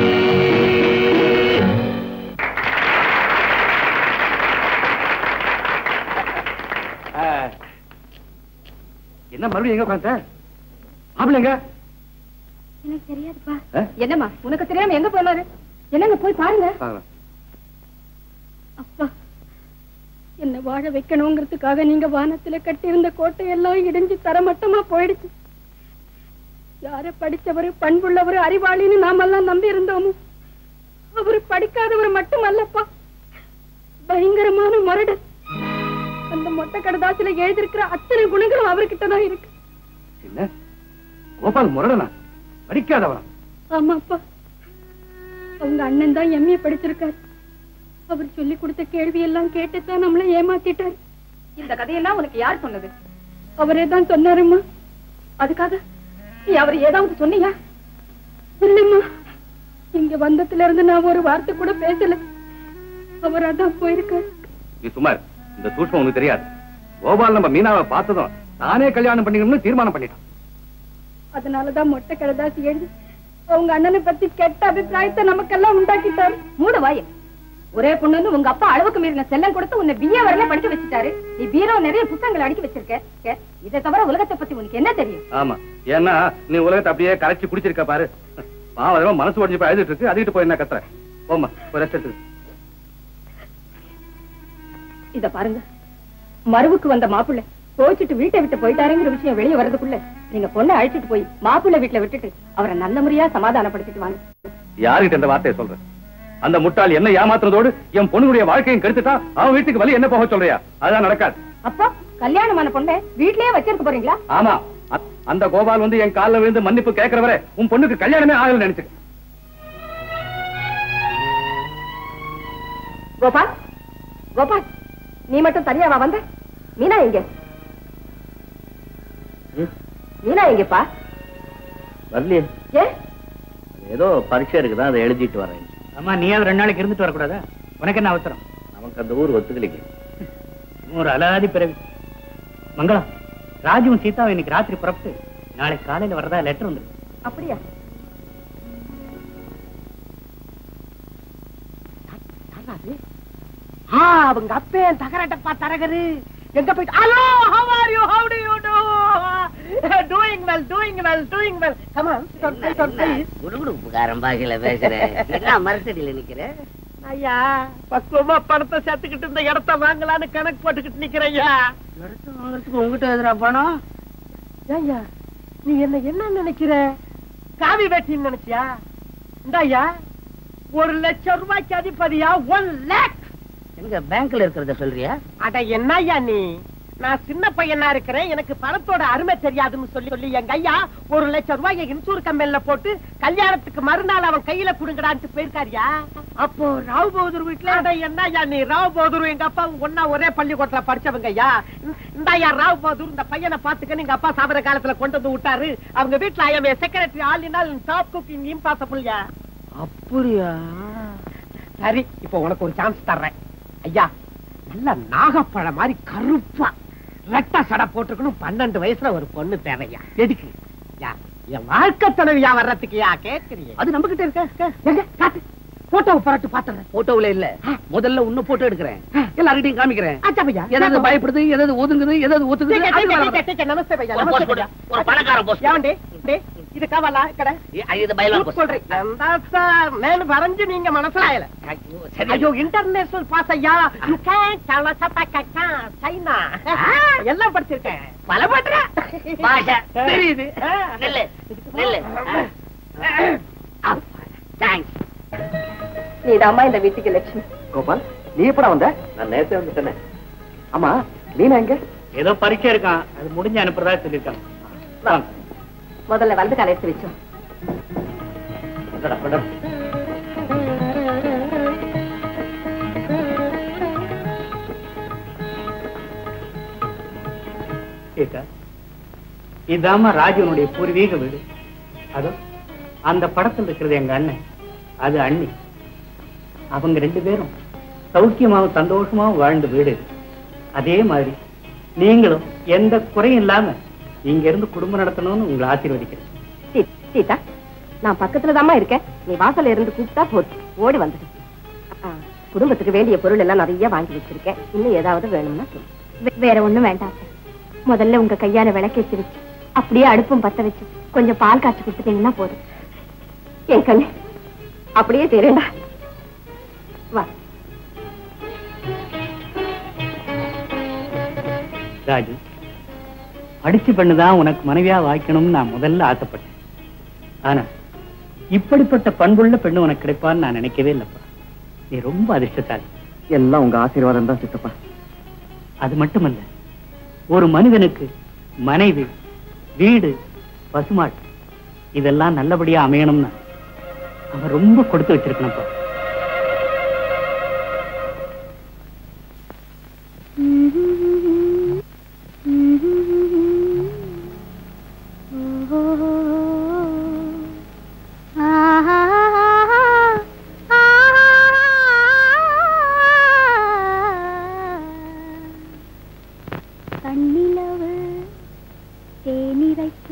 என்ன மறுபடியும் எங்க உட்காந்த மாப்பிள்ளைங்க எனக்கு தெரியாதுப்பா ஆ? என்னம்மா உனக்கு தெரியாம எங்க போனாரு என்னங்க போய் பாருங்க பார்க்கலாம். அப்பா என்ன வாழ வைக்கணுங்கிறதுக்காக நீங்க வானத்துல கட்டியிருந்த கோட்டையெல்லாம் இடிஞ்சு தரமட்டமா போயிடுச்சு யார படிச்சவரு பண்புள்ளவரு அறிவாளின்னு நாமெல்லாம் நம்பி இருந்தோமோ அவரு படிக்காதவர் மட்டுமல்லப்பா பயங்கரமான முரடர் அந்த மொட்டை கடதாசில எழுதியிருக்கிற அத்தனை குணங்களும் அவர்கிட்ட தான் இருக்கு என்ன கோபால் முரடனா படிக்காதவனா ஆமாப்பா அவங்க அண்ணன் தான் எம்ஏ படிச்சிருக்காரு அவர் சொல்லி கொடுத்த கேள்வி எல்லாம் கேட்டுத்தான் நம்மள ஏமாத்திட்டாரு இந்த கதையெல்லாம் உனக்கு யார் சொன்னது அவரே தான் சொன்னாருமா அதுக்காக நீ அவர் ஏதாவது சொன்னியா இல்லம்மா இங்க வந்ததுல இருந்து நான் ஒரு வார்த்தை கூட பேசல அவர் அதான் போயிருக்காரு நீ சுமார் இந்த சூட்சம் உனக்கு தெரியாது கோபால் நம்ம மீனாவை பார்த்ததும் தானே கல்யாணம் பண்ணிக்கணும்னு தீர்மானம் பண்ணிட்டான் அதனாலதான் மொட்டை கடைதாசி எழுதி அவங்க அண்ணனை பத்தி கெட்ட அபிப்பிராயத்தை நமக்கெல்லாம் உண்டாக்கிட்டாரு மூட வாய ஒரே பொண்ணுன்னு உங்க அப்பா அளவுக்கு மீறின செல்லம் கொடுத்து உன்னை பிஏ வரையில படிக்க வச்சுட்டாரு நீ பீரோ நிறைய புத்தகங்கள் அடுக்கி வச்சிருக்க கே, இதை தவிர உலகத்தை பத்தி உனக்கு என்ன தெரியும் ஆமா ஏன்னா நீ உலகத்தை அப்படியே கரைச்சு குடிச்சிருக்க பாரு பாவம் அதெல்லாம் மனசு உடஞ்சு போய் அழுதுட்டு இருக்கு அதுக்கிட்டு போய் என்ன கத்துற போமா ஒரு ரெஸ்ட் எடுத்து இத பாருங்க மருவுக்கு வந்த மாப்பிள்ளை கோச்சிட்டு வீட்டை விட்டு போயிட்டாருங்கிற விஷயம் வெளியே வரதுக்குள்ள நீங்க பொண்ணை அழைச்சிட்டு போய் மாப்பிள்ளை வீட்டுல விட்டுட்டு அவரை நல்ல முறையா சமாதானப்படுத்திட்டு வாங்க யாருகிட்ட இந்த வார்த்தையை சொல்ற அந்த முட்டாள் என்ன ஏமாத்துறதோடு என் பொண்ணுடைய வாழ்க்கையும் கெடுத்துட்டா அவன் வீட்டுக்கு வழி என்ன போக சொல்றியா அதான் நடக்காது அப்போ கல்யாணமான பொண்ணை வீட்லயே வச்சிருக்க போறீங்களா ஆமா அ- அந்த கோபால் வந்து என் கால்ல விழுந்து மன்னிப்பு கேட்கிறவரை உன் பொண்ணுக்கு கல்யாணமே ஆகல நினைச்சுக்க கோபால் கோபால் நீ மட்டும் தனியாவா வந்த மீனா எங்க மீனா எங்கப்பா வரலையே ஏ ஏதோ பரீட்சை இருக்குதான் அதை எழுதிட்டு வரேன் அம்மா நீயாவது ரெண்டு நாளைக்கு இருந்துட்டு வரக்கூடாதா உனக்கு என்ன அவசரம் நம்ம நமக்கு அந்த ஊர் ஒத்துக்கலைங்க ஒரு அலாதி பிறவி மங்களம் ராஜுவும் சீதாவும் இன்னைக்கு ராத்திரி புறப்பட்டு நாளை காலையில வரதா லெட்டர் வந்துருக்கு அப்படியா யாராது? ஆ, அவங்க அப்பே தகரட்டப்பா தரகரு எங்க போயிட்டு hello how are you how do you do doing well doing well doing well come on sit on sit on please குடுகுடுப்புக்காரன் பாகையில பேசுறேன் என்ன மரத்தடியில நிக்கிற ஐயா பக்குவமா பணத்தை சேர்த்துக்கிட்டு இந்த இடத்த வாங்கலாம்னு கணக்கு போட்டுக்கிட்டு நிக்கிறேன் ஐயா இடத்த வாங்குறதுக்கு உங்ககிட்ட எதிரா பணம் ஐயா நீ என்ன என்ன நினைக்கிற காவி வேட்டின்னு நினைச்சியா இந்தாயா ஒரு லட்சம் ரூபாய்க்கு அதிபதியா ஒன் லேக் எங்க பேங்க்ல இருக்கிறத சொல்றியா அட என்னய்யா நீ நான் சின்ன பையனா இருக்கிறேன் எனக்கு பணத்தோட அருமை தெரியாதுன்னு சொல்லி சொல்லி எங்க ஐயா ஒரு லட்சம் ரூபாய் இன்சூர் கம்பெனில போட்டு கல்யாணத்துக்கு மறுநாள் அவன் கையில குடுங்கடான்ட்டு போயிருக்காருயா அப்போ ராவ் பகதூர் வீட்டுல அட என்னய்யா நீ ராவ் பகதூர் எங்க அப்பா ஒன்னா ஒரே பள்ளிக்கூடத்துல படிச்சவங்க ஐயா இந்த ஐயா ராவ் பகதூர் இந்த பையனை பாத்துக்க எங்க அப்பா சாவர காலத்துல கொண்டு வந்து விட்டாரு அவங்க வீட்டுல I'm secretary all in all top cooking இம்பாசிபிள்யா அப்படியா சரி இப்போ உனக்கு ஒரு சான்ஸ் தர்றேன் ஐயா நல்ல நாகப்பழம் மாதிரி கருப்பா ரெட்ட சடை போட்டுக்கணும் பன்னெண்டு வயசுல ஒரு பொண்ணு தேவையா எதுக்கு யா என் வாழ்க்கை துணைவியா வர்றதுக்கு யா கேக்குறீங்க அது நம்ம கிட்ட இருக்க எங்க காட்டு போட்டோவை புரட்டு பாத்துறேன் போட்டோவுல இல்ல முதல்ல உன்ன போட்டோ எடுக்கிறேன் எல்லார்கிட்டயும் காமிக்கிறேன் ஆச்சா பையா எதாவது பயப்படுது எதாவது ஒதுங்குது எதாவது ஒத்துக்குது டேய், அது டேய், மேல டேய், டேய், டேய், நமஸ்தே பையா ஒரு நமஸ்தே post பையா போடு. ஒரு பணக்கார post போடு. ஏவண்டி டேய், இது காவாலா கடை வர- இது பயிலாம் post. சார் నేను వరంజి நீங்க మనసలాయల ஐயோ, சரி. అయ్యో ఇంటర్నేషనల్ பாஸ் ஐயா யூ கேன் சாலா சப்பா சைனா எல்லாம் படிச்சிருக்கேன் பல பண்ற பாஷா தெரியுது ஆ. நெல்லு நெல்லு தேங்க்ஸ் நீதாம்மா இந்த வீட்டுக்கு லட்சுமி கோபால் நீ எப்படா வந்த நான் நேரத்தே வந்துட்டேனே ஆமா மீனா எங்க ஏதோ பரீட்சை இருக்கான் அது முடிஞ்சு அனுப்புறதா சொல்லியிருக்காங்க வாங்க. முதல்ல வலது காலை எடுத்து வச்சோம் என்னடா, மேடம்? சீதா இதாம்மா ராஜுவனுடைய பூர்வீக வீடு அதோ அந்த படத்துல இருக்கிறது எங்க அண்ணன் அது அண்ணி அவங்க ரெண்டு பேரும் சௌக்கியமாவும் சந்தோஷமாவும் வாழ்ந்த வீடு இது. அதே மாதிரி நீங்களும் எந்த குறையும் இல்லாம இங்க இருந்து குடும்பம் நடத்தணும்னு உங்களை ஆசீர்வதிக்கிறேன் சீ- சீதா நான் பக்கத்துல தாம்மா இருக்கேன் நீ வாசல்ல இருந்து கூப்பிட்டா போதும் ஓடி வந்துடு ஆ, குடும்பத்துக்கு வேண்டிய பொருள் எல்லாம் நிறைய வாங்கி வச்சிருக்கேன் இன்னும் ஏதாவது வேணும்னா சொல்லு வே- வேற ஒண்ணும் வேண்டாம் அத்தை. முதல்ல உங்க கையால விளக்கேற்றி வச்சு அப்படியே அடுப்பும் பத்த வச்சு கொஞ்சம் பால் காய்ச்சி கொடுத்துட்டீங்கன்னா போதும் என் கண்ணு அப்படியே தெரியுண்டா வா ராஜு அடிச்சு பெண்ணுதான் உனக்கு மனைவியா வாய்க்கணும்னு நான் முதல்ல ஆசைப்பட்டேன் ஆனா இப்படிப்பட்ட பண்புள்ள பெண்ணு உனக்கு கிடைப்பான்னு நான் நினைக்கவே இல்லப்பா நீ ரொம்ப அதிர்ஷ்டசாலி எல்லாம் உங்க ஆசீர்வாதம் தான் சித்தப்பா அது மட்டுமல்ல ஒரு மனிதனுக்கு மனைவி வீடு பசுமாடு இதெல்லாம் நல்லபடியா அமையணும்னா அவன் ரொம்ப கொடுத்து வச்சிருக்கணும்ப்பா கண்ணிலவு தேனிரைக்க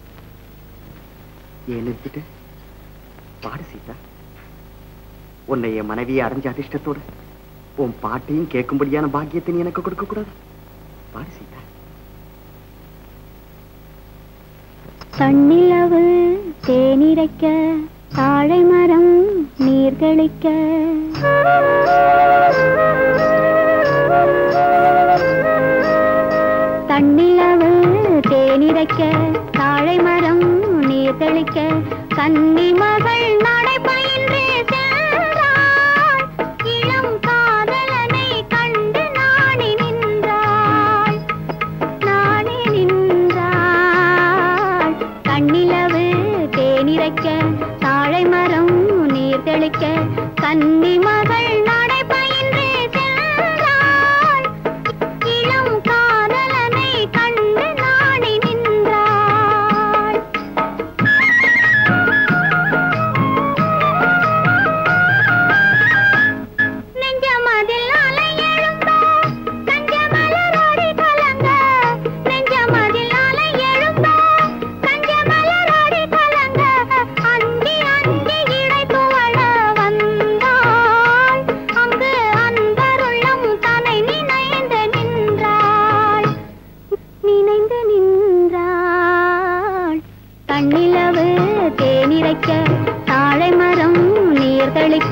ஏன் நிறுத்திட்டு பாடு சீதா உன்னை என் மனைவியை அடைஞ்ச அதிர்ஷ்டத்தோட உன் பாட்டையும் கேட்கும்படியான பாக்கியத்தை நீ எனக்கு கொடுக்க கூடாது பாடு சீதா கண்ணிலவு தேனிரைக்க தாழை மரம் நீர்களிக்க தண்ணிலவு தேனிரைக்க தாழை மரம் நீர் தெளிக்க கன்னி மகள் நடைபயின்றே சென்றாள் இளம் காதலனை கண்டு நாணி நின்றாள் நாணி நின்றாள் கண்ணிலவு தேனிரைக்க தாழை மரம் நீர் தெளிக்க கன்னி மகள் நடைபயின்றே சென்றாள் இளம் காதலனை கண்டு நாணி நின்றாள் நெஞ்சமதில் அலை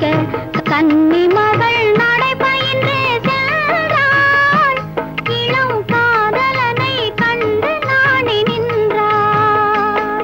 தேனிரைக்க கன்னி மகள் நடை பயின்று சென்றாள் இளம் காதலனை கண்டு நாணி நின்றாள்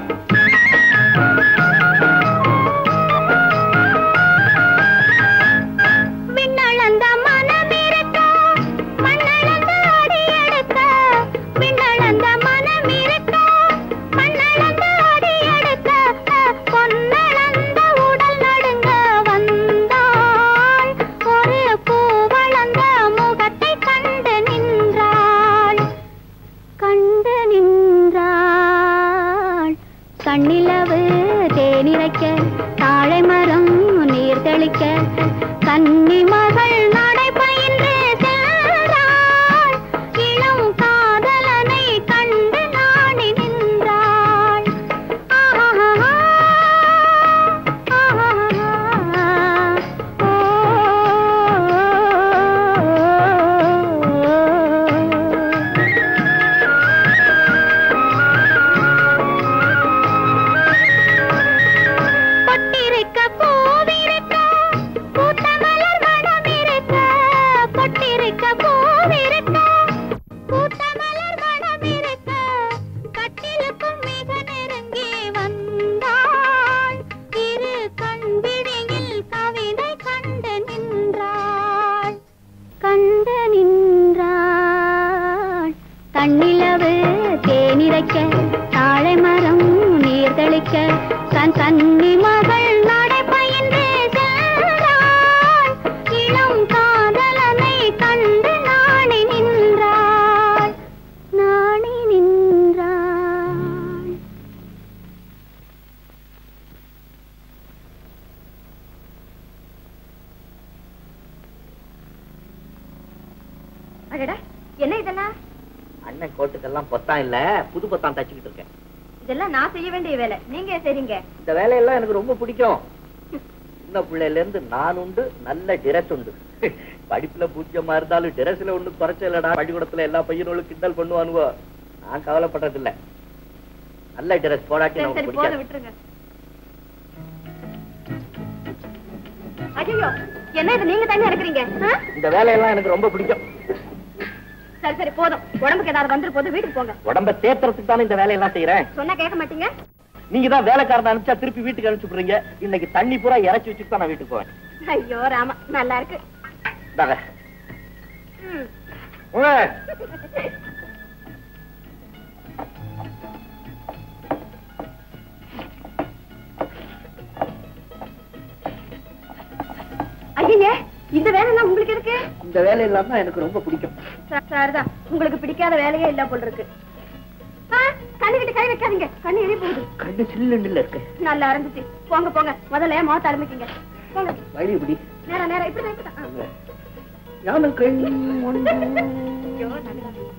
விண்ணளந்த மனமிருக்க மண்ணளந்த அடியெடுக்க விண்ணளந்த மனமிருக்க மண்ணளந்த அடியெடுக்க பொன்னளந்த உடல் நடுங்க வந்தாள் ஒரு பூவளந்த முகத்தை கண்டு நின்றாள் கண்டு நின்றாள் கண்ணிலவு தேனிரைக்க தாழை மரம் நீர் தெளிக்க கன்னி மகள் நடை பயின்று சென்றாள் இளம் காதலனை கண்டு நாணி நின்றாள் ஆஹா பொட்டிருக்க பூவிருக்க பூத்த மலர் மணமிருக்க பொட்டிருக்க பூவிருக்க பூத்த மலர் மணமிருக்க கட்டிலுக்கும் மிக நெருங்கி வந்தாள் இரு கண்பிடியில் கவிதை கண்டு நின்றாள் கண்டு நின்றாள் கண்ணிலவு தேனிரைக்க தாழை மரம் நீர் தெளிக்க கண் கன்னி மகள் நடை பயின்று சென்றாள் இளம் காதலனை கண்டு நாணி நின்றாள் நாணி நின்றாள் அடடா என்ன இதெல்லாம் அண்ணன் கோட்டுக்கெல்லாம் பொத்தான் இல்ல புது பொத்தான் தச்சுக்கிட்டு இருக்கேன் இதெல்லாம் நான் செய்ய வேண்டிய வேலை நீங்க செய்றீங்க இந்த வேலையெல்லாம் எனக்கு ரொம்ப பிடிக்கும் சின்ன பிள்ளையில இருந்து நான் உண்டு நல்ல டிரஸ் உண்டு படிப்புல பூஜ்யமா இருந்தாலும் டிரஸ்ல ஒண்ணு குறைச்ச இல்லடா பள்ளிக்கூடத்துல எல்லா பையனும் கிண்டல் பண்ணுவானுவோ நான் கவலைப்படுறது இல்ல நல்ல டிரஸ் போடாட்டி சரி நமக்கு சரி போத பிடிக்காது விட்டுருங்க ஐயோ என்ன இது நீங்க தண்ணி எடுக்கிறீங்க இந்த வேலையெல்லாம் எனக்கு ரொம்ப பிடிக்கும் சரி சரி போதும் உடம்புக்கு ஏதாவது வந்துரு போது வீட்டுக்கு போங்க உடம்ப தேத்துறதுக்கு தானே இந்த வேலையெல்லாம் செய்யறேன் சொன்னா கேட்க மாட்டீங்க நீங்க தான் வேலைக்காரன் அனுப்பிச்சா திருப்பி வீட்டுக்கு அனுப்பிச்சு விடுறீங்க இன்னைக்கு தண்ணி பூரா இறச்சி வச்சுட்டு தான் நான் வீட்டுக்கு போவேன் ஐயோ ராமா நல்லா இருக்கு இந்தாங்க. ம். உங்க. ஐயே இந்த வேலைலாம் உங்களுக்கு இருக்கு இந்த வேலையெல்லாம் தான் எனக்கு ரொம்ப பிடிக்கும் சரிதான் உங்களுக்கு பிடிக்காத வேலையே இல்ல போல் இருக்கு ஆ, கண்ணு கிட்ட கை வைக்காதீங்க கண்ணு எரிய போகுது கண்ணு சில்லுண்டுல இருக்கு நல்லா இருந்துச்சு போங்க போங்க முதல்ல முகத்தை ஆரம்பிக்கீங்க போங்க வழி இப்படி நேரம் நேரம் இப்படிதான் இப்படிதான் ஆ. எனக்கு ஒன்று. ஐயோ, நல்லா இருக்கு.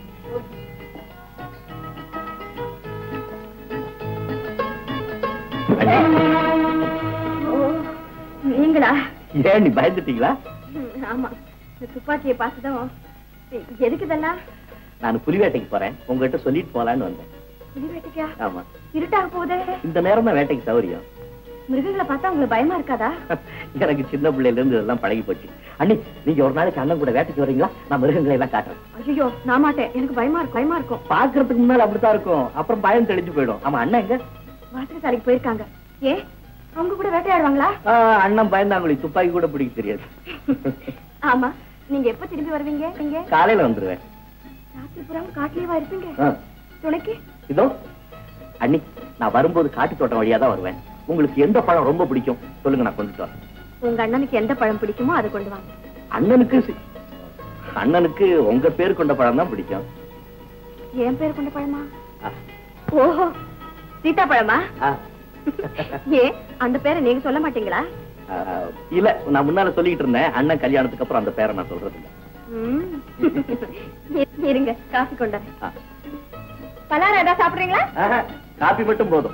ஓ, நீங்களா ஏன் நீ பயந்துட்டீங்களா ம், ஆமா இந்த துப்பாக்கியை பார்த்துதான் எ- எதுக்கு இதெல்லாம் நான் புலி வேட்டைக்கு போறேன் உங்ககிட்ட சொல்லிட்டு போலான்னு வந்தேன் புலி வேட்டைக்கா ஆமா இருட்டாக போகுதே இந்த நேரம் தான் வேட்டைக்கு சௌரியம் மிருகங்களை பார்த்தா உங்களுக்கு பயமா இருக்காதா எனக்கு சின்ன பிள்ளையில இருந்து இதெல்லாம் பழகி போச்சு அண்ணி நீங்க ஒரு நாளைக்கு அண்ணன் கூட வேட்டைக்கு வரீங்களா நான் மிருகங்களை எல்லாம் காட்டுறேன் ஐயோ நான் மாட்டேன் எனக்கு பயமா இருக்கும் பயமா இருக்கும் பாக்குறதுக்கு முன்னால அப்படித்தான் இருக்கும் அப்புறம் பயம் தெளிஞ்சு போயிடும் ஆமா அண்ணன் எங்க வாசகசாலைக்கு போயிருக்காங்க ஏ அவங்க கூட வேட்டையாடுவாங்களா ஆ, அண்ணன் பயந்தாங்களி துப்பாக்கி கூட பிடிக்க தெரியாது ஆமா நீங்க எப்ப திரும்பி வருவீங்க நீங்க காலையில வந்துருவேன் ராத்திரி புறம் காட்டுலயேவா இருப்பீங்க ஆ, துணைக்கு இதோ அண்ணி நான் வரும்போது காட்டு தோட்டம் வழியா தான் வருவேன் உங்களுக்கு எந்த பழம் ரொம்ப பிடிக்கும் சொல்லுங்க நான் கொண்டுட்டு வரேன் உங்க அண்ணனுக்கு எந்த பழம் பிடிக்குமோ அதை கொண்டு வாங்க அண்ணனுக்கு சி- அண்ணனுக்கு உங்க பேர் கொண்ட பழம் தான் பிடிக்கும் என் பேர் கொண்ட பழமா ஆ, ஓஹோ சீதா பழமா ஆ. ஏ அந்த பேரை நீங்க சொல்ல மாட்டீங்களா ஆ, இல்ல நான் முன்னால சொல்லிட்டு இருந்தேன் அண்ணன் கல்யாணத்துக்கு அப்புறம் அந்த பேரை நான் சொல்றது இல்ல ம். இரு- இருங்க காஃபி கொண்டாரு ஆ. பலாரம் ஏதாவது சாப்பிடுறீங்களா ஆஹா, காபி மட்டும் போதும்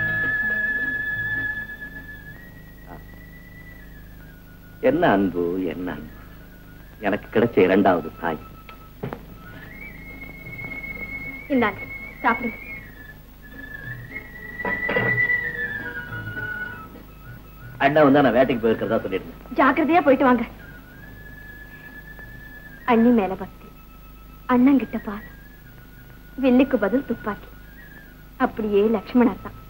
ஆ. என்ன அன்பு என்ன அன்பு எனக்கு கிடைச்ச இரண்டாவது தாய் இந்தாங்க சாப்பிடுங்க அண்ணன் வந்து நான் வேட்டைக்கு போயிருக்கிறதா சொல்லிருந்தேன் ஜாக்கிரதையா போயிட்டு வாங்க அண்ணி மேல பக்தி அண்ணங்கிட்ட பாசம் வில்லுக்கு பதில் துப்பாக்கி அப்படியே லக்ஷ்மணர் தான்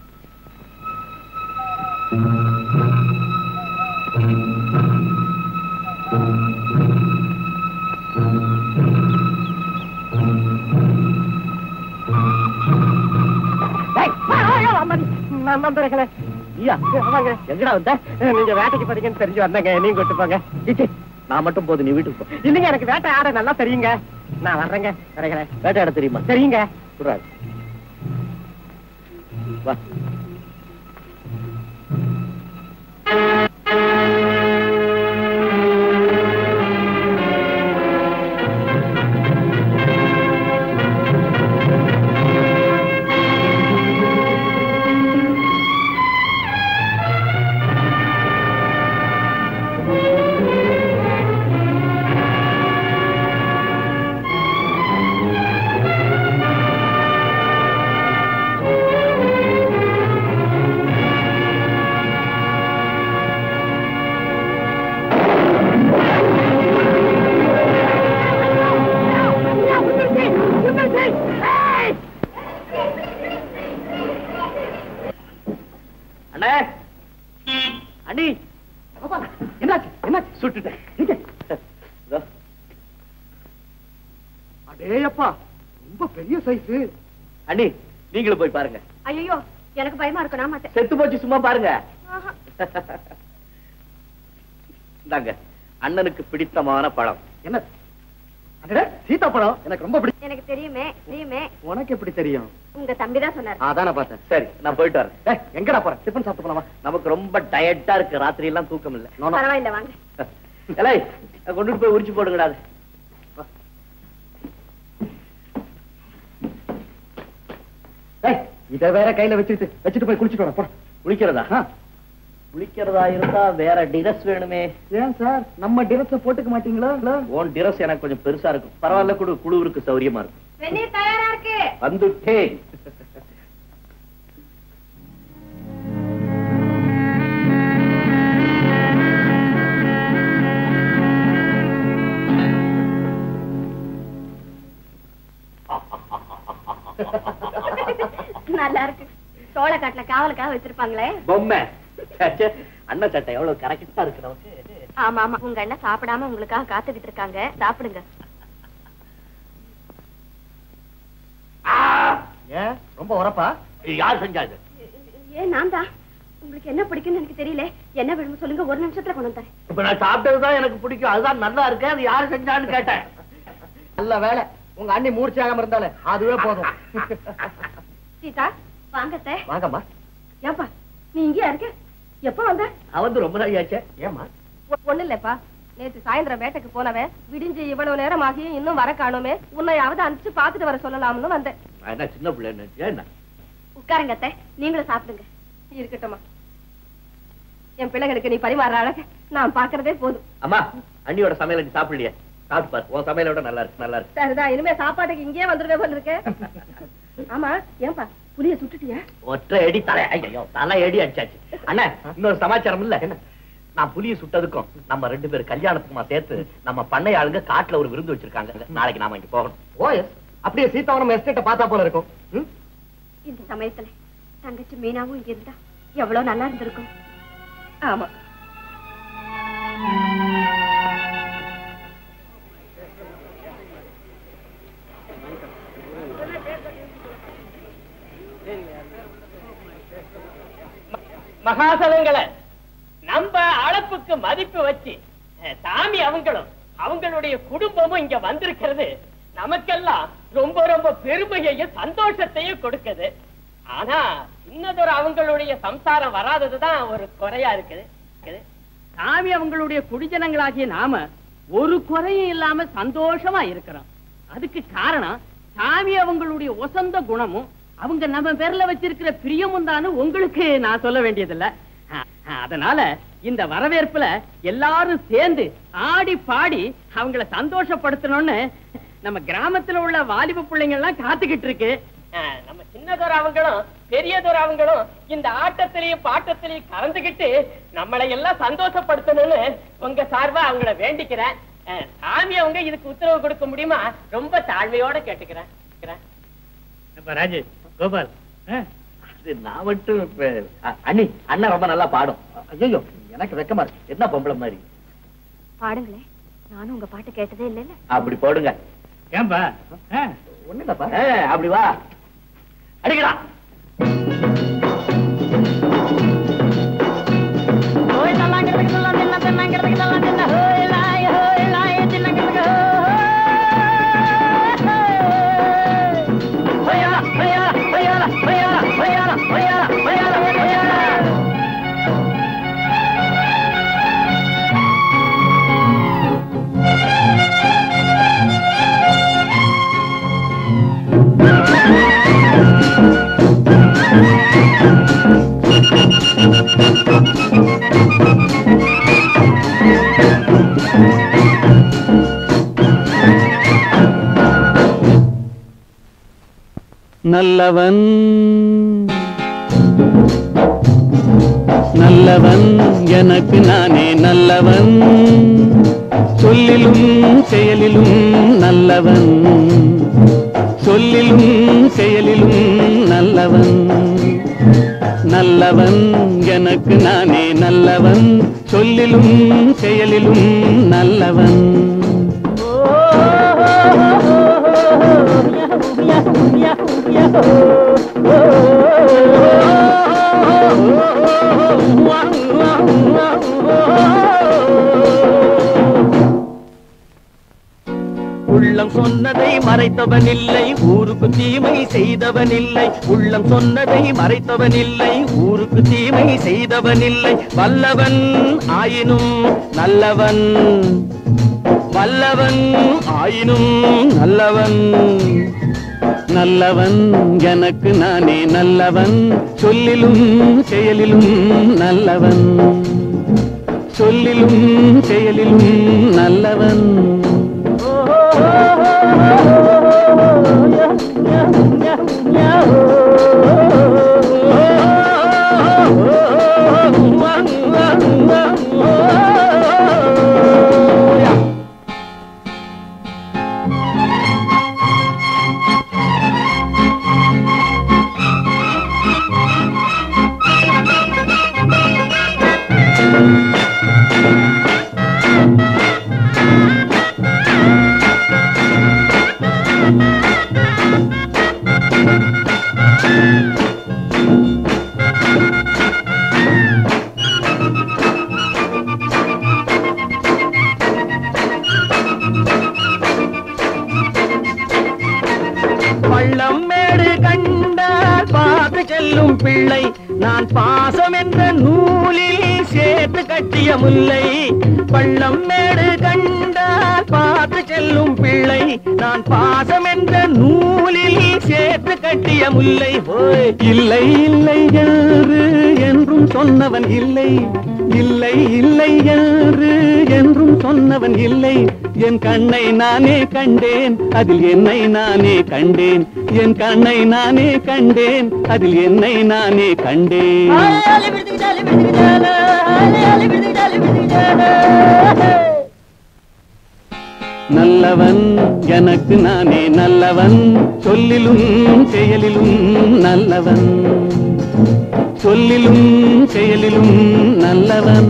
நம்புறேன் ஐயா வாங்க எங்கடா வந்த நீங்க வேட்டைக்கு போறீங்கன்னு தெரிஞ்சு வந்தேங்க நீங்க விட்டு போங்க சீச்சி, நான் மட்டும் போதும் நீ வீட்டுக்கு போ இல்லைங்க எனக்கு வேட்டை ஆட நல்லா தெரியுங்க நான் வர்றேங்க வரைகிறேன் வேட்டையாட தெரியுமா தெரியுங்க சொல்றாரு வா அண்ணே அண்ணி என்னாச்சு என்னாச்சு சுட்டுட்டேன் இங்க. இதோ. அடேயப்பா ரொம்ப பெரிய சைஸ் அண்ணி நீங்களும் போய் பாருங்க ஐயோ எனக்கு பயமா இருக்கு நான் மாட்டேன் செத்து போச்சு சும்மா பாருங்க இந்தாங்க அண்ணனுக்கு பிடித்தமான பழம் என்ன அடடே, சீதாப்பழம் எனக்கு ரொம்ப பிடிக்கும் எனக்கு தெரியுமே தெரியுமே உனக்கு எப்படி தெரியும் உங்க தம்பி தான் சொன்னார் அதான பார்த்தேன் சரி நான் போயிட்டு வரேன் ஏய், எங்கடா போற டிஃபன் சாப்பிட்டு போலாமா நமக்கு ரொம்ப டயர்டா இருக்கு ராத்திரி எல்லாம் தூக்கம் இல்ல நோ, நோ. பரவாயில்ல வாங்க எலை கொண்டுட்டு போய் உரிச்சு போடுங்கடா அது ஏய், இத வேற கையில வச்சுட்டு வச்சுட்டு போய் குளிச்சுட்டு வர போற குளிக்கிறதா குளிக்கிறதா இருந்தா வேற டிரஸ் வேணுமே ஏன் சார் நம்ம டிரெஸ் போட்டுக்க மாட்டீங்களா உன் டிரஸ் எனக்கு கொஞ்சம் பெருசா இருக்கும் பரவாயில்ல குடு குழுவிற்கு சௌரியமா இருக்கும் வெந்நீர் தயாரா இருக்கு வந்துட்டேன் நல்லா இருக்கு சோளக்காட்டுல காவலுக்காக வச்சிருப்பாங்களே பொம்மை ச்சே, ச்சே. அண்ணன் சட்டை எவ்வளவு கரெக்டா இருக்கு நமக்கு ஆமா ஆமா உங்க அண்ணன் சாப்பிடாம உங்களுக்காக காத்துக்கிட்டு இருக்காங்க சாப்பிடுங்க ஏன் ரொம்ப உரப்பா யார் செஞ்சா இது ஏன் நான் தான் உங்களுக்கு என்ன பிடிக்கும்னு எனக்கு தெரியல என்ன வேணுமோ சொல்லுங்க ஒரு நிமிஷத்துல கொண்டு வந்தேன் இப்ப நான் சாப்பிட்டதுதான் எனக்கு பிடிக்கும் அதுதான் நல்லா இருக்கு அது யார் செஞ்சான்னு கேட்டேன் நல்ல வேலை உங்க அண்ணி மூர்ச்சியாகாம இருந்தாலே அதுவே போதும் சீதா வாங்கத்தே வாங்கம்மா ஏப்பா நீ இங்கேயா இருக்க எப்ப வந்த அவன் வந்து ரொம்ப நாள் ஆச்சே ஏமா ஒ- ஒண்ணும் இல்லப்பா நேத்து சாயந்தரம் வேட்டைக்கு போனவன் விடிஞ்சு இவ்வளவு நேரம் ஆகி இன்னும் வர காணோமே உன்னையாவது அனுப்பிச்சு பாத்துட்டு வர சொல்லலாம்னு வந்தேன் நான் என்ன சின்ன பிள்ளைன்னு ஏன்னா உட்காருங்க அத்தை நீங்களும் சாப்பிடுங்க இருக்கட்டும்மா என் பிள்ளைகளுக்கு நீ பரிமாற அழக நான் பாக்குறதே போதும் அம்மா அண்ணியோட சமையல நீ சாப்பிடலையே சாப்பிட்டு பாரு உன் சமையலோட நல்லா இருக்கு நல்லா இருக்கு சரிதான் இனிமே சாப்பாட்டுக்கு இங்கேயே வந்துருவே போல இருக்கு ஆமா ஏன்பா புளிய சுட்டுட்டியா ஒற்றை அடி தலை ஐயோ தலை அடி அடிச்சாச்சு அண்ணா இன்னொரு சமாச்சாரம் இல்ல நான் புலிய சுட்டதுக்கும் நம்ம ரெண்டு பேரும் கல்யாணத்துக்குமா சேர்த்து நம்ம பண்ணை ஆளுங்க காட்டுல ஒரு விருந்து வச்சிருக்காங்க நாளைக்கு நாம இங்க போகணும் ஓஎஸ் அப்படியே சீதாவனம் எஸ்டேட்ட பார்த்தா போல இருக்கும் ம்? இந்த சமயத்துல தங்கச்சி மீனாவும் இங்க இருந்தா எவ்வளவு நல்லா இருந்திருக்கும் ஆமா மகாசனங்களை நம்ம அளப்புக்கு மதிப்பு வச்சு அஹ், சாமி அவங்களும் அவங்களுடைய குடும்பமும் இங்க வந்திருக்கிறது நமக்கெல்லாம் ரொம்ப ரொம்ப பெருமையையும் சந்தோஷத்தையும் கொடுக்குது ஆனா இன்னதொரு அவங்களுடைய சம்சாரம் வராததுதான் ஒரு குறையா இருக்குது இருக்குது. சாமி அவங்களுடைய குடிஜனங்களாகிய நாம ஒரு குறையும் இல்லாம சந்தோஷமா இருக்கிறோம் அதுக்கு காரணம் சாமி அவங்களுடைய ஒசந்த குணமும் அவங்க நம்ம பேர்ல வச்சிருக்கிற பிரியமும் தானு உங்களுக்கு நான் சொல்ல வேண்டியதில்ல அஹ், அதனால இந்த வரவேற்புல எல்லாரும் சேர்ந்து ஆடி பாடி அவங்கள சந்தோஷப்படுத்தணும்னு நம்ம கிராமத்துல உள்ள வாலிப பிள்ளைங்க எல்லாம் காத்துக்கிட்டு இருக்கு அஹ், நம்ம சின்னதொரு அவங்களும் பெரியதொரு அவங்களும் இந்த ஆட்டத்திலையும் பாட்டத்திலையும் கலந்துகிட்டு நம்மளை எல்லாம் சந்தோஷப்படுத்தணும்னு உங்க சார்பா அவங்கள வேண்டிக்கிறேன் அஹ், சாமி அவங்க இதுக்கு உத்தரவு கொடுக்க முடியுமா ரொம்ப தாழ்மையோட கேட்டுக்கிறேன் கேட்டுக்கிறேன். அப்ப ராஜேஷ் கோபால் ஆ, அது நான் மட்டும் இப்ப அ- அண்ணி அண்ணன் ரொம்ப நல்லா பாடும் ஐயோ எனக்கு வெக்கமா இருக்கு என்ன பொம்பளை மாதிரி பாடுங்களேன் நானும் உங்க பாட்டு கேட்டதே இல்லைல்ல அப்படி போடுங்க ஏன்பா ஆ, ஒண்ணு இல்லப்பா அப்படி வா அடிக்கடா ஹோய் தல்லாங்கிறதுக்கு தல்லாம் தின்ன தின்னாங்கிறதுக்கு தல்லாம் தின்ன ஹோய் லாய் ஹோய் லாய் தின்னாங்கிறதுக்கு ஹொய்யாலா, ஹொய்யாலா, ஹொய்யாலா, ஹொய்யாலா, ஹொய்யாலா, ஹொய்யாலா, ஹொய்யாலா, ஹொய்யாலா. நல்லவன் நல்லவன் எனக்கு நானே நல்லவன் சொல்லிலும் செயலிலும் நல்லவன் சொல்லிலும் செயலிலும் நல்லவன் நல்லவன் எனக்கு நானே நல்லவன் சொல்லிலும் செயலிலும் நல்லவன் உள்ளம் சொன்னதை மறைத்தவன் இல்லை ஊருக்கு தீமை செய்தவன் இல்லை உள்ளம் சொன்னதை மறைத்தவன் இல்லை ஊருக்கு தீமை செய்தவன் இல்லை வல்லவன் ஆயினும் நல்லவன் வல்லவன் ஆயினும் நல்லவன் நல்லவன் எனக்கு நானே நல்லவன் சொல்லிலும் செயலிலும் நல்லவன் சொல்லிலும் செயலிலும் நல்லவன் பள்ளம் மேடு கண்டால் பார்த்து செல்லும் பிள்ளை நான் பாசம் என்ற நூலில் சேர்த்து கட்டிய முல்லை பள்ளம் மேடு கண்டால் பார்த்து செல்லும் பிள்ளை நான் பாசம் என்ற நூலில் சேர்த்து கட்டிய முல்லை ஓய் இல்லை இல்லை என்று என்றும் சொன்னவன் இல்லை இல்லை இல்லை என்று என்றும் சொன்னவன் இல்லை என் கண்ணை நானே கண்டேன் அதில் என்னை நானே கண்டேன் என் கண்ணை நானே கண்டேன் அதில் என்னை நானே கண்டேன் நல்லவன் எனக்கு நானே நல்லவன் சொல்லிலும் செயலிலும் நல்லவன் சொல்லிலும் செயலிலும் நல்லவன்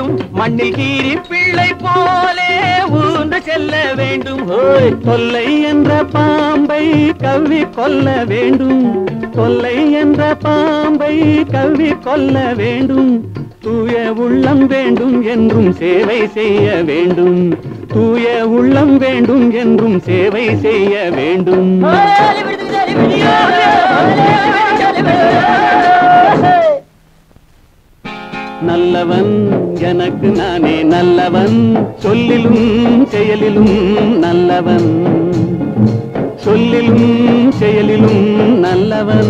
வேண்டும் மண்ணில் கீறி பிள்ளை போலே ஊர்ந்து செல்ல வேண்டும் ஓய் தொல்லை என்ற பாம்பை கவ்வி கொல்ல வேண்டும் தொல்லை என்ற பாம்பை கவ்வி கொல்ல வேண்டும் தூய உள்ளம் வேண்டும் என்றும் சேவை செய்ய வேண்டும் தூய உள்ளம் வேண்டும் என்றும் சேவை செய்ய வேண்டும் நல்லவன் எனக்கு நானே நல்லவன் சொல்லிலும் செயலிலும் நல்லவன் சொல்லிலும் செயலிலும் நல்லவன்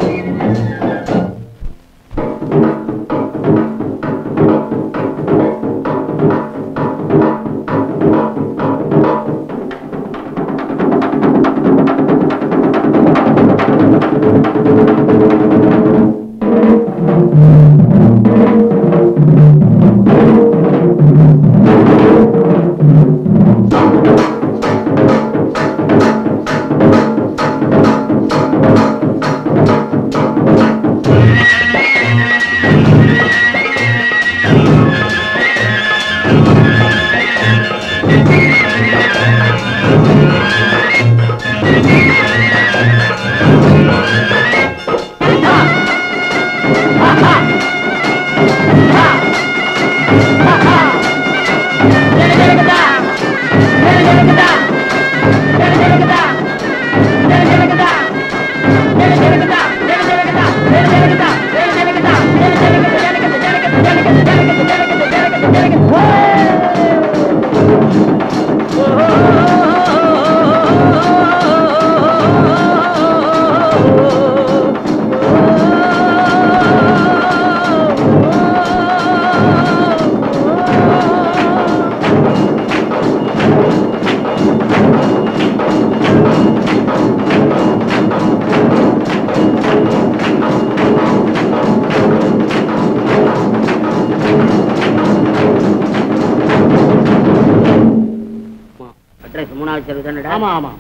அட்ரஸ் மூணாவது தெரு தானடா ஆமா ஆமா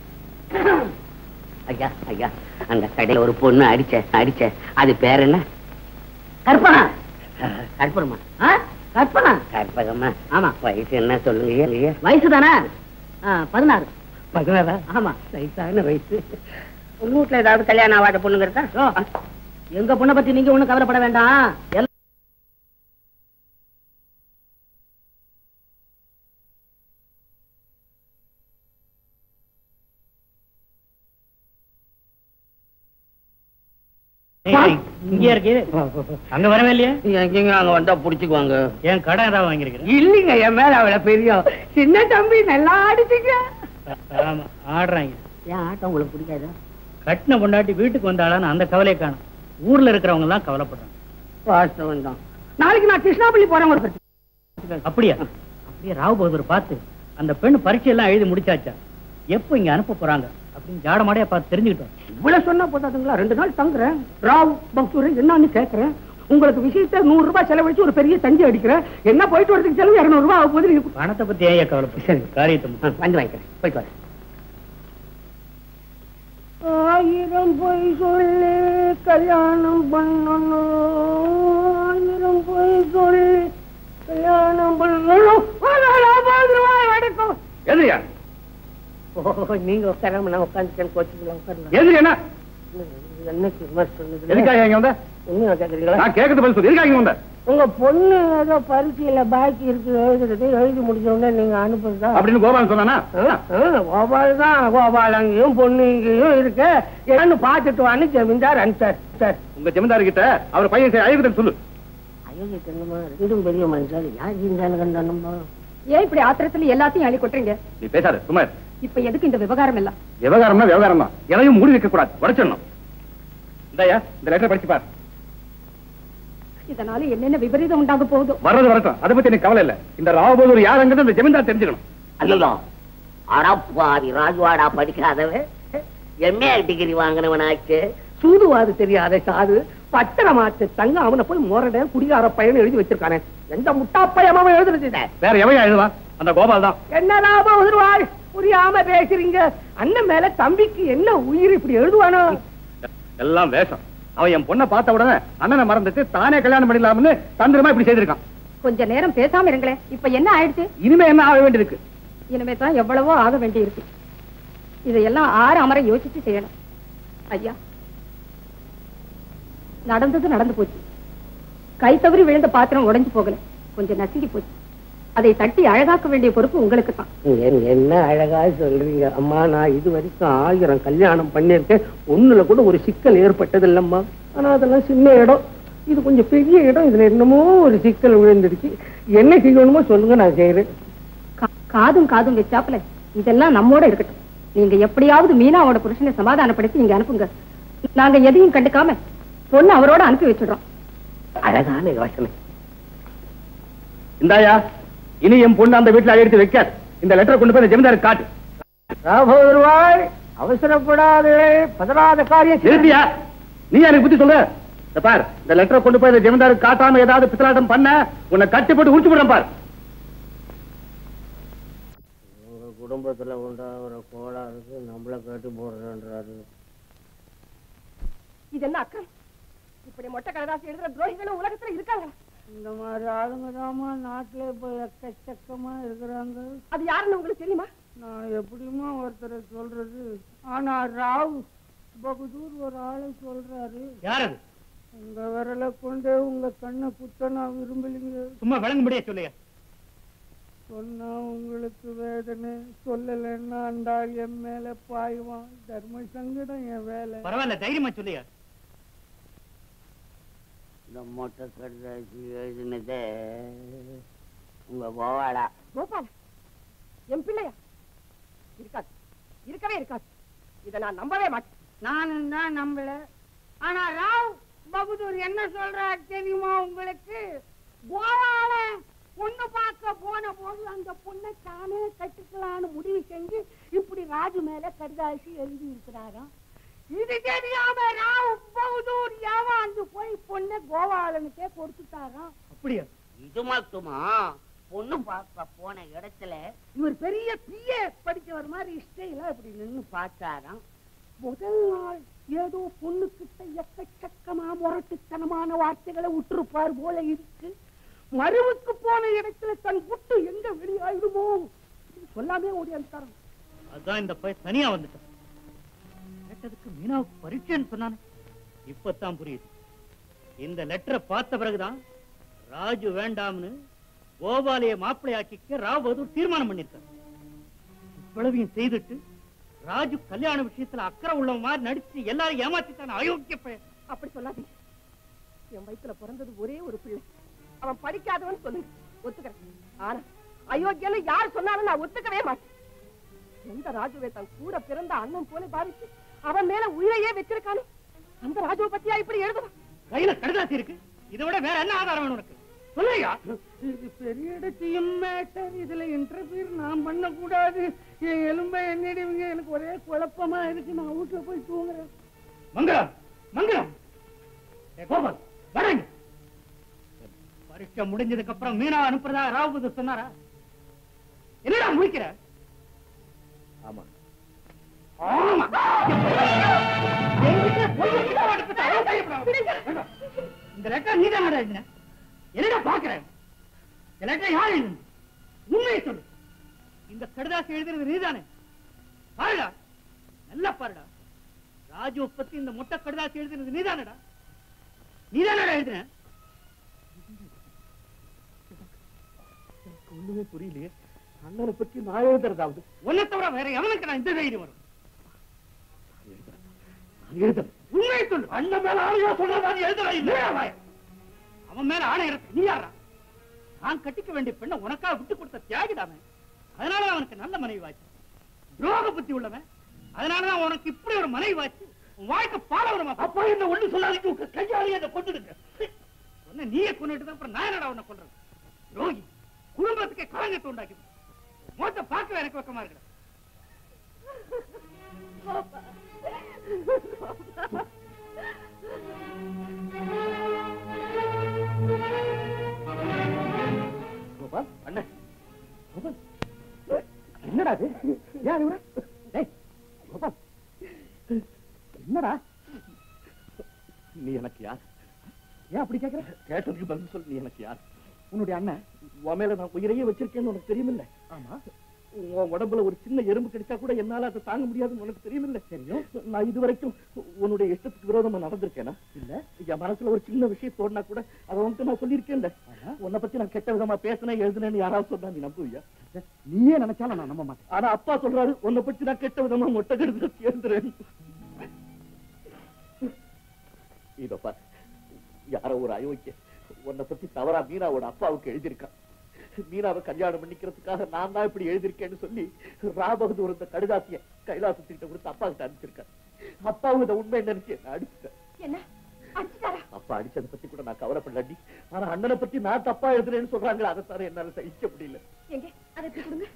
ஐயா ஐயா அந்த கடையில ஒரு பொண்ணு அடிச்ச அடிச்ச அது பேர் என்ன கற்பனா கற்பனமா கற்பனா கற்பகம்மா ஆமா வயசு என்ன சொல்லுங்க ஐயா வயசு தானே பதினாறு பதினாறா ஆமா வயசான வயசு உங்க வீட்டுல ஏதாவது கல்யாணம் ஆகாத பொண்ணுங்க இருக்கா ஓ, எங்க பொண்ணை பத்தி நீங்க ஒண்ணும் கவலைப்பட வேண்டாம் எல்லாம் இங்க இருக்கு அங்க வரவே இல்லையா எங்கெங்க அங்க வந்தா புடிச்சுக்குவாங்க என் கடன் ஏதாவது வாங்கியிருக்கிறேன் இல்லைங்க என் மேல அவளை பெரிய சின்ன தம்பி நல்லா அடிச்சுங்க ஆமா ஆடுறாங்க ஏன் ஆட்டம் உங்களுக்கு பிடிக்காதா கட்டின பொண்டாட்டி வீட்டுக்கு வந்தாளான்னு அந்த கவலையை காணும் ஊர்ல இருக்கிறவங்க எல்லாம் கவலைப்படுறாங்க வாஸ்தவம் தான் நாளைக்கு நான் கிருஷ்ணாபள்ளி போறேன் ஒரு பத்து. அப்படியா அப்படியே ராவ் பகதூர் பார்த்து அந்த பெண் பரீட்சை எல்லாம் எழுதி முடிச்சாச்சா எப்போ இங்க அனுப்ப போறாங்க அப்படின்னு ஜாடமாடையா பார்த்து தெரிஞ்சுக்கிட்டோம் இவ்வளவு சொன்னா போதாதுங்களா ரெண்டு நாள் தங்குறேன் ராவ் பக்தூர் என்னன்னு கேக்குறேன் உங்களுக்கு விஷயத்த நூறு ரூபாய் செலவழிச்சு ஒரு பெரிய தஞ்சி அடிக்கிறேன் என்ன போயிட்டு வரதுக்கு செலவு இருநூறு ரூபாய் ஆகும் போது நீங்க பணத்தை பத்தி ஏன் கவலைப்படு சரி காரியத்தை முடிச்சு. வந்து வாங்கிக்கிறேன் போயிட்டு வரேன் ஆயிரம் பொய் சொல்லி கல்யாணம் பண்ணணும் ஆயிரம் பொய் சொல்லி கல்யாணம் பண்ணணும் ரூபாய் எடுக்கும் எதிரியா ஓ நீங்க உட்காராம நான் உட்காந்துட்டேன் கோச்சிக்கலாம் உட்காரலாம் எதிரி என்ன என்னைக்கு விமர்சனம் சொன்னது எதுக்காக இங்க வந்த உண்மையா கேக்குறீங்களா நான் கேட்கறது பதில் சொல்லு எதுக்காக இங்க வந்த உங்க பொண்ணு ஏதோ பரீட்சையில பாக்கி இருக்கு எழுதுறது எழுதி முடிஞ்ச உடனே நீங்க அனுப்புறதா அப்படின்னு கோபாலன் சொன்னானா கோபால் தான் கோபால் அங்கேயும் பொண்ணு இங்கேயும் இருக்கு என்னன்னு பாத்துட்டு வான்னு ஜமீன்தார் அனுப்பிச்சார் சார் உங்க ஜமீன்தார் கிட்ட அவர் பையன் சரி அழகுதல் சொல்லு ஐயோ என்னமா ரெண்டும் பெரிய மனுஷன் யார் இருந்தாலும் கண்டானுமா ஏன் இப்படி ஆத்திரத்துல எல்லாத்தையும் அள்ளி கொட்டுறீங்க நீ பேசாத சும்மா இரு. இப்ப எதுக்கு இந்த விவகாரம் எல்லாம் விவகாரம்னா விவகாரம் தான் எதையும் மூடி வைக்க கூடாது உடைச்சிடணும் இந்தாயா இந்த லெட்டர் படிச்சு பார் இதனால என்னென்ன விபரீதம் உண்டாக போகுதோ வர்றது வரட்டும் அதை பத்தி எனக்கு கவலை இல்ல இந்த ராவபோதூர் யாருங்கிறது இந்த ஜமீன்தார் தெரிஞ்சுக்கணும் ஐயோ அடப்பாவி ராஜ்வாடா படிக்காதவன் எம்ஏ டிகிரி வாங்கினவனாச்சு சூதுவாது தெரியாத சாது பத்திரமாச்சு தங்க அவனை போய் மோரட குடிகார பையன் எழுதி வச்சிருக்கானே எந்த முட்டா பையன் அவன் எழுதுறது வேற எவையா எழுதுவான் அந்த கோபால் தான் என்ன லாபம் உதிர்வாள் புரியாம பேசுறீங்க அண்ணன் மேல தம்பிக்கு என்ன உயிர் இப்படி எழுதுவானோ எல்லாம் வேஷம் அவன் என் பொண்ணை பார்த்த உடனே அண்ணனை மறந்துட்டு தானே கல்யாணம் பண்ணிடலாம்னு தந்திரமா இப்படி செய்திருக்கான் கொஞ்ச நேரம் பேசாம இருங்களேன் இப்ப என்ன ஆயிடுச்சு இனிமே என்ன ஆக வேண்டியிருக்கு இனிமே தான் எவ்வளவோ ஆக வேண்டி இருக்கு இதையெல்லாம் ஆறு அமர யோசிச்சு செய்யணும் ஐயா நடந்தது நடந்து போச்சு கை தவறி விழுந்த பாத்திரம் உடைஞ்சு போகல கொஞ்சம் நசுங்கி போச்சு அதை தட்டி அழகாக்க வேண்டிய பொறுப்பு உங்களுக்கு தான் என்- என்ன அழகா சொல்றீங்க அம்மா நான் இது வரைக்கும் ஆயிரம் கல்யாணம் பண்ணிருக்கேன் ஒண்ணுல கூட ஒரு சிக்கல் ஏற்பட்டது இல்லம்மா ஆனா அதெல்லாம் சின்ன இடம் இது கொஞ்சம் பெரிய இடம் இதுல என்னமோ ஒரு சிக்கல் விழுந்துடுச்சு என்ன செய்யணுமோ சொல்லுங்க நான் செய்யறேன் கா- காதும் காதும் வச்சாப்புல இதெல்லாம் நம்மோட இருக்கட்டும் நீங்க எப்படியாவது மீனாவோட புருஷனை சமாதானப்படுத்தி இங்க அனுப்புங்க நாங்க எதையும் கண்டுக்காம பொண்ணு அவரோட அனுப்பி வச்சிடுறோம் அழகான யோசனை இந்தாயா இனி என் பொண்ணு அந்த வீட்டுல எடுத்து வைக்காது இந்த லெட்டரை கொண்டு போய் இந்த ஜமீன்தாருக்கு காட்டு ராபோதர்வாய் அவசரப்படாதே பதறாத காரியம் செய்யாதே. நிறுத்தியா நீ எனக்கு புத்தி சொல்லு இந்த பார் இந்த லெட்டரை கொண்டு போய் இந்த ஜமீன்தாருக்கு காட்டாம ஏதாவது பித்தலாட்டம் பண்ண உன்னை கட்டி போட்டு உடிச்சு விடுறேன் பார் உங்க குடும்பத்துல உண்டாகிற கோளாறுக்கு நம்மள கட்டு போடுறேன்றாரு இது என்ன அக்கம் இப்படி மொட்டை கடதாசி எழுதுற துரோகிகளும் உலகத்துல இருக்காங்க இந்த மாதிரி ஆளுங்க தாமா நாட்டுல இப்ப எக்கச்சக்கமா இருக்கிறாங்க அது யாருன்னு உங்களுக்கு தெரியுமா நான் எப்படியுமா ஒருத்தரை சொல்றது ஆனா ராவ் பகுதூர் ஒரு ஆளை சொல்றாரு யார் அது உங்க விரலை கொண்டு உங்க கண்ணை குத்த நான் விரும்பலைங்க சும்மா விளங்கும்படியே சொல்லுங்க சொன்னா உங்களுக்கு வேதனை சொல்லலைன்னா அந்த ஆள் என் மேல பாய்வான் தர்ம சங்கடம் என் வேலை பரவாயில்ல தைரியமா சொல்லுங்க இந்த மொட்டை கடிதாசி எழுதினதே உங்க போவாடா கோபால் என் பிள்ளையா இருக்காது இருக்கவே இருக்காது இதை நான் நம்பவே மாட்டேன் நானும் தான் நம்பல ஆனா ராவ் பகதூர் என்ன சொல்றாரு தெரியுமா உங்களுக்கு கோவால பொண்ணு பார்க்க போன போது அந்த பொண்ணை தானே கட்டிக்கலாம்னு முடிவு செஞ்சு இப்படி ராஜு மேல கடிதாசி எழுதி இருக்கிறாராம் இது தெரியாம ராவ் பகதூர் ஏமாந்து போய் பொண்ணை கோவாலனுக்கே கொடுத்துட்டாராம் அப்படியா இது மட்டுமா பொண்ணு பார்க்க போன இடத்துல இவர் பெரிய பிஏ படிச்சவர் மாதிரி ஸ்டைல இப்படி நின்னு பார்த்தாராம் முதல் நாள் ஏதோ பொண்ணுகிட்ட எக்கச்சக்கமா முரட்டுத்தனமான வார்த்தைகளை விட்டுருப்பார் போல இருக்கு மருவுக்கு போன இடத்துல தன் புட்டு எங்க வெளியாயிடுமோ சொல்லாமே ஓடியாந்துட்டாராம் அதான் இந்த பையன் தனியா வந்துட்டான் கேட்டதுக்கு மீனாவுக்கு பரீட்சைன்னு சொன்னானே இப்பதான் புரியுது இந்த லெட்டரை பார்த்த பிறகுதான் ராஜு வேண்டாம்னு கோபாலைய மாப்பிள்ளையாக்கிக்க ராவ் பகதூர் தீர்மானம் பண்ணிருக்கார் இவ்வளவையும் செய்துட்டு ராஜு கல்யாண விஷயத்துல அக்கறை உள்ளவன் மாதிரி நடிச்சு எல்லாரும் ஏமாத்திட்டான் அயோக்கிய பையன் அப்படி சொல்லாதீங்க என் வயித்துல பிறந்தது ஒரே ஒரு பிள்ளை அவன் படிக்காதவன் சொல்லுங்க ஒத்துக்கிறேன் ஆனா அயோக்கியன்னு யார் சொன்னாலும் நான் ஒத்துக்கவே மாட்டேன் எந்த ராஜுவை தன் கூட பிறந்த அண்ணன் போல பாவிச்சு அவன் மேல உயிரையே வச்சிருக்கானே அந்த ராஜுவை பத்தியா இப்படி எழுதுவான் கையில கடுதாசி இருக்கு இதை விட வேற என்ன ஆதாரம் வேணும் உனக்கு சொல்லுயா இது பெரிய இடத்தையும் மேட்டர் இதுல இன்டர்வியூ நான் பண்ண கூடாது என் எலும்பை என்னிடுவீங்க எனக்கு ஒரே குழப்பமா இருக்கு நான் வீட்டுல போய் தூங்குறேன் மங்களம் மங்களம் ஏ கோபால் வரங்க பரீட்சை முடிஞ்சதுக்கு அப்புறம் மீனா அனுப்புறதா ராவுபது சொன்னாரா என்னடா முடிக்கிற ஆமா ஆமா என்கிட்ட பொய் சொல்லிட்டு அனுப்பிட்ட, அதான் பயப்படாத. இந்த லெட்டர் நீ தான் எழுதின என்னடா பாக்குற இந்த லெட்டர் யார் எழுதுன உண்மையை சொல்லு இந்த கடிதாசி எழுதுறது நீதானே பாருடா நல்லா பாருடா ராஜு பத்தி இந்த மொட்டை கடிதாசி எழுதுனது நீதானடா நீதானடா எழுதுன எனக்கு ஒண்ணுமே புரியலையே அண்ணனை பத்தி நான் எழுதுறதாவது உன்னை தவிர வேற எவனுக்கு நான் இந்த தைரியம் வரும் நான் எழுதுறேன் உண்மையை சொல்லு அண்ணன் மேல ஆணையா சொன்னா நீ எழுதுறா இல்லையா வாய்? அவன் மேல ஆணை இருக்கு நீ யாரா நான் கட்டிக்க வேண்டிய பெண்ணை உனக்காக விட்டு கொடுத்த தியாகிடாம அதனால அவனுக்கு நல்ல மனைவி வாச்சு துரோக புத்தி உள்ளவன் அதனாலதான் உனக்கு இப்படி ஒரு மனைவி வாச்சு உன் வாழ்க்கை பாலவரமா அப்பா என்ன ஒண்ணு சொல்லாதீங்க உங்க கையாளி என்ன கொண்டுடுங்க சொன்ன நீயே கொண்டுட்டு அப்புறம் நான் என்னடா உன்னை கொள்றேன் துரோகி குடும்பத்துக்கு கலங்கத்தை உண்டாக்கி மோத்த பார்க்க எனக்கு வெக்கமா இருக்கிற கோபால் அண்ணன் கோபால் என்னடா இது ஏன் அழுகுற? டேய் கோபால் என்னடா நீ எனக்கு யார் ஏன் அப்படி கேக்குற கேட்டதுக்கு பதில் சொல்லு நீ எனக்கு யார் உன்னுடைய அண்ணன் உன் மேல நான் உயிரையே வச்சிருக்கேன்னு உனக்கு தெரியுமில்ல ஆமா உன் உடம்புல ஒரு சின்ன எறும்பு கிடைச்சா கூட என்னால அதை தாங்க முடியாதுன்னு உனக்கு தெரியுமில்ல தெரியும் நான் இது வரைக்கும் உன்னுடைய இஷ்டத்துக்கு விரோதமா நடந்திருக்கேனா இல்ல என் மனசுல ஒரு சின்ன விஷயம் தோணுனா கூட அதை வந்து நான் சொல்லியிருக்கேன்ல உன்னை பத்தி நான் கெட்ட விதமா பேசினேன் எழுதுனேன்னு யாராவது சொன்னா நீ நம்புவியா நீயே நினைச்சாலும் நான் நம்ப மாட்டேன் ஆனா அப்பா சொல்றாரு உன்னை பத்தி நான் கெட்ட விதமா மொட்டை கெடுத்து எழுதுறேன் இதோ பாரு யாரோ ஒரு அயோக்கிய உன்னை பத்தி தவறா மீனாவோட அப்பாவுக்கு எழுதியிருக்கான் மீனாவை கல்யாணம் பண்ணிக்கிறதுக்காக நான் தான் இப்படி எழுதியிருக்கேன்னு சொல்லி ராபகதூர் இந்த கடுதாசிய கைலாசத்திட்ட கொடுத்து அப்பா கிட்ட அனுப்பிச்சிருக்கேன் அப்பாவும் இதை உண்மை நினைச்சு என்ன அடிச்சுட்டேன் என்ன அடிச்சுட்டாரா அப்பா அடிச்சதை பத்தி கூட நான் கவலைப்படலாண்டி ஆனா அண்ணனை பத்தி நான் தப்பா எழுதுறேன்னு சொல்றாங்களே அதை தவிர என்னால சகிக்க முடியல எங்க அதை எப்படி கொடுங்க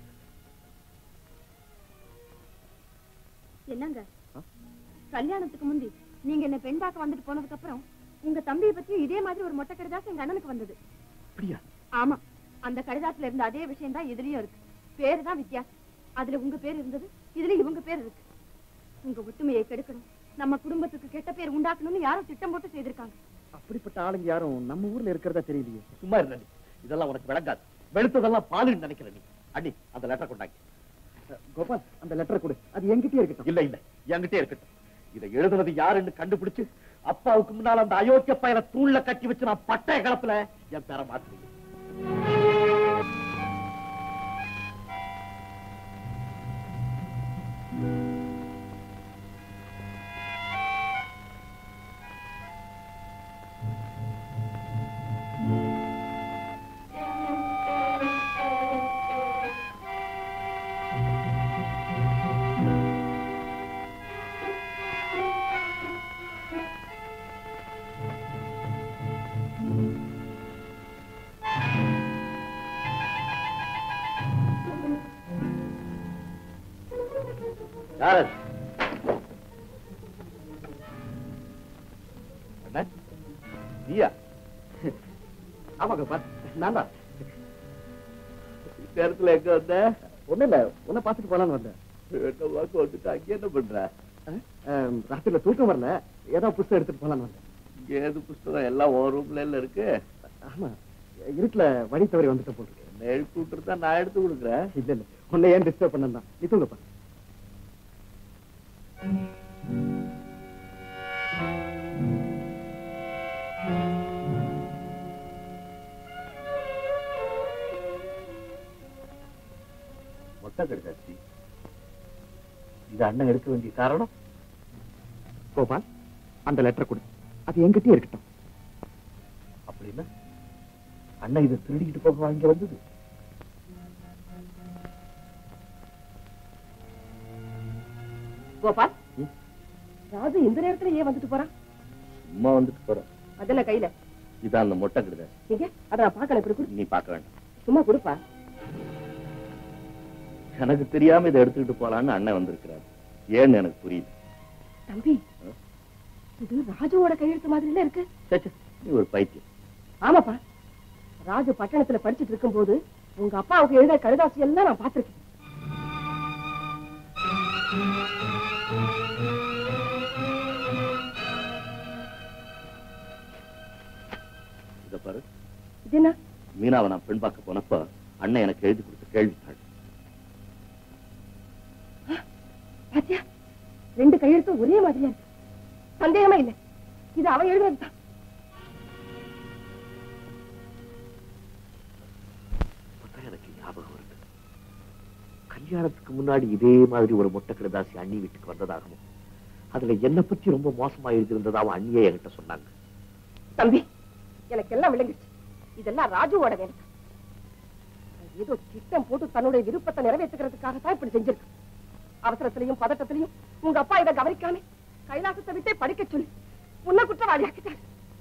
என்னங்க கல்யாணத்துக்கு முந்தி நீங்க என்ன பெண் பார்க்க வந்துட்டு போனதுக்கு அப்புறம் உங்க தம்பியை பத்தியும் இதே மாதிரி ஒரு மொட்டை கடிதாசு எங்க அண்ணனுக்கு வந்தது அப்படியா ஆமா அந்த கடிதாசுல இருந்த அதே விஷயம் தான் இதுலயும் இருக்கு பேரு தான் வித்தியாசம் அதுல உங்க பேர் இருந்தது இதுல இவங்க பேர் இருக்கு உங்க ஒற்றுமையை கெடுக்கணும் நம்ம குடும்பத்துக்கு கெட்ட பேர் உண்டாக்கணும்னு யாரும் திட்டம் போட்டு செய்திருக்காங்க அப்படிப்பட்ட ஆளுங்க யாரும் நம்ம ஊர்ல இருக்கிறதா தெரியலையே சும்மா இருந்த இதெல்லாம் உனக்கு விளங்காது வெளுத்ததெல்லாம் பாலுன்னு நினைக்கிற நீ அண்ணி அந்த லெட்டர் கொண்டாங்க கோபால் அந்த லெட்டர் கொடு அது என்கிட்டயே இருக்கட்டும் இல்ல இல்ல என்கிட்டே இருக்கட்டும் இதை எழுதுனது யாருன்னு கண்டுபிடிச்சு அப்பாவுக்கு முன்னால அந்த அயோக்கிய பையனை தூண்ல கட்டி வச்சு நான் பட்டய கலப்புல என் பேரை மாத்துறீங்க யார் அது? அண்ணா, நீயா ஆமா கோபால் நான் தான் நேரத்துல எங்க வந்த ஒண்ணும் இல்ல உன்னை பாத்துட்டு போலான்னு வந்தேன் என்ன வாக்கு வந்துட்டு அங்க என்ன பண்ற ஆம், ராத்திரில தூக்கம் வரல ஏதோ புஸ்தகம் எடுத்துட்டு போலான்னு வந்தேன் இங்க ஏது புஸ்தகம் எல்லாம் ஒரு ரூம்ல இல்ல இருக்கு ஆமா இருட்டுல வழி தவறி வந்துட்டு போட்டு என்ன எழுப்பி விட்டுருந்தா நான் எடுத்து கொடுக்குறேன் இல்ல இல்ல உன்னை ஏன் டிஸ்டர்ப் பண்ணா நீ தூங்கப்பா மொட்டை கடிதாச்சு இது அண்ணன் எடுக்க வேண்டிய காரணம் கோபால் அந்த லெட்டர் கொடு அது என்கிட்டயே இருக்கட்டும் அப்படின்னா அண்ணன் இதை திருடிக்கிட்டு போக வாங்கி வந்தது கோபால் ராஜு இந்த நேரத்துல ஏன் வந்துட்டு போறான் சும்மா வந்துட்டு போறேன் அதெல்லாம் கையில இதான் அந்த மொட்டை கடிதாச்சு நீங்க அத நான் பார்க்கல இப்படி கொடு நீ பார்க்க வேண்டாம் சும்மா கொடுப்பா எனக்கு தெரியாம இதை எடுத்துக்கிட்டு போலான்னு அண்ணன் வந்திருக்கிறார் ஏன்னு எனக்கு புரியுது தம்பி இது ராஜுவோட கையெழுத்து மாதிரி இருக்கு சே, சே, நீ ஒரு பைத்தியம் ஆமாப்பா ராஜு பட்டணத்துல படிச்சிட்டு இருக்கும்போது உங்க அப்பாவுக்கு எழுத கடிதாசி எல்லாம் நான் பார்த்திருக்கேன் இத பாரு இது என்ன மீனாவை நான் பெண் பார்க்க போனப்ப அண்ணன் எனக்கு எழுதி கொடுத்த கேள்வித்தாள் பாத்தியா ரெண்டு கையெழுத்தும் ஒரே மாதிரியா இருக்கு சந்தேகமே இல்லை இது அவ எழுதுறதுதான் இப்பதான் எனக்கு ஞாபகம் வருது கல்யாணத்துக்கு முன்னாடி இதே மாதிரி ஒரு மொட்டை கடிதாசி அண்ணி வீட்டுக்கு வந்ததாகவும் அதுல என்னை பத்தி ரொம்ப மோசமா எழுதியிருந்ததாவும் அண்ணியே என்கிட்ட சொன்னாங்க தம்பி எனக்கு எல்லாம் விளங்குச்சு இதெல்லாம் ராஜுவோட வேலை தான். ஏதோ திட்டம் போட்டு தன்னுடைய விருப்பத்தை நிறைவேற்றுக்கிறதுக்காக தான் இப்படி செஞ்சிருக்கு அவசரத்திலையும் பதட்டத்திலையும் உங்க அப்பா இதை கவனிக்காம கைலாசத்தை விட்டே படிக்க சொல்லி உன்னை குற்றவாளி ஆக்கிட்டார்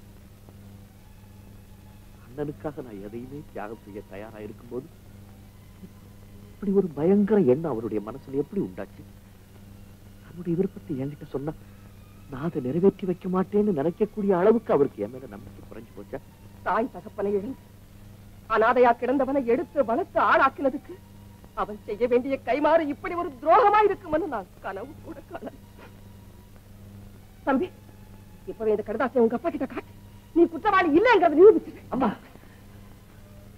அண்ணனுக்காக நான் எதையுமே தியாகம் செய்ய தயாரா இருக்கும்போது இப்படி ஒரு பயங்கர எண்ணம் அவருடைய மனசுல எப்படி உண்டாச்சு தன்னுடைய விருப்பத்தை என்கிட்ட சொன்னா நான் அதை நிறைவேற்றி வைக்க மாட்டேன்னு நினைக்கக்கூடிய அளவுக்கு அவருக்கு என் மேல நம்பிக்கை குறைஞ்சு போச்சா தாய் தகப்பனை இழந்து அனாதையா கிடந்தவனை எடுத்து வளர்த்து ஆளாக்கினதுக்கு அவன் செய்ய வேண்டிய கைமாறு இப்படி ஒரு துரோகமா இருக்குமென்னு நான் கனவு கூட காணல தம்பி இப்பவே இந்த கடுதாசை உங்க அப்பா கிட்ட காட்டு நீ குற்றவாளி இல்லைங்கிறத நிரூபிச்சு அம்மா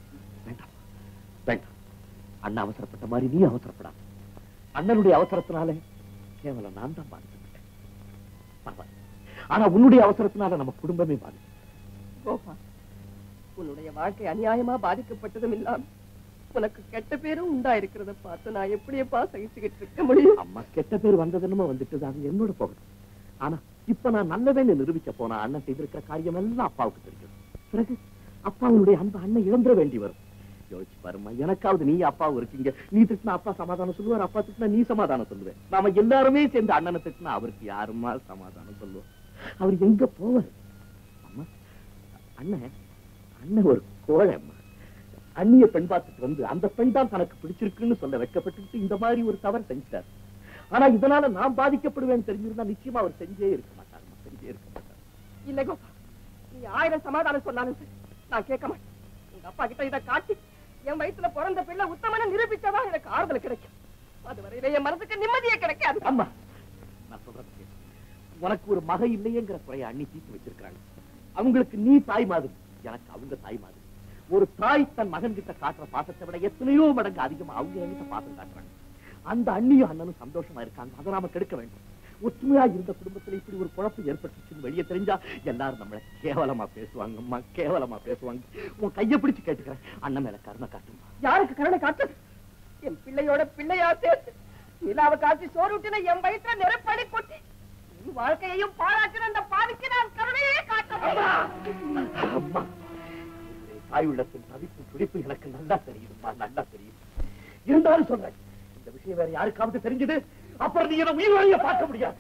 அண்ணன் அவசரப்பட்ட மாதிரி நீ அவசரப்படாத அண்ணனுடைய அவசரத்தினால கேவலம் நான் தான் பாதிக்கப்பட்டேன் பரவாயில்ல. ஆனா உன்னுடைய அவசரத்தினால நம்ம குடும்பமே பாதிக்கும் கோபா உன்னுடைய வாழ்க்கை அநியாயமா பாதிக்கப்பட்டதும் இல்லாம உனக்கு கெட்ட பேரும் உண்டாயிருக்கிறத பார்த்து நான் எப்படியப்பா சகிச்சுக்கிட்டு இருக்க முடியும் அம்மா கெட்ட பேர் வந்ததுன்னு வந்துட்டு அது என்னோட போகணும் ஆனா இப்ப நான் நல்லவேன்னு நிரூபிக்க போனா அண்ணன் செய்திருக்கிற காரியம் எல்லாம் அப்பாவுக்கு தெரியும் பிறகு அப்பாவுடைய அன்பு அண்ணன் இழந்துட வேண்டி வரும் யோசிச்சு பாருமா எனக்காவது நீ அப்பாவும் இருக்கீங்க நீ திட்டினா அப்பா சமாதானம் சொல்லுவார் அப்பா திட்டினா நீ சமாதானம் சொல்லுவேன் நாம எல்லாருமே சேர்ந்து அண்ணனை திட்டினா அவருக்கு யாருமா சமாதானம் சொல்லுவோம் அவர் எங்க போவார் அம்மா அண்ணன் அண்ணன் ஒரு கோழை அம்மா அந்நிய பெண் பார்த்துட்டு வந்து அந்த பெண் தான் தனக்கு பிடிச்சிருக்குன்னு சொல்ல வைக்கப்பட்டுட்டு இந்த மாதிரி ஒரு தவறு செஞ்சிட்டார் ஆனா இதனால நான் பாதிக்கப்படுவேன்னு தெரிஞ்சிருந்தா நிச்சயமா அவர் செஞ்சே இருக்க மாட்டார் செஞ்சே இருக்க மாட்டார் இல்ல கோபா நீ ஆயிரம் சமாதானம் சொன்னாலும் சரி நான் கேட்க மாட்டேன் உங்க அப்பா கிட்ட இதை காட்டி என் வயித்துல பிறந்த பிள்ளை உத்தமன நிரூபிச்சதான் எனக்கு ஆறுதல் கிடைக்கும் அது வரையில என் மனசுக்கு நிம்மதியே கிடைக்காது அம்மா நான் சொல்றது கேளு. உனக்கு ஒரு மக இல்லையேங்கிற குறைய அண்ணி தீர்த்து வச்சிருக்காங்க அவங்களுக்கு நீ தாய் மாதிரி எனக்கு அவங்க தாய் மாதிரி ஒரு தாய் தன் மகன் கிட்ட காட்டுற பாசத்தை விட எத்தனையோ மடங்கு அதிகமா அவங்க என்கிட்ட பாசம் காட்டுறாங்க அந்த அண்ணியும் அண்ணனும் சந்தோஷமா இருக்காங்க அதை நாம கெடுக்க வேண்டும் ஒற்றுமையா இருந்த குடும்பத்துல இப்படி ஒரு குழப்பம் ஏற்பட்டுச்சுன்னு வெளியே தெரிஞ்சா எல்லாரும் நம்மள கேவலமா பேசுவாங்கம்மா கேவலமா பேசுவாங்க உன் கையை பிடிச்சு கேட்டுக்கிறேன் அண்ணன் மேல கருணை காட்டுமா யாருக்கு கருணை காட்டுறது என் பிள்ளையோட பிள்ளையா சேர்த்து நிலாவை காட்சி சோறுட்டின என் வயிற்றுல நெருப்படி கொட்டி என் வாழ்க்கையையும் பாழாக்கிற அந்த பாவிக்கு நான் கருணையே காட்டுறேன் அம்மா தாய் உள்ளத்தின் தவிப்பு துடிப்பு எனக்கு நல்லா தெரியுதும்மா நல்லா தெரியும் இருந்தாலும் சொல்றேன் இந்த விஷயம் வேற யாருக்காவது தெரிஞ்சது அப்புறம் நீ என்ன உயிர் வழிய பார்க்க முடியாது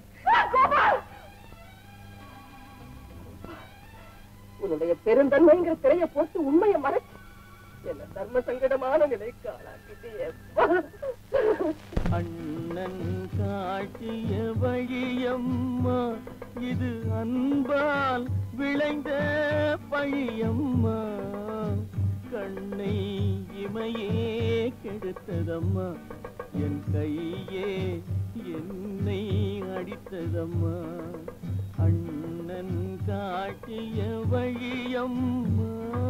உன்னுடைய பெருந்தன்மைங்கிற திரைய போட்டு உண்மையை மறைச்சு என்ன தர்ம சங்கடமான நிலைக்கு ஆளாக்கிட்டே அண்ணன் காட்டிய வழியம்மா இது அன்பால் விளைந்த பழியம்மா கண்ணை இமையே கெடுத்ததம்மா என் கையே என்னை அடித்ததம்மா அண்ணன் காட்டிய வழியம்மா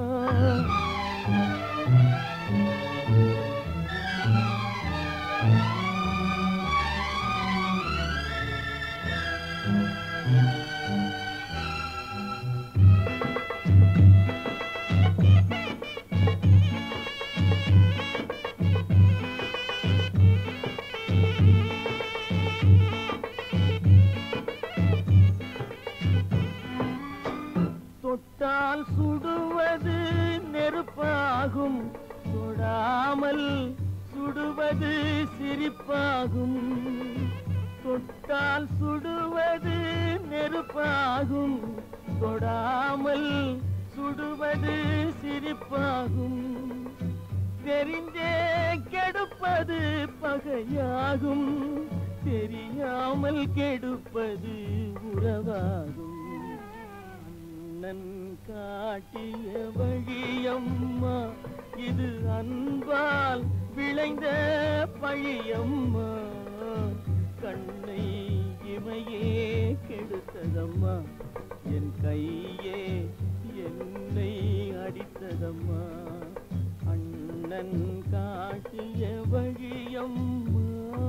தொட்டால் சுடுவது நெருப்பாகும் தொடாமல் சுடுவது சிரிப்பாகும் தொட்டால் சுடுவது நெருப்பாகும் தொடாமல் சுடுவது சிரிப்பாகும் தெரிந்தே கெடுப்பது பகையாகும் தெரியாமல் கெடுப்பது உறவாகும் அண்ணன் காட்டிய வழியம்மா இது அன்பால் விளைந்த பழியம்மா கண்ணை இமையே கெடுத்ததம்மா என் கையே என்னை அடித்ததம்மா அண்ணன் காட்டிய வழியம்மா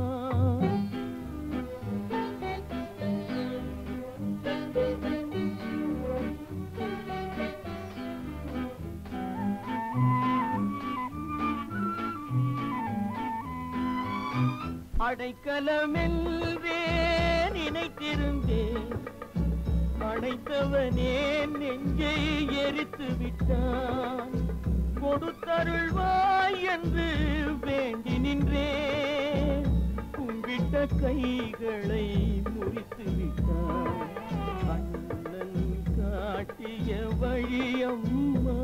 அடைக்கலமென்றே நினைத்திருந்தேன் அடைத்தவனே நெஞ்சை எரித்து விட்டான் கொடுத்தருள்வாய் என்று வேண்டி நின்றேன் கும்பிட்ட கைகளை முறித்து விட்டான் அண்ணன் காட்டிய வழியம்மா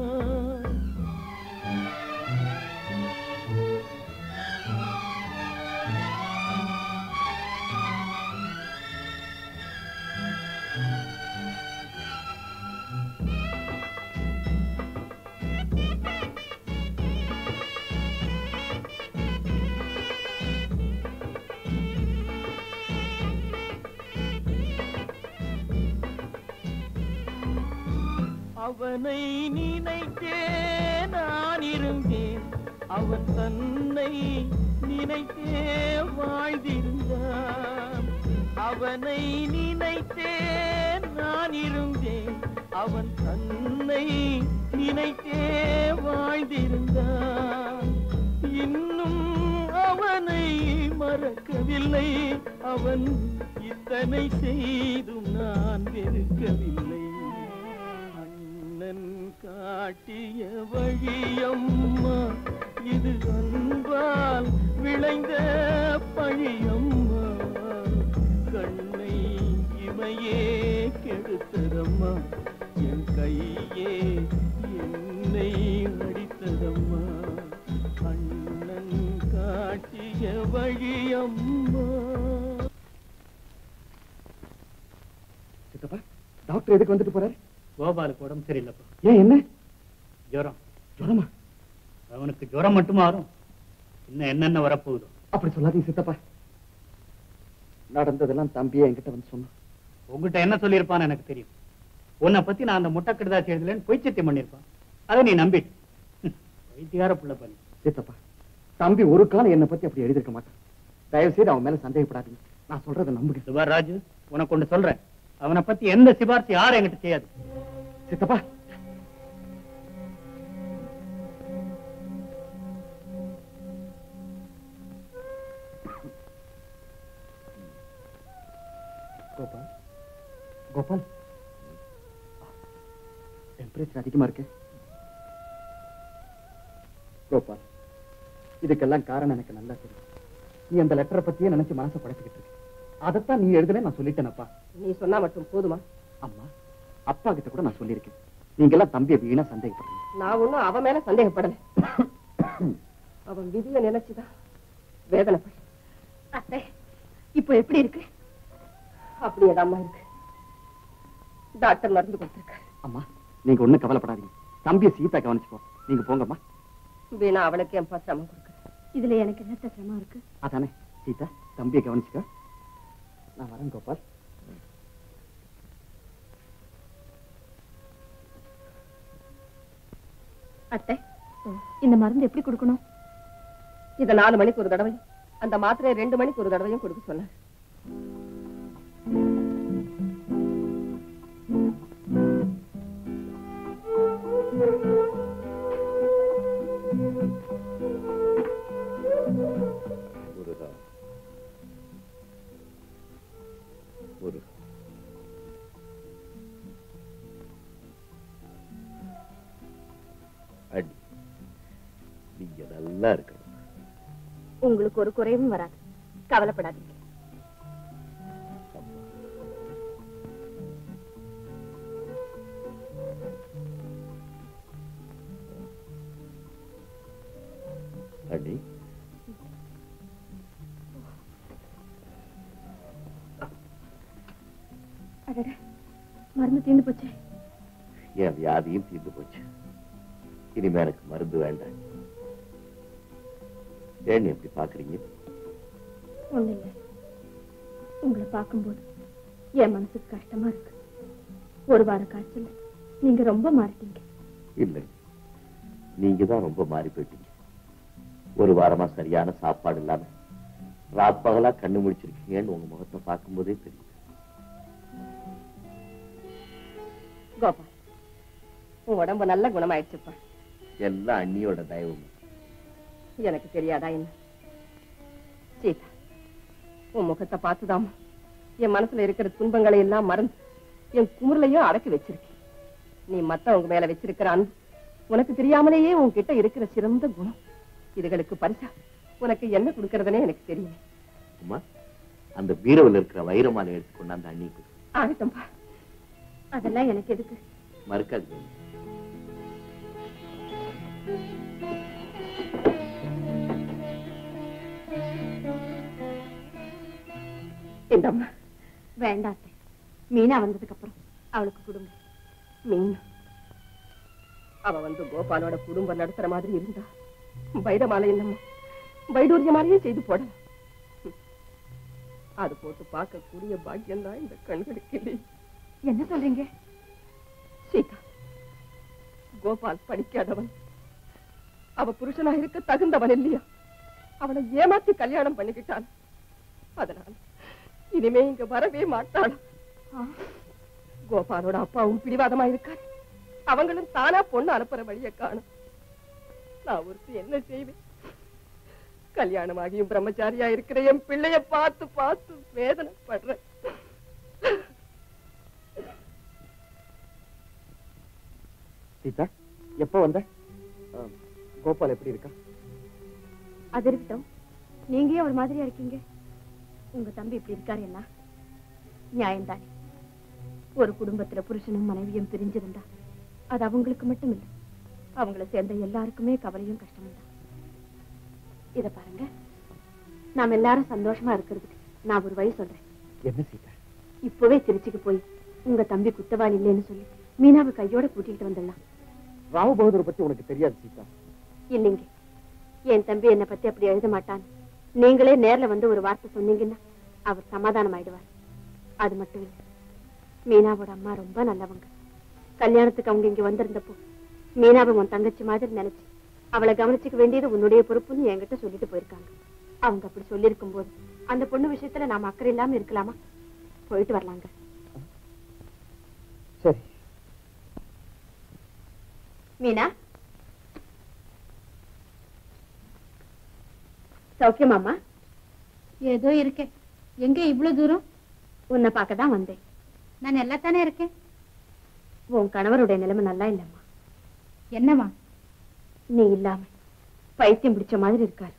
அவனை நினைத்தே நான் இருந்தேன் அவன் தன்னை நினைத்தே வாழ்ந்திருந்தான் அவனை நினைத்தே நான் இருந்தேன் அவன் தன்னை நினைத்தே வாழ்ந்திருந்தான் இன்னும் அவனை மறக்கவில்லை அவன் இத்தனை செய்தும் நான் வெறுக்கவில்லை அண்ணன் காட்டிய வழியம்மா இது அன்பால் விளைந்த பழியம்மா கண்ணை இமையே கெடுத்ததம்மா என் கையே என்னை அடித்ததம்மா அண்ணன் காட்டிய வழியம்மா சித்தப்பா டாக்டர் எதுக்கு வந்துட்டு போறாரு கோபாலுக்கு உடம்பு சரியில்லைப்பா ஏன் என்ன ஜுரம் ஜுரமா அவனுக்கு ஜுரம் மட்டும் மாறும் இன்னும் என்னென்ன வரப்போகுதோ அப்படி சொல்லாதீங்க சித்தப்பா நடந்ததெல்லாம் தம்பியே என்கிட்ட வந்து சொன்னான் உங்ககிட்ட என்ன சொல்லியிருப்பான்னு எனக்கு தெரியும் உன்னை பத்தி நான் அந்த முட்டை கடுதாசி எழுதலன்னு பொய் சத்தியம் பண்ணியிருப்பான் அதை நீ நம்பிட்டு ஹம், வைத்தியார புள்ள பண்ணி சித்தப்பா தம்பி ஒரு காலம் என்னை பத்தி அப்படி எழுதிருக்க மாட்டான் தயவு செய்து அவன் மேல சந்தேகப்படாதீங்க நான் சொல்றதை நம்புங்க சுபார் ராஜு உனக்கு ஒன்று சொல்றேன் அவனை பத்தி எந்த சிபாரிசு யாரும் என்கிட்ட செய்யாது சித்தப்பா கோபால் கோபால் டெம்பரேச்சர் அதிகமா இருக்கு கோபால் இதுக்கெல்லாம் காரணம் எனக்கு நல்லா தெரியும் நீ அந்த லெட்டரை பத்தியே நினைச்சு மனசை படைச்சுக்கிட்டு இருக்க அதைத்தான் நீ எழுதல நான் சொல்லிட்டேனப்பா நீ சொன்னா மட்டும் போதுமா அம்மா அப்பா கிட்ட கூட நான் சொல்லியிருக்கேன் நீங்க எல்லாம் தம்பியை வீணா சந்தேகப்படுறீங்க நான் ஒண்ணும் அவன் மேல சந்தேகப்படல அவன் விதிய நினைச்சுதான் வேதனைப்பட அத்தை இப்போ எப்படி இருக்கு அப்படியே அம்மா இருக்கு டாக்டர் மருந்து கொடுத்திருக்காரு அம்மா நீங்க ஒண்ணும் கவலைப்படாதீங்க தம்பியை சீதா கவனிச்சுக்கோ நீங்க போங்கம்மா வீணா அவளுக்கு என் சிரமம் கொடுக்குறேன் இதுல எனக்கு என்னத்த சிரமம் இருக்கு அதானே சீதா தம்பியை கவனிச்சுக்க நான் வரேன் கோபால் அத்தை இந்த மருந்து எப்படி கொடுக்கணும் இத நாலு மணிக்கு ஒரு தடவையும் அந்த மாத்திரையை ரெண்டு மணிக்கு ஒரு தடவையும் கொடுக்க சொன்னார் முருகா முருகா அடி நீங்க நல்லா இருக்கணும் உங்களுக்கு ஒரு குறைவும் வராது கவலைப்படாதீங்க அடி அடடே மருந்து தீர்ந்து போச்சே என் வியாதியும் தீர்ந்து போச்சு இனிமே எனக்கு மருந்து வேண்டாம் ஏன் நீ எப்படி பாக்குறீங்க ஒண்ணு இல்லை உங்களை பார்க்கும்போது என் மனசுக்கு கஷ்டமா இருக்கு ஒரு வார காய்ச்சல் நீங்க ரொம்ப மாறிட்டீங்க இல்லை நீங்க தான் ரொம்ப மாறி போயிட்டீங்க ஒரு வாரமா சரியான சாப்பாடு இல்லாம ராப்பகலா கண்ணு முடிச்சிருக்கீங்கன்னு உங்க முகத்தை பார்க்கும்போதே தெரியும் கோபால் உன் உடம்பு நல்ல குணமாயிடுச்சுப்பா எல்லாம் அண்ணியோட தயவு எனக்கு தெரியாதா என்ன சீதா உன் முகத்தை பார்த்துதாமா என் மனசுல இருக்கிற துன்பங்களை எல்லாம் மறந்து என் குமுறலையும் அடக்கி வச்சிருக்கேன் நீ மத்தவங்க மேல வச்சிருக்கிற அன்பு உனக்கு தெரியாமலேயே உன்கிட்ட இருக்கிற சிறந்த குணம் இதுகளுக்கு பரிசா உனக்கு என்ன கொடுக்கறதுனே எனக்கு தெரியல அம்மா அந்த பீரோவில் இருக்கிற வைரமாலை எடுத்து கொண்டாந்து அண்ணி கொடு. ஆகட்டும்பா அதெல்லாம் எனக்கு எதுக்கு மறுக்காதீங்க இந்தம்மா வேண்டாம் அத்தை மீனா வந்ததுக்கு அப்புறம் அவளுக்கு கொடுங்க மீன் அவ வந்து கோபாலோட குடும்பம் நடத்துற மாதிரி இருந்தா வைரமாலை என்னம்மா வைடூரிய மாதிரியே செய்து போடலாம் அது போட்டு பார்க்கக்கூடிய பாக்கியம் தான் இந்த கண்களுக்கு இல்லை என்ன சொல்றீங்க சீதா கோபால் படிக்காதவன் அவ புருஷனா இருக்க தகுந்தவன் இல்லையா அவளை ஏமாத்தி கல்யாணம் பண்ணிக்கிட்டான் அதனால இனிமே இங்க வரவே மாட்டாள் கோபாலோட அப்பாவும் பிடிவாதமா இருக்காரு அவங்களும் தானா பொண்ணு அனுப்புற வழியை காணும் நான் ஒருத்தி என்ன செய்வேன் கல்யாணமாகியும் பிரம்மச்சாரியா இருக்கிற என் பிள்ளைய பார்த்து பார்த்து வேதனைப்படுறேன் சீதா எப்போ வந்த ஆ, கோபால் எப்படி இருக்கா அது இருக்கட்டும் நீங்க ஏன் ஒரு மாதிரியா இருக்கீங்க உங்க தம்பி இப்படி இருக்காரு எல்லாம் நியாயம்தானே ஒரு குடும்பத்துல புருஷனும் மனைவியும் பிரிஞ்சிருந்தா அது அவங்களுக்கு மட்டும் இல்ல அவங்கள சேர்ந்த எல்லாருக்குமே கவலையும் கஷ்டமும் தான் இத பாருங்க நாம எல்லாரும் சந்தோஷமா இருக்கிறதுக்கு நான் ஒரு வழி சொல்றேன் என்ன சீதா இப்பவே திருச்சிக்கு போய் உங்க தம்பி குத்தவாளி இல்லைன்னு சொல்லி மீனாவை கையோட கூட்டிட்டு வந்துடலாம் ராவ் பகதூர் பத்தி உனக்கு தெரியாது சீதா இல்லைங்க என் தம்பி என்னை பத்தி அப்படி எழுத மாட்டான் நீங்களே நேர்ல வந்து ஒரு வார்த்தை சொன்னீங்கன்னா அவர் சமாதானம் ஆயிடுவார் அது மட்டும் இல்ல மீனாவோட அம்மா ரொம்ப நல்லவங்க கல்யாணத்துக்கு அவங்க இங்க வந்திருந்தப்போ மீனாவை உன் தங்கச்சி மாதிரி நினைச்சு அவளை கவனிச்சுக்க வேண்டியது உன்னுடைய பொறுப்புன்னு என்கிட்ட சொல்லிட்டு போயிருக்காங்க அவங்க அப்படி சொல்லியிருக்கும் போது அந்த பொண்ணு விஷயத்துல நாம அக்கறை இல்லாம இருக்கலாமா போயிட்டு வரலாங்க சரி மீனா சௌக்கியமாமா ஏதோ இருக்கேன் எங்க இவ்வளவு தூரம் உன்னை பார்க்க தான் வந்தேன் நான் நல்லா தானே இருக்கேன் உன் கணவருடைய நிலைமை நல்லா இல்லம்மா என்னவா நீ இல்லாம பைத்தியம் பிடிச்ச மாதிரி இருக்காரு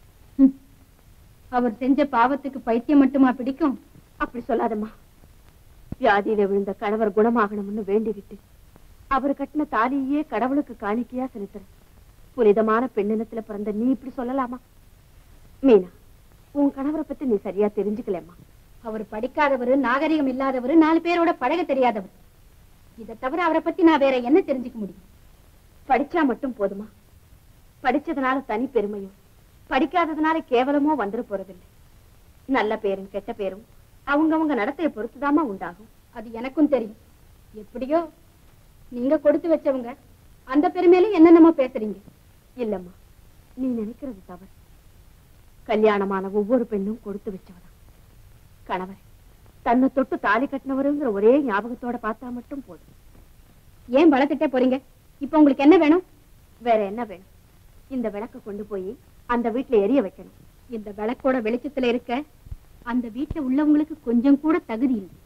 அவர் செஞ்ச பாவத்துக்கு பைத்தியம் மட்டுமா பிடிக்கும் அப்படி சொல்லாதம்மா வியாதியில விழுந்த கணவர் குணமாகணும்னு வேண்டிக்கிட்டு அவர் கட்டின தாலியே கடவுளுக்கு காணிக்கையா செலுத்துற புனிதமான பெண்ணினத்துல பிறந்த நீ இப்படி சொல்லலாமா மீனா உன் கணவரை பத்தி நீ சரியா தெரிஞ்சுக்கலம்மா அவர் படிக்காதவர் நாகரிகம் இல்லாதவர் நாலு பேரோட பழக தெரியாதவர் இதை தவிர அவரை பத்தி நான் வேற என்ன தெரிஞ்சுக்க முடியும் படிச்சா மட்டும் போதுமா படிச்சதுனால தனி பெருமையும் படிக்காததுனால கேவலமோ வந்துட போறதில்லை நல்ல பேரும் கெட்ட பேரும் அவங்கவங்க நடத்தைய பொறுத்துதாம்மா உண்டாகும் அது எனக்கும் தெரியும் எப்படியோ நீங்க கொடுத்து வச்சவங்க அந்த பெருமையில என்னென்னமோ பேசுறீங்க இல்லம்மா நீ நினைக்கிறது தவறு கல்யாணமான ஒவ்வொரு பெண்ணும் கொடுத்து வச்சவதான் கணவர் தன்னை தொட்டு தாலி கட்டினவருங்கிற ஒரே ஞாபகத்தோட பார்த்தா மட்டும் போதும் ஏன் வளர்த்துட்டே போறீங்க இப்ப உங்களுக்கு என்ன வேணும் வேற என்ன வேணும் இந்த விளக்க கொண்டு போய் அந்த வீட்டுல எரிய வைக்கணும் இந்த விளக்கோட வெளிச்சத்துல இருக்க அந்த வீட்டுல உள்ளவங்களுக்கு கொஞ்சம் கூட தகுதி இல்லை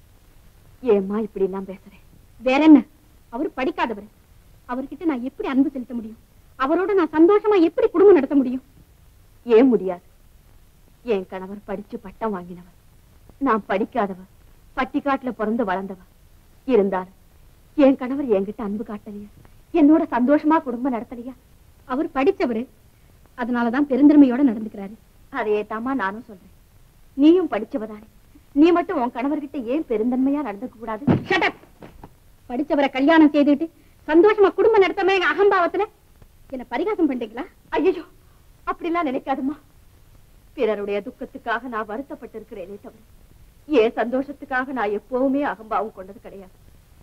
ஏம்மா இப்படி எல்லாம் பேசுறேன் வேற என்ன அவர் படிக்காதவர் அவர்கிட்ட நான் எப்படி அன்பு செலுத்த முடியும் அவரோட நான் சந்தோஷமா எப்படி குடும்பம் நடத்த முடியும் ஏன் முடியாது என் கணவர் படிச்சு பட்டம் வாங்கினவர் நான் படிக்காதவர் பட்டிக்காட்டுல பிறந்து வளர்ந்தவர் இருந்தாலும் என் கணவர் என்கிட்ட அன்பு காட்டலையா என்னோட சந்தோஷமா குடும்பம் நடத்தலையா அவர் படிச்சவரு அதனாலதான் பெருந்தன்மையோட நடந்துக்கிறாரு அதையே தாமா நானும் சொல்றேன் நீயும் படிச்சவதானே நீ மட்டும் உன் கணவர்கிட்ட ஏன் பெருந்தன்மையா நடந்துக்க கூடாது Shut up. படிச்சவரை கல்யாணம் செய்துட்டு சந்தோஷமா குடும்பம் நடத்தமே அகம்பாவத்துல என்ன பரிகாசம் பண்றீங்களா ஐயோ அப்படிலாம் நினைக்காதம்மா பிறருடைய துக்கத்துக்காக நான் வருத்தப்பட்டிருக்கிறேனே தவிர என் சந்தோஷத்துக்காக நான் எப்பவுமே அகம்பாவம் கொண்டது கிடையாது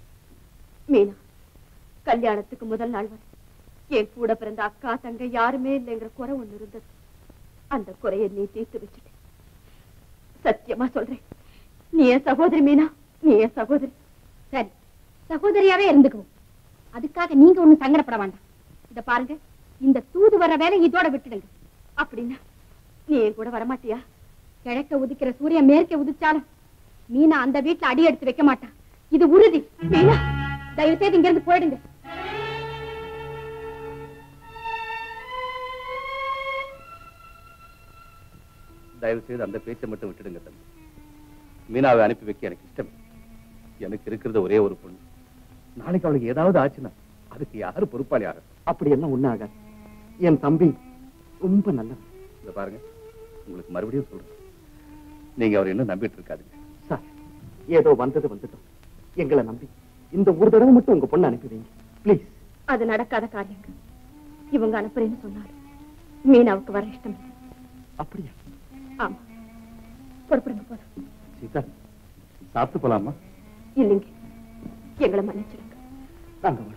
மீனா கல்யாணத்துக்கு முதல் நாள் வரை என் கூட பிறந்த அக்கா தங்க யாருமே இல்லைங்கிற குறை ஒண்ணு இருந்தது அந்த குறையை நீ தீர்த்து வச்சுட்ட சத்தியமா சொல்றேன் நீ என் சகோதரி மீனா நீ என் சகோதரி சரி சகோதரியாவே இருந்துக்குவோம் அதுக்காக நீங்க ஒண்ணும் சங்கடப்பட வேண்டாம் இத பாருங்க இந்த தூது வர வேலை இதோட விட்டுடுங்க அப்படின்னா நீ என் கூட வரமாட்டியா கிழக்க உதிக்கிற சூரியன் மேற்கே உதிச்சாலும் மீனா அந்த வீட்டுல அடி எடுத்து வைக்க மாட்டான் இது உறுதி மீனா தயவு செய்து இங்க இருந்து போயிடுங்க தயவு செய்து அந்த பேச்சை மட்டும் விட்டுடுங்க தம்பி மீனாவை அனுப்பி வைக்க எனக்கு இஷ்டம் எனக்கு இருக்கிறது ஒரே ஒரு பொண்ணு நாளைக்கு அவளுக்கு ஏதாவது ஆச்சுன்னா அதுக்கு யாரு பொறுப்பாளி ஆகும் அப்படி எல்லாம் ஒண்ணு ஆகாது என் தம்பி ரொம்ப நல்லவன் இத பாருங்க உங்களுக்கு மறுபடியும் சொல்றேன் நீங்க அவர் இன்னும் நம்பிட்டு இருக்காதீங்க சார் ஏதோ வந்தது வந்துட்டோம் எங்களை நம்பி இந்த ஒரு தடவை மட்டும் உங்க பொண்ணை அனுப்பி வைங்க ப்ளீஸ் அது நடக்காத காரியங்கள் இவங்க அனுப்புறேன்னு சொன்னாரு மீனாவுக்கு வர இஷ்டம் இல்லை அப்படியா ஆமா பொறுப்புடுங்க போதும் சீதா சாப்பிட்டு போலாமா இல்லைங்க எங்களை மன்னிச்சிருங்க நாங்க வரோம்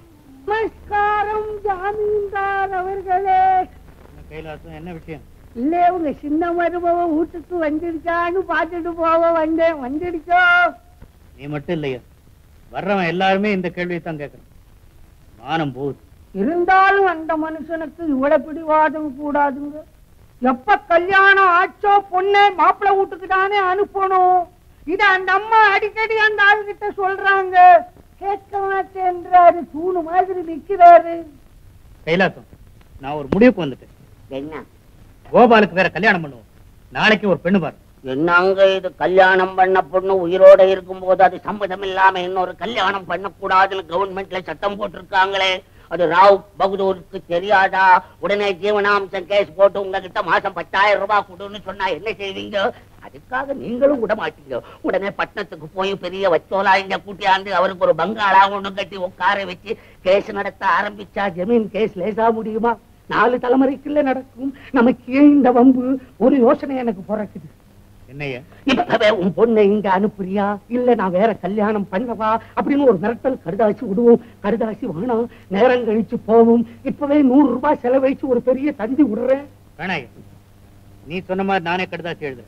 நமஸ்காரம் ஜாமீன்தார் அவர்களே கைலாசம் என்ன விஷயம் இல்ல உங்க சின்ன மருமவ வீட்டுக்கு வந்துருச்சான்னு பார்த்துட்டு போக வந்தேன் வந்துடுச்சோ நீ மட்டும் இல்லையா வர்றவன் எல்லாருமே இந்த கேள்வியை தான் கேட்கறான் மானம் போகுது இருந்தாலும் அந்த மனுஷனுக்கு இவ்வளவு பிடிவாதம் கூடாதுங்க எப்ப கல்யாணம் ஆச்சோ பொண்ணு மாப்பிள்ளை வீட்டுக்கு தானே அனுப்பணும் இத அந்த அம்மா அடிக்கடி அந்த ஆளுகிட்ட சொல்றாங்க கேட்க மாட்டேன்றாரு தூணு மாதிரி நிக்கிறாரு கைலாசம் நான் ஒரு முடிவுக்கு வந்துட்டேன் என்ன கோபாலுக்கு வேற கல்யாணம் பண்ணுவோம் நாளைக்கு ஒரு பெண்ணு பாரு என்னங்க இது கல்யாணம் பண்ண பொண்ணு உயிரோட இருக்கும்போது அது சம்மதம் இல்லாம இன்னொரு கல்யாணம் பண்ணக்கூடாதுன்னு கவர்மெண்ட்ல சட்டம் போட்டிருக்காங்களே அது ராவ் பகதூருக்கு தெரியாதா உடனே ஜீவனாம்சம் கேஸ் போட்டு உங்ககிட்ட மாசம் பத்தாயிரம் ரூபாய் கொடுன்னு சொன்னா என்ன செய்வீங்க அதுக்காக நீங்களும் விட மாட்டீங்க உடனே பட்டணத்துக்கு போய் பெரிய வச்சோலா இங்க கூட்டியாந்து அவருக்கு ஒரு பங்களா ஒண்ணு கட்டி உட்கார வச்சு கேஸ் நடத்த ஆரம்பிச்சா ஜமீன் கேஸ் லேசா முடியுமா நாலு தலைமுறைக்குள்ள நடக்கும் நமக்கு ஏன் இந்த வம்பு ஒரு யோசனை எனக்கு பிறக்குது என்னையா இப்பவே உன் பொண்ணை இங்க அனுப்புறியா இல்ல நான் வேற கல்யாணம் பண்ணவா அப்படின்னு ஒரு மிரட்டல் கடுதாசி விடுவோம் கடுதாசி வேணாம் நேரம் கழிச்சு போவோம் இப்பவே நூறு ரூபாய் செலவழிச்சு ஒரு பெரிய தந்தி விடுறேன் வேணாயா நீ சொன்ன மாதிரி நானே கடுதாசி எழுதுறேன்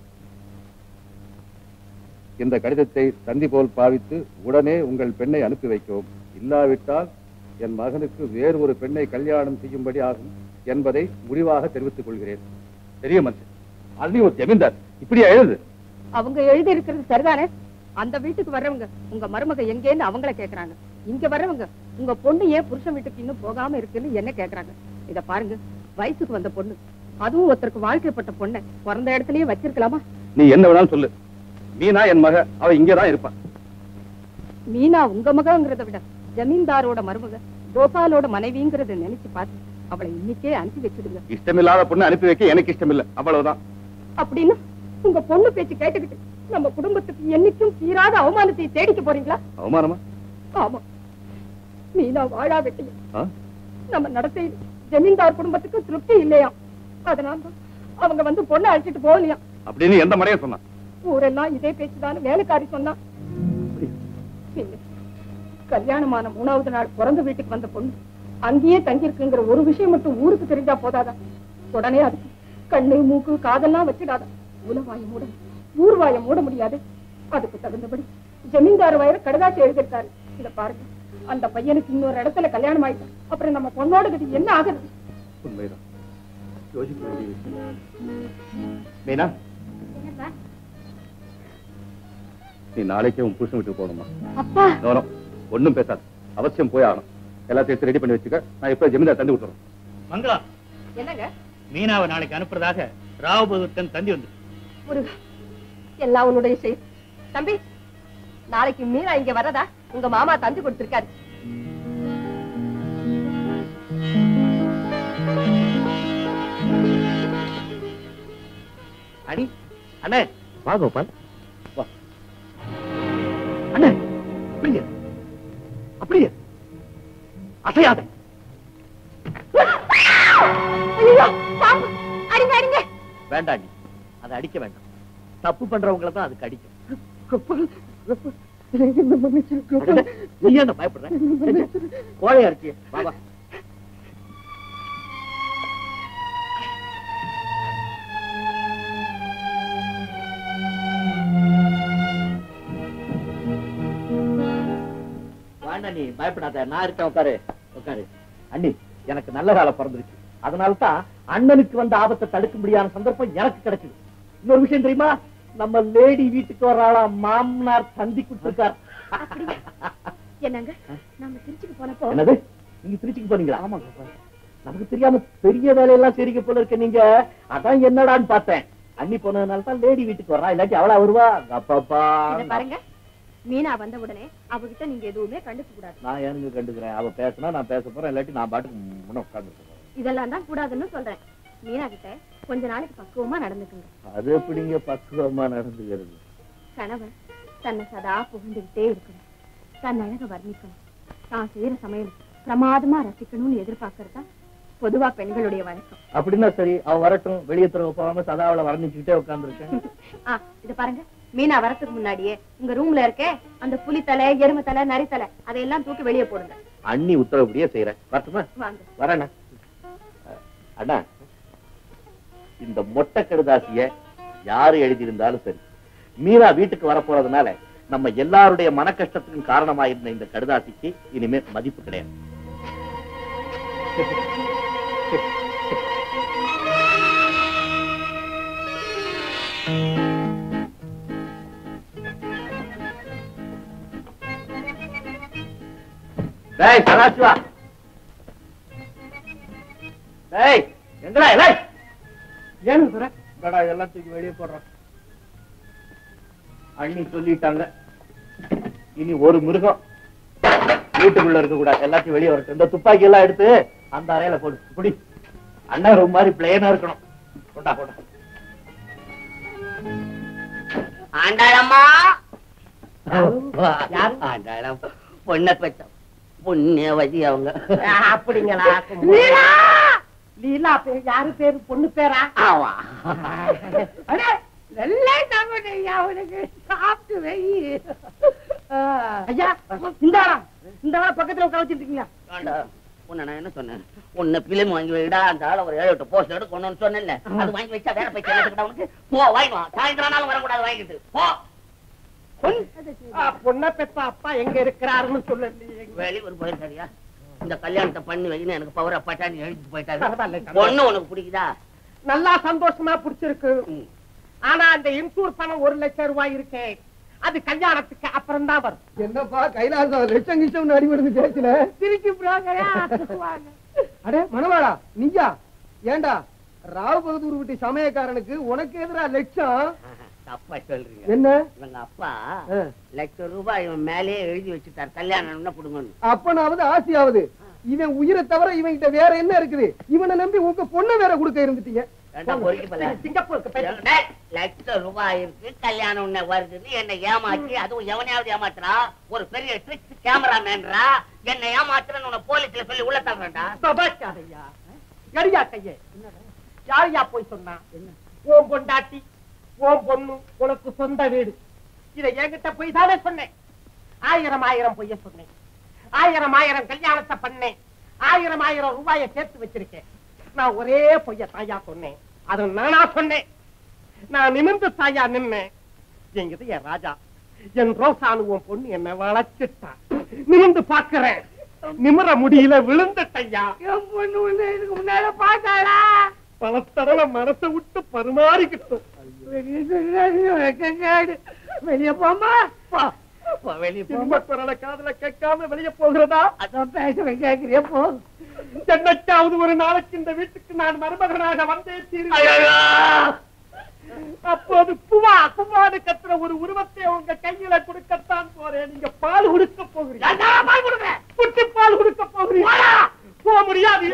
இந்த கடிதத்தை தந்தி போல் பாவித்து உடனே உங்கள் பெண்ணை அனுப்பி வைக்கவும் இல்லாவிட்டால் என் மகனுக்கு வேறு ஒரு பெண்ணை கல்யாணம் செய்யும்படி ஆகும் என்பதை முடிவாக தெரிவித்துக் கொள்கிறேன் பெரிய மனுஷன் அது ஒரு ஜமீன்தார் இப்படியா எழுது அவங்க எழுதி இருக்கிறது சரிதானே அந்த வீட்டுக்கு வர்றவங்க உங்க மருமக எங்கேன்னு அவங்கள கேக்குறாங்க இங்க வர்றவங்க உங்க பொண்ணு ஏன் புருஷன் வீட்டுக்கு இன்னும் போகாம இருக்குன்னு என்ன கேக்குறாங்க இத பாருங்க வயசுக்கு வந்த பொண்ணு அதுவும் ஒருத்தருக்கு வாழ்க்கைப்பட்ட பொண்ணை பிறந்த இடத்துலயே வச்சிருக்கலாமா நீ என்ன வேணாலும் சொல்லு மீனா என் மக அவ இங்கதான் இருப்பான் மீனா உங்க மகங்கிறத விட ஜமீன்தாரோட மருமக கோபாலோட மனைவிங்கிறத நினைச்சு பார்த்து அவளை இன்னைக்கே அனுப்பி வச்சிடுங்க இஷ்டமில்லாத பொண்ணு அனுப்பி வைக்க எனக்கு இஷ்டம் இல்ல அவ்வளவுதான் அப்படின்னு உங்க பொண்ணு பேச்சு கேட்டுக்கிட்டு நம்ம குடும்பத்துக்கு என்னைக்கும் தீராத அவமானத்தை தேடிக்க போறீங்களா அவமானமா ஆமா மீனா வாழா வெட்டியும் ஆ? நம்ம நடத்தையில் ஜமீன்தார் குடும்பத்துக்கு திருப்தி இல்லையா அதனால தான் அவங்க வந்து பொண்ணை அழைச்சிட்டு போகலையா அப்படின்னு எந்த முறையும் சொன்னான் ஊரெல்லாம் இதே பேச்சுதான் வேலைக்காரி சொன்னா இல்ல. கல்யாணமான மூணாவது நாள் பிறந்த வீட்டுக்கு வந்த பொண்ணு அங்கேயே தங்கியிருக்குங்கிற ஒரு விஷயம் மட்டும் ஊருக்கு தெரிஞ்சா போதாதா உடனே அதுக்கு கண்ணு மூக்கு காதெல்லாம் வச்சிடாதா உலவாய மூட ஊர்வாய மூட முடியாது அதுக்கு தகுந்தபடி ஜமீன்தார் வயிறு கடுதாசி எழுதியிருக்காரு இத பாருங்க அந்த பையனுக்கு இன்னொரு இடத்துல கல்யாணம் ஆயிட்டான் அப்புறம் நம்ம பொண்ணோட கதி என்ன ஆகுது உண்மைதான் யோசிக்க வேண்டிய விஷயம் மீனா நீ நாளைக்கே உன் புருஷன் வீட்டுக்கு போகணுமா அப்பா நோனம் ஒண்ணும் பேசாது அவசியம் போய் ஆகணும் எல்லாத்தையும் எடுத்து ரெடி பண்ணி வச்சுக்க நான் இப்ப ஜமீன்தார் தந்து விட்டுறேன் மங்களா என்னங்க மீனாவை நாளைக்கு அனுப்புறதாக ராவபுதத்தன் தந்தி வந்து முருகா எல்லாம் உன்னுடைய செயல் தம்பி நாளைக்கு மீனா இங்க வரதா உங்க மாமா தந்து கொடுத்திருக்காரு அடி அண்ணே வா கோபால் வா அண்ணே அப்படியே அப்படியே அசையாத ஐயோ பாம்பு அடிங்க அடிங்க வேண்டாம் நீ அதை அடிக்க வேண்டாம் தப்பு பண்றவங்கள தான் அதுக்கு அடிக்கும் அடடே, நீ என்ன பயப்படுற கோழையா இருக்கிய பாபா வேண்டாம் நீ பயப்படாத நான் இருக்கேன் உட்காரு உட்காரு அண்ணி எனக்கு நல்ல காலம் பிறந்துருச்சு அதனால தான் அண்ணனுக்கு வந்த ஆபத்தை தடுக்க முடியாத சந்தர்ப்பம் எனக்கு கிடைச்சது இன்னொரு விஷயம் தெரியுமா நம்ம லேடி வீட்டுக்கு வர்றாளா மாமனார் தந்தி கொடுத்திருக்கார் என்னங்க நாம திருச்சிக்கு போனப்போ என்னது நீங்க திருச்சிக்கு போனீங்களா ஆமா நமக்கு தெரியாம பெரிய வேலையெல்லாம் செய்றீங்க போல இருக்க நீங்க அதான் என்னடான்னு பார்த்தேன் அண்ணி போனதுனால தான் லேடி வீட்டுக்கு வர்றா இல்லாட்டி அவளா வருவா அப்பப்பா இத பாருங்க மீனா வந்த உடனே அவகிட்ட நீங்க எதுவுமே கண்டுக்க கூடாது நான் ஏனுங்க கண்டுக்கிறேன் அவ பேசினா நான் பேச போறேன் இல்லாட்டி நான் பாட்டுக்கு முன்ன உட்கார்ந்து இதெல்லாம் தான் கூடாதுன்னு சொல்றேன் மீனா கிட்ட கொஞ்ச நாளைக்கு பக்குவமா நடந்துக்குங்க அது எப்படிங்க பக்குவமா நடந்துக்கிறது கணவன் தன்னை சதா புகுந்துகிட்டே இருக்கணும் தன் அழக வர்ணிக்கணும் தான் செய்யற சமையல் பிரமாதமா ரசிக்கணும்னு எதிர்பார்க்கறது தான் பொதுவா பெண்களுடைய வழக்கம் அப்படின்னா சரி அவ வரட்டும் வெளியே தர போகாம சதா அவளை வர்ணிச்சுக்கிட்டே உட்கார்ந்துருக்கேன் ஆ இத பாருங்க மீனா வரத்துக்கு முன்னாடியே உங்க ரூம்ல இருக்கே அந்த புலி தலை எருமை தலை நரி தலை அதையெல்லாம் தூக்கி வெளியே போடுங்க அண்ணி உத்தரவுப்படியே செய்யறேன் வரட்டுமா வாங்க வரேண்ணா அண்ணா இந்த மொட்டை கடுதாசிய யாரு எழுதியிருந்தாலும் சரி மீரா வீட்டுக்கு வரப்போறதுனால நம்ம எல்லாருடைய மன கஷ்டத்துக்கும் காரணமா இருந்த இந்த கடுதாசிக்கு இனிமே மதிப்பு கிடையாது டேய் சதாசிவா டேய் எங்கடா டேய் ஏன்னு சொல்ற என்னடா இதெல்லாம் தூக்கி வெளியே போடுறான் அண்ணி சொல்லிட்டாங்க இனி ஒரு மிருகம் வீட்டுக்குள்ள இருக்க கூடாது எல்லாத்தையும் வெளியே வரட்டும் இந்த துப்பாக்கி எல்லாம் எடுத்து அந்த அறையில போடு குடி அண்ணன் ரொம்ப மாதிரி பிளேனா இருக்கணும் கொண்டா கொண்டா ஆண்டாளம்மா ஆண்டாளம் பொண்ணை பெற்ற புண்ணியவதி அவங்க அப்படிங்களா லீலா லீலா பேர் யாரு பேரு பொண்ணு பேரா ஆமா அடே, நல்லா சாப்பிடு, அவனுக்கு சாப்பிட்டு வை ஆ, ஐயா இந்தாடா இந்தாடா பக்கத்துல உட்கார வச்சிட்டு இருக்கீங்க ஆண்டா, உன்னை நான் என்ன சொன்னேன் உன்னை பிலிம் வாங்கி வைடா அந்த ஆள ஒரு ஏழு எட்டு போஸ்ட் எடுத்து கொண்டு வந்து சொன்னேன்ல அது வாங்கி வச்சா வேற போய் சேர்த்துக்கிட்ட உனக்கு போ வாங்கிட்டு வா சாயந்தரம் ஆனாலும் வரக்கூடாது வாங்கிட்டு போ ஆ, பொண்ணை பெத்த அப்பா எங்க இருக்கிறாருன்னு சொல்லலையே வெளியூர் போயிருக்காரியா இந்த கல்யாணத்தை பண்ணி வைன்னு எனக்கு பவர் அப்பாட்டான்னு எழுதிட்டு போயிட்டாரு பரவாயில்ல, பொண்ணு உனக்கு பிடிக்குதா நல்லா சந்தோஷமா புடிச்சிருக்கு ஆனா அந்த இன்சூர் பணம் ஒரு லட்சம் ரூபாய் இருக்கே அது கல்யாணத்துக்கு அப்புறம் தான் வரும் என்னப்பா கைலாசம் லட்சம் கிச்சம் அடிபடுது பேசல திருச்சி புரோக்கரா வாங்க. அடே மணவாளா நீயா ஏண்டா ராவ் பகதூர் வீட்டு சமயக்காரனுக்கு உனக்கு எதிரா லட்சம் தப்பா சொல்றீங்க என்ன இவங்க அப்பா ஆ. லட்சம் ரூபாய் இவன் மேலேயே எழுதி வச்சுட்டார் கல்யாணம்னா கொடுங்கன்னு அப்பனாவது ஆசையாவது இவன் உயிரை தவிர இவன் கிட்ட வேற என்ன இருக்குது இவனை நம்பி உங்க பொண்ணை வேற கொடுக்க இருந்துட்டீங்க ஏண்டா பொறுக்கி போல சிங்கப்பூருக்கு போய் டேய், லட்சம் ரூபாய் இருக்கு கல்யாணம் உன்னை வருதுன்னு என்னை ஏமாத்தி அதுவும் எவனையாவது ஏமாத்துறா ஒரு பெரிய ட்ரிக் கேமராமேன்றா என்னை ஏமாத்துறன்னு உன்னை போலீஸ்ல சொல்லி உள்ள தள்ளுறேன்டா சபாச்சாரையா எரியா கையே யாரையா போய் சொன்னா ஓம் பொண்டாட்டி ஓம் பொண்ணு உனக்கு சொந்த வீடு இதை என்கிட்ட போய் தானே சொன்னேன் ஆயிரம் ஆயிரம் பொய்ய சொன்னேன் ஆயிரம் ஆயிரம் கல்யாணத்தை பண்ணேன் ஆயிரம் ஆயிரம் ரூபாயை சேர்த்து வச்சிருக்கேன் நான் ஒரே பொய்ய தாயா சொன்னேன் அது நானா சொன்னேன் நான் நிமிர்ந்து தாயா நின்னேன் என்கிட்ட என் ராஜா என் ரோசானு உன் பொண்ணு என்ன வளைச்சிட்டா நிமிர்ந்து பாக்குறேன் நிமிர முடியல விழுந்துட்டையா என் பொண்ணு உன்னை இதுக்கு முன்னால பார்த்தாளா பல தடவை மனசை விட்டு பரிமாறிக்கிட்டோம் வெளியே சொல்லாதீங்க, வெக்கக்கேடு. வெளியே போமா போ. போ, வெளியே போமா குரல காதுல கேட்காம வெளியே போகிறதா அதான் பேச கேட்கிறே போ என்னைக்காவது ஒரு நாளைக்கு இந்த வீட்டுக்கு நான் மருமகனாக வந்தே தீர்வேன் அப்போது புவா புவாடு கத்துற ஒரு உருவத்தை உங்க கையில கொடுக்கத்தான் போறேன் நீங்க பால் கொடுக்க போகிறீங்க பால் கொடுங்க குட்டி பால் கொடுக்க போகிறீங்க போக முடியாது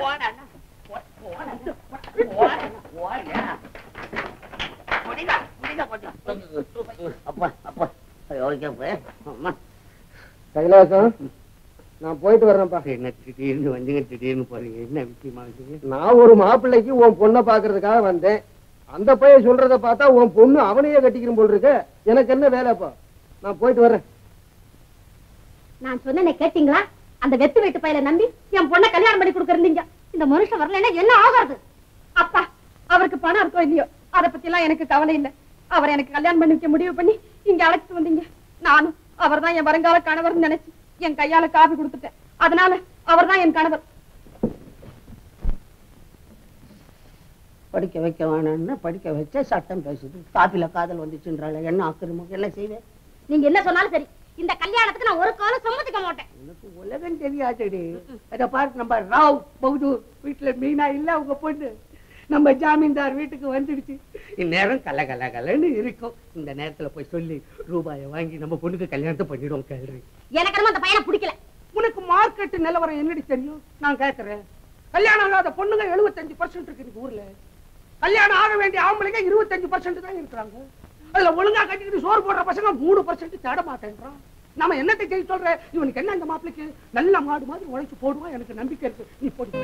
முடிடா, முடிடா கொஞ்சம். அப்பா அப்பா ஐயோ, இங்க போய். அம்மா. கைலாசம் நான் போயிட்டு வர்றேன்ப்பா என்ன திடீர்னு வந்தீங்க திடீர்னு போறீங்க என்ன விஷயமா வந்தீங்க நான் ஒரு மாப்பிள்ளைக்கு உன் பொண்ணை பாக்குறதுக்காக வந்தேன் அந்த பையன் சொல்றத பார்த்தா உன் பொண்ணு அவனையே கட்டிக்கிறோம் போல் இருக்க எனக்கு என்ன வேலைப்பா நான் போயிட்டு வர்றேன் நான் சொன்னேனே கேட்டீங்களா அந்த வெத்து வீட்டு பையல நம்பி என் பொண்ணை கல்யாணம் பண்ணி கொடுக்கறீங்க இந்த மனுஷன் வரலைன்னா என்ன ஆகாது அப்பா அவருக்கு பணம் இருக்கோ இல்லையோ அத பத்தி எல்லாம் எனக்கு கவலை இல்ல அவரை எனக்கு கல்யாணம் பண்ணி வைக்க முடிவு பண்ணி இங்க அழைச்சிட்டு வந்தீங்க நானும் அவர்தான் என் வருங்கால கணவர்னு நினைச்சு என் கையால காபி கொடுத்துட்டேன் அதனால அவர்தான் என் கணவர் படிக்க வைக்க வேணாம்னு படிக்க வச்ச சட்டம் பேசுது காப்பில காதல் வந்துச்சுன்றால என்ன ஆக்கிரமம் என்ன செய்வேன் நீங்க என்ன சொன்னாலும் சரி இந்த கல்யாணத்துக்கு நான் ஒரு காலம் சம்மதிக்க மாட்டேன் உனக்கு உலகம் தெரியாதடி அத பாரு நம்ம ராவ் பகதூர் வீட்டுல மீனா இல்ல உங்க பொண்ணு நம்ம ஜாமீன்தார் வீட்டுக்கு வந்துடுச்சு இந்நேரம் கல கல கலன்னு இருக்கும் இந்த நேரத்துல போய் சொல்லி ரூபாயை வாங்கி நம்ம பொண்ணுக்கு கல்யாணத்தை பண்ணிடுவோம் கேள்வி எனக்கு என்னமோ அந்த பையனை பிடிக்கல உனக்கு மார்க்கெட் நிலவரம் என்னடி தெரியும் நான் கேட்கறேன் கல்யாணம் ஆகாத பொண்ணுங்க எழுபத்தஞ்சு பர்சன்ட் இருக்கு இந்த ஊர்ல கல்யாணம் ஆக வேண்டிய ஆம்பளைங்க இருபத்தஞ்சு பர்சன்ட் தான் இருக்கிறாங்க அதுல ஒழுங்கா கட்டிக்கிட்டு சோறு போடுற பசங்க மூணு பர்சன்ட் தேட மாட்டேன்றான் நாம என்னத்தை செய்ய சொல்ற இவனுக்கு என்ன இந்த மாப்பிளைக்கு நல்ல மாடு மாதிரி உழைச்சு போடுவான் எனக்கு நம்பிக்கை இருக்கு நீ போடு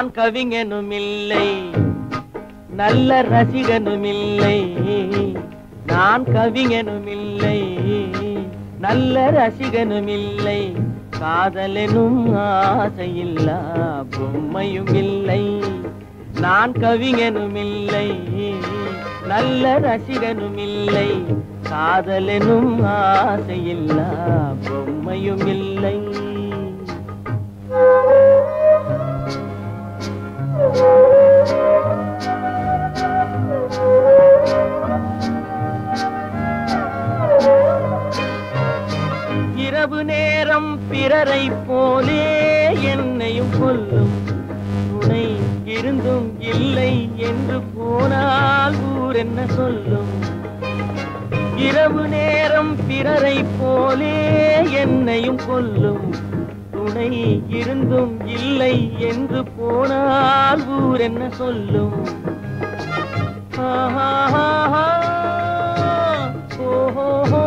நான் கவிஞனும் இல்லை நல்ல ரசிகனும் இல்லை நான் கவிஞனும் இல்லை நல்ல ரசிகனும் இல்லை காதலெனும் ஆசையில்லா பொம்மையும் இல்லை நான் கவிஞனும் இல்லை நல்ல ரசிகனும் இல்லை காதலெனும் ஆசையில்லா பொம்மையும் இல்லை இரவு நேரம் பிறரை போலே என்னையும் கொல்லும் துணை இருந்தும் இல்லை என்று போனால் ஊர் என்ன சொல்லும் இரவு நேரம் பிறரை போலே என்னையும் கொல்லும் துணை இருந்தும் இல்லை என்று போனால் ஊர் என்ன சொல்லும் ஆஹா ஓஹோ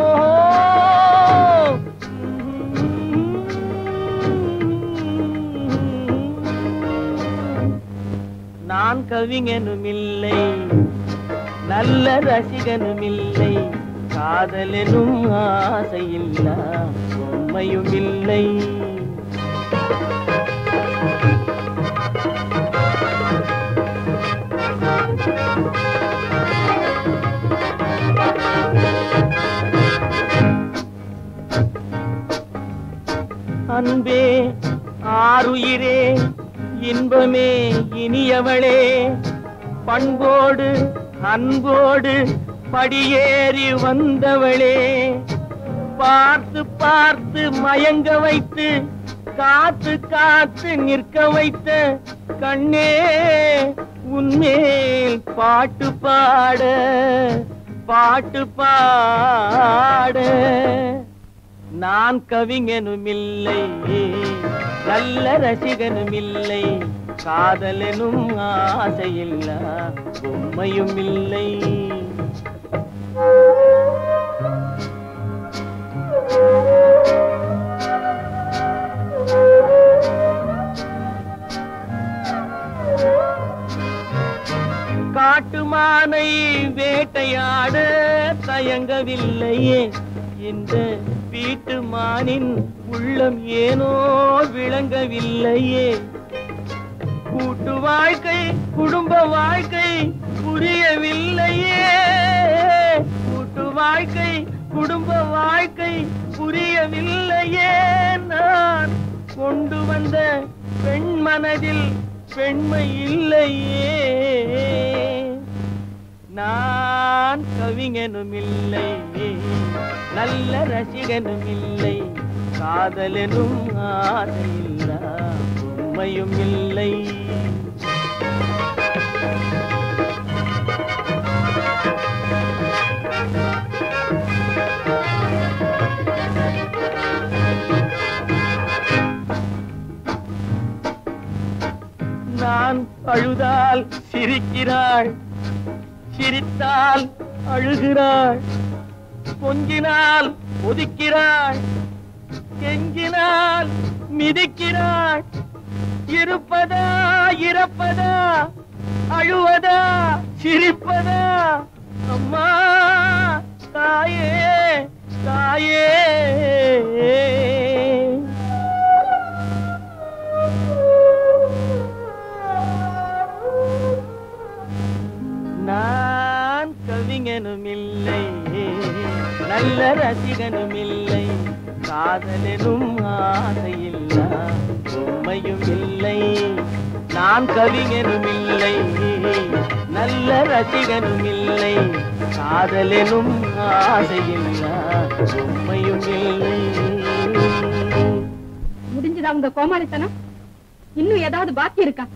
நான் கவிஞனும் இல்லை நல்ல ரசிகனும் இல்லை காதலெனும் ஆசையில்லா உண்மையும் இல்லை அன்பே ஆருயிரே இன்பமே இனியவளே பண்போடு அன்போடு படியேறி வந்தவளே பார்த்து பார்த்து மயங்க வைத்து காத்து காத்து நிற்க வைத்த கண்ணே உன்மேல் பாட்டு பாட பாட்டு பாட நான் கவிஞனும் இல்லை நல்ல ரசிகனும் இல்லை காதலனும் ஆசையில்லா பொம்மையும் இல்லை காட்டுமானை வேட்டையாட தயங்கவில்லையே இந்த வீட்டு மானின் உள்ளம் ஏனோ விளங்கவில்லையே கூட்டு வாழ்க்கை குடும்ப வாழ்க்கை புரியவில்லையே கூட்டு வாழ்க்கை குடும்ப வாழ்க்கை புரியவில்லையே நான் கொண்டு வந்த பெண் மனதில் பெண்மை இல்லையே நான் கவிஞனும் இல்லை நல்ல ரசிகனும் இல்லை காதலனும் ஆசையில்லா உண்மையும் இல்லை நான் அழுதால் சிரிக்கிறாள் சிரித்தால் அழுகிறாள் கொஞ்சினால் ஒதுக்கிறாள் கெஞ்சினால் மிதிக்கிறாள் இருப்பதா இறப்பதா அழுவதா சிரிப்பதா அம்மா தாயே தாயே நான் கவிஞனும் இல்லை நல்ல ரசிகனும் இல்லை காதலனும் ஆசையில்லா உண்மையும் இல்லை நான் கவிஞனும் இல்லை நல்ல ரசிகனும் இல்லை காதலனும் ஆசையில்லா உண்மையும் இல்லை முடிஞ்சதா உங்க கோமாளித்தனம் இன்னும் ஏதாவது பாக்கி இருக்கா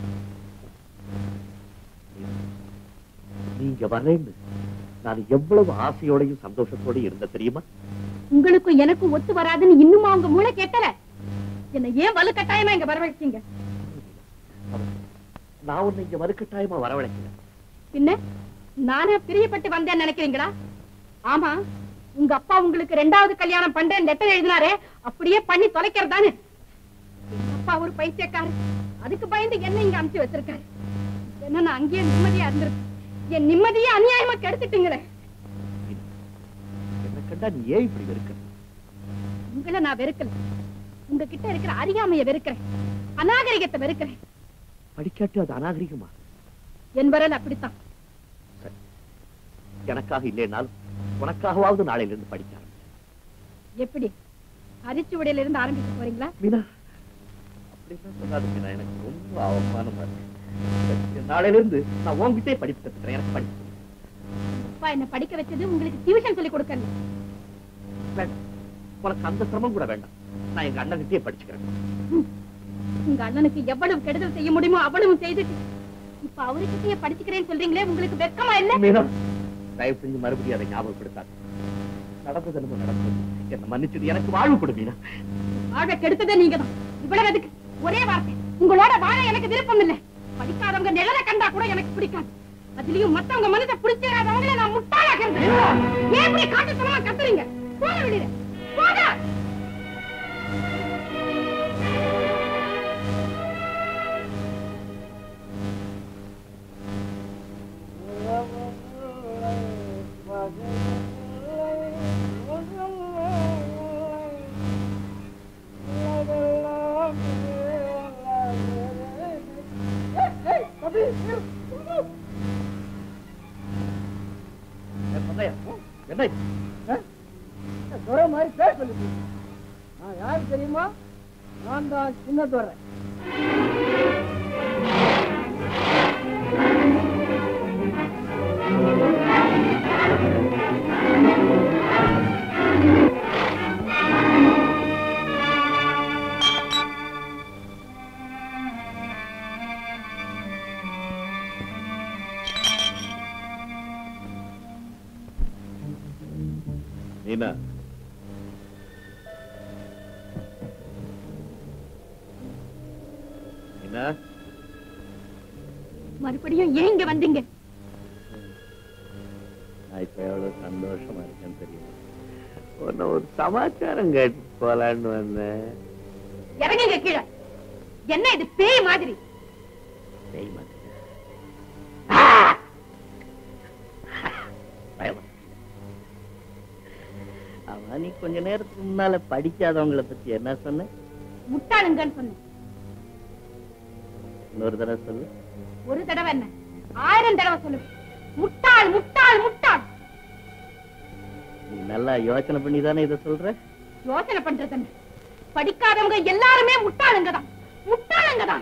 நீங்க வரேன்னு நான் எவ்வளவு ஆசையோடையும் சந்தோஷத்தோடையும் இருந்த தெரியுமா உங்களுக்கும் எனக்கும் ஒத்து வராதுன்னு இன்னுமா உங்க மூளை கேட்டல என்ன ஏன் வலுக்கட்டாயமா இங்க வரவழைச்சீங்க நான் உன்னை இங்க வலுக்கட்டாயமா வரவழைக்கல பின்ன நானே பிரியப்பட்டு வந்தேன்னு நினைக்கிறீங்களா ஆமா உங்க அப்பா உங்களுக்கு ரெண்டாவது கல்யாணம் பண்றேன் லெட்டர் எழுதினாரே அப்படியே பண்ணி தொலைக்கிறதானே எங்க அப்பா ஒரு பைத்தியக்காரர் அதுக்கு பயந்து என்ன இங்க அமுச்சு வச்சிருக்காரு என்ன நான் அங்கேயே நிம்மதியா இருந்திருப்பேன் என் நிம்மதியே அநியாயமா கெடுத்துட்டீங்களே என்ன கண்டா நீ ஏன் இப்படி வெறுக்க உங்களை நான் வெறுக்கல உங்ககிட்ட இருக்கிற அறியாமைய வெறுக்கிறேன் அநாகரிகத்தை வெறுக்கிறேன் படிக்காட்டு அது அநாகரிகமா என் வரல் அப்படித்தான் எனக்காக இல்லைனாலும் உனக்காகவாவது நாளையில இருந்து படிக்க ஆரம்பி. எப்படி அரிச்சுவடையில இருந்து ஆரம்பிக்க போறீங்களா மீனா அப்படிலாம் சொல்லாத மீனா எனக்கு ரொம்ப அவமானமா இருக்கு நாளையில இருந்து நான் உன்கிட்டே படிப்பு கத்துக்கிறேன் எனக்கு படிப்பு அப்பா என்ன படிக்க வச்சது உங்களுக்கு டியூஷன் சொல்லி கொடுக்கல வேண்டாம் உனக்கு அந்த சிரமம் கூட வேண்டாம் நான் எங்க அண்ணன்கிட்டயே படிச்சுக்கிறேன் உங்க அண்ணனுக்கு எவ்வளவு கெடுதல் செய்ய முடியுமோ அவ்வளவு செய்துட்டு இப்ப அவருக்கிட்டயே படிச்சுக்கிறேன்னு சொல்றீங்களே உங்களுக்கு வெக்கமா இல்ல மீனா தயவு செஞ்சு மறுபடியும் அதை ஞாபகப்படுத்தாது நடந்தது என்னமோ நடந்தது என்ன மன்னிச்சது எனக்கு வாழ்வு கொடு மீனா ஆக கெடுத்ததே நீங்க தான் இவ்வளவு எதுக்கு ஒரே வார்த்தை உங்களோட வாழ எனக்கு விருப்பம் இல்ல படிக்காதவங்க நிழலை கண்டா கூட எனக்கு பிடிக்காது அதுலயும் மத்தவங்க மனதை பிடிச்சிடாதவங்கள நான் முட்டாளாக்குறது ஏன் இப்படி காட்டுத்தனமா கத்துறீங்க போக வெளியில போக என்ன துறை மாதிரி பேர் சொல்லி நான் யாரு தெரியுமா நான் தான் சின்ன துறை மீனா மீனா மறுபடியும் ஏன் இங்க வந்தீங்க நான் இப்ப எவ்வளவு சந்தோஷமா இருக்கேன்னு தெரியும் உன்னை ஒரு சமாச்சாரம் கேட்டு போலான்னு வந்தேன் இறங்குங்க கீழே என்ன இது பேய் மாதிரி பேய் மாதிரி. பயமா. ஆமா நீ கொஞ்ச நேரத்துக்கு முன்னால படிக்காதவங்கள பத்தி என்ன சொன்ன முட்டாளுங்கன்னு சொன்னேன் இன்னொரு தடவை சொல்லு ஒரு தடவை என்ன ஆயிரம் தடவை சொல்லு முட்டாள் முட்டாள் முட்டாள் நீ நல்லா யோசனை பண்ணி தானே இதை சொல்ற யோசனை பண்றது என்ன படிக்காதவங்க எல்லாருமே முட்டாளுங்க தான் முட்டாளுங்க தான்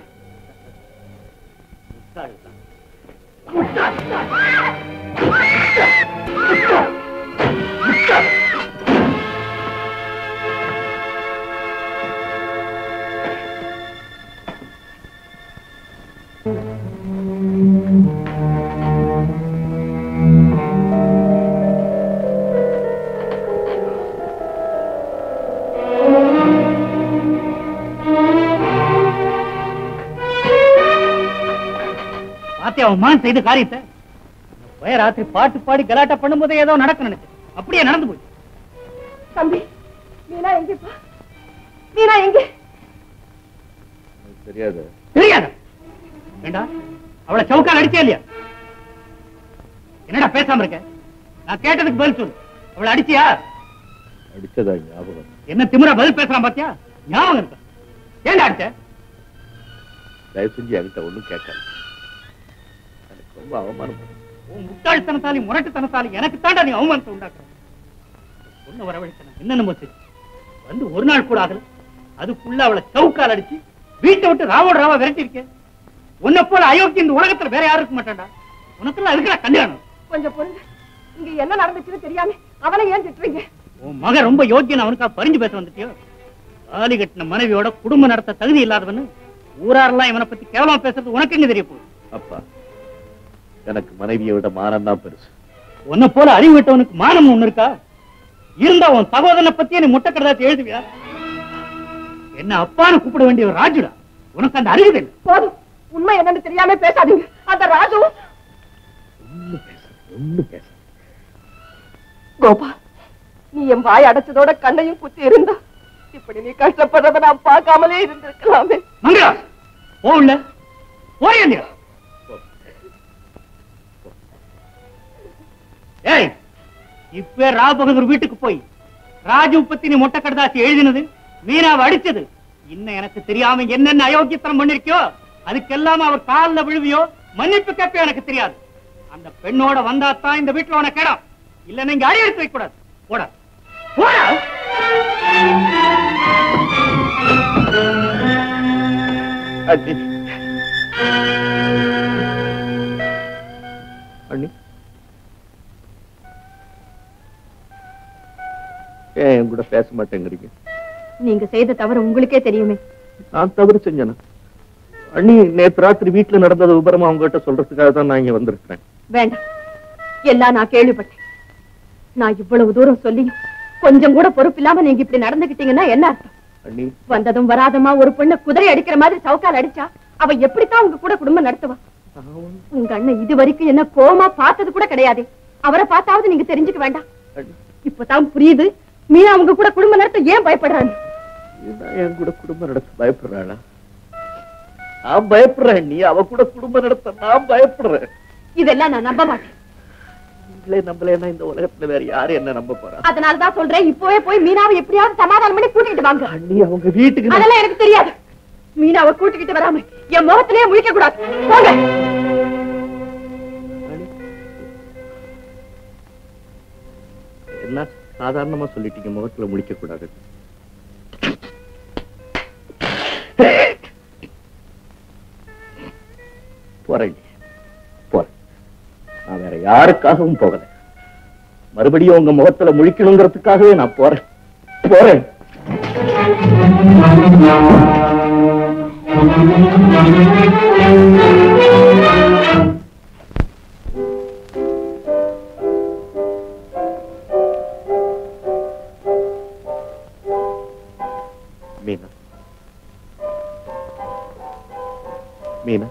பாத்தியா அவன் மகன் செய்த காரியத்தை போய ராத்திரி பாட்டு பாடி கலாட்டா பண்ணும்போது ஏதோ நடக்க நினைச்சு அப்படியே நடந்து போச்சு தம்பி மீனா எங்கப்பா மீனா எங்க தெரியாது தெரியாத வேண்டா அவளை சவுக்கால் அடிச்சே இல்லையா என்னடா பேசாம இருக்க நான் கேட்டதுக்கு பதில் சொல்லு அவளை அடிச்சியா அடிச்சதா ஞாபகம் என்ன திமிரா பதில் பேசுறான் பாத்தியா ஞாபகம் இருக்கா ஏன்டா அடிச்ச தயவு செஞ்சு என்கிட்ட ஒண்ணும் கேட்காது எனக்கு ரொம்ப அவமானம் உன் முட்டாள்தனத்தாலையும் முரட்டுத்தனத்தாலையும் எனக்கு தாண்டா நீ அவமானத்தை உண்டாக்குற பொண்ணு வரவழைக்கணும் என்னென்னமோ சரி வந்து ஒரு நாள் கூட ஆகல அதுக்குள்ள அவளை சவுக்கால் அடிச்சு வீட்டை விட்டு ராவோட ராவா விரட்டி இருக்கேன் உன்னை போல அயோக்கிய இந்த உலகத்துல வேற யாரும் இருக்க மாட்டான்டா உனக்கெல்லாம் அதுக்குடா கல்யாணம் கொஞ்சம் பொருங்க இங்க என்ன நடந்துச்சுன்னு தெரியாம அவனை ஏன் திட்டுறீங்க உன் மகன் ரொம்ப யோக்கியன் அவனுக்கா பறிஞ்சு பேச வந்துட்டியோ தாலி கட்டின மனைவியோட குடும்பம் நடத்த தகுதி இல்லாதவன்னு ஊராரெல்லாம் இவனை பத்தி கேவலமா பேசுறது உனக்கு எங்க தெரிய போகுது அப்பா எனக்கு மனைவியை விட மானம் தான் பெருசு உன்னை போல அறிவு விட்டவனுக்கு மானம் ஒண்ணு இருக்கா இருந்தா உன் சகோதரனை பத்தியே நீ முட்டை கடைதாத்தி எழுதுவியா என்ன அப்பான்னு கூப்பிட வேண்டிய ஒரு ராஜுடா உனக்கு அந்த அறிவு இல்லை போதும் உண்மை என்னன்னு தெரியாம பேசாதீங்க அந்த ராஜு ஒண்ணு பேச ஒண்ணு பேச கோபா நீ என் வாய் அடைச்சதோட கண்ணையும் குத்தி இருந்தா இப்படி நீ கஷ்டப்படுறத நான் பார்க்காமலே இருந்திருக்கலாமே மங்களா போ உள்ள போய் இல்லையா ஏய் இப்ப ராபகதூர் வீட்டுக்கு போய் ராஜு பத்தி நீ மொட்டை கடதாசி எழுதினது மீனாவை அடிச்சது இன்னும் எனக்கு தெரியாம என்னென்ன அயோக்கியத்தனம் பண்ணிருக்கியோ அதுக்கெல்லாம் அவர் கால்ல விழுவியோ மன்னிப்பு கேட்போ எனக்கு தெரியாது அந்த பெண்ணோட வந்தா தான் இந்த வீட்டுல உனக்கு இடம் இல்ல நீங்க அடி எடுத்து வைக்க கூடாது போட போடா அண்ணி அண்ணி ஏன் என் கூட பேச மாட்டேங்கிறீங்க நீங்க செய்த தவறு உங்களுக்கே தெரியுமே நான் தவறு செஞ்சேனா அண்ணி நேத்து ராத்திரி வீட்டுல நடந்தது விபரமா உங்ககிட்ட சொல்றதுக்காக தான் நான் இங்க வந்திருக்கிறேன் வேண்டாம் எல்லாம் நான் கேள்விப்பட்டேன் நான் இவ்வளவு தூரம் சொல்லியும் கொஞ்சம் கூட பொறுப்பில்லாம நீங்க இப்படி நடந்துகிட்டீங்கன்னா என்ன அர்த்தம் அண்ணி வந்ததும் வராதமா ஒரு பொண்ணு குதிரை அடிக்கிற மாதிரி சவுக்கால் அடிச்சா அவ எப்படித்தான் உங்க கூட குடும்பம் நடத்துவா உங்க அண்ணன் இது வரைக்கும் என்ன கோமா பார்த்தது கூட கிடையாது அவரை பார்த்தாவது நீங்க தெரிஞ்சுக்க வேண்டாம் இப்பதான் புரியுது மீனா உங்க கூட குடும்பம் நடத்த ஏன் பயப்படுறாங்க இதான் என் கூட குடும்பம் நடத்த பயப்படுறாளா நான் பயப்படுறேன் நீ அவ கூட குடும்பம் நடத்த நான் பயப்படுறேன் இதெல்லாம் நான் நம்ப மாட்டேன் நீங்களே நம்பலன்னா இந்த உலகத்துல வேற யாரு என்ன நம்ப போறா அதனாலதான் சொல்றேன் இப்பவே போய் மீனாவை எப்படியாவது சமாதானம் பண்ணி கூட்டிட்டு வாங்க அண்ணி அவங்க வீட்டுக்கு நான்- அதெல்லாம் எனக்கு தெரியாது மீனாவை கூட்டிக்கிட்டு வராம என் முகத்திலேயே முழிக்க கூடாது போங்க என்ன சாதாரணமா சொல்லிட்டீங்க முகத்துல முழிக்க கூடாது போறேன் போறேன் நான் வேற யாருக்காகவும் போகல மறுபடியும் உங்க முகத்துல முழிக்கணுங்கிறதுக்காகவே நான் போறேன் போறேன் மீனா மீனா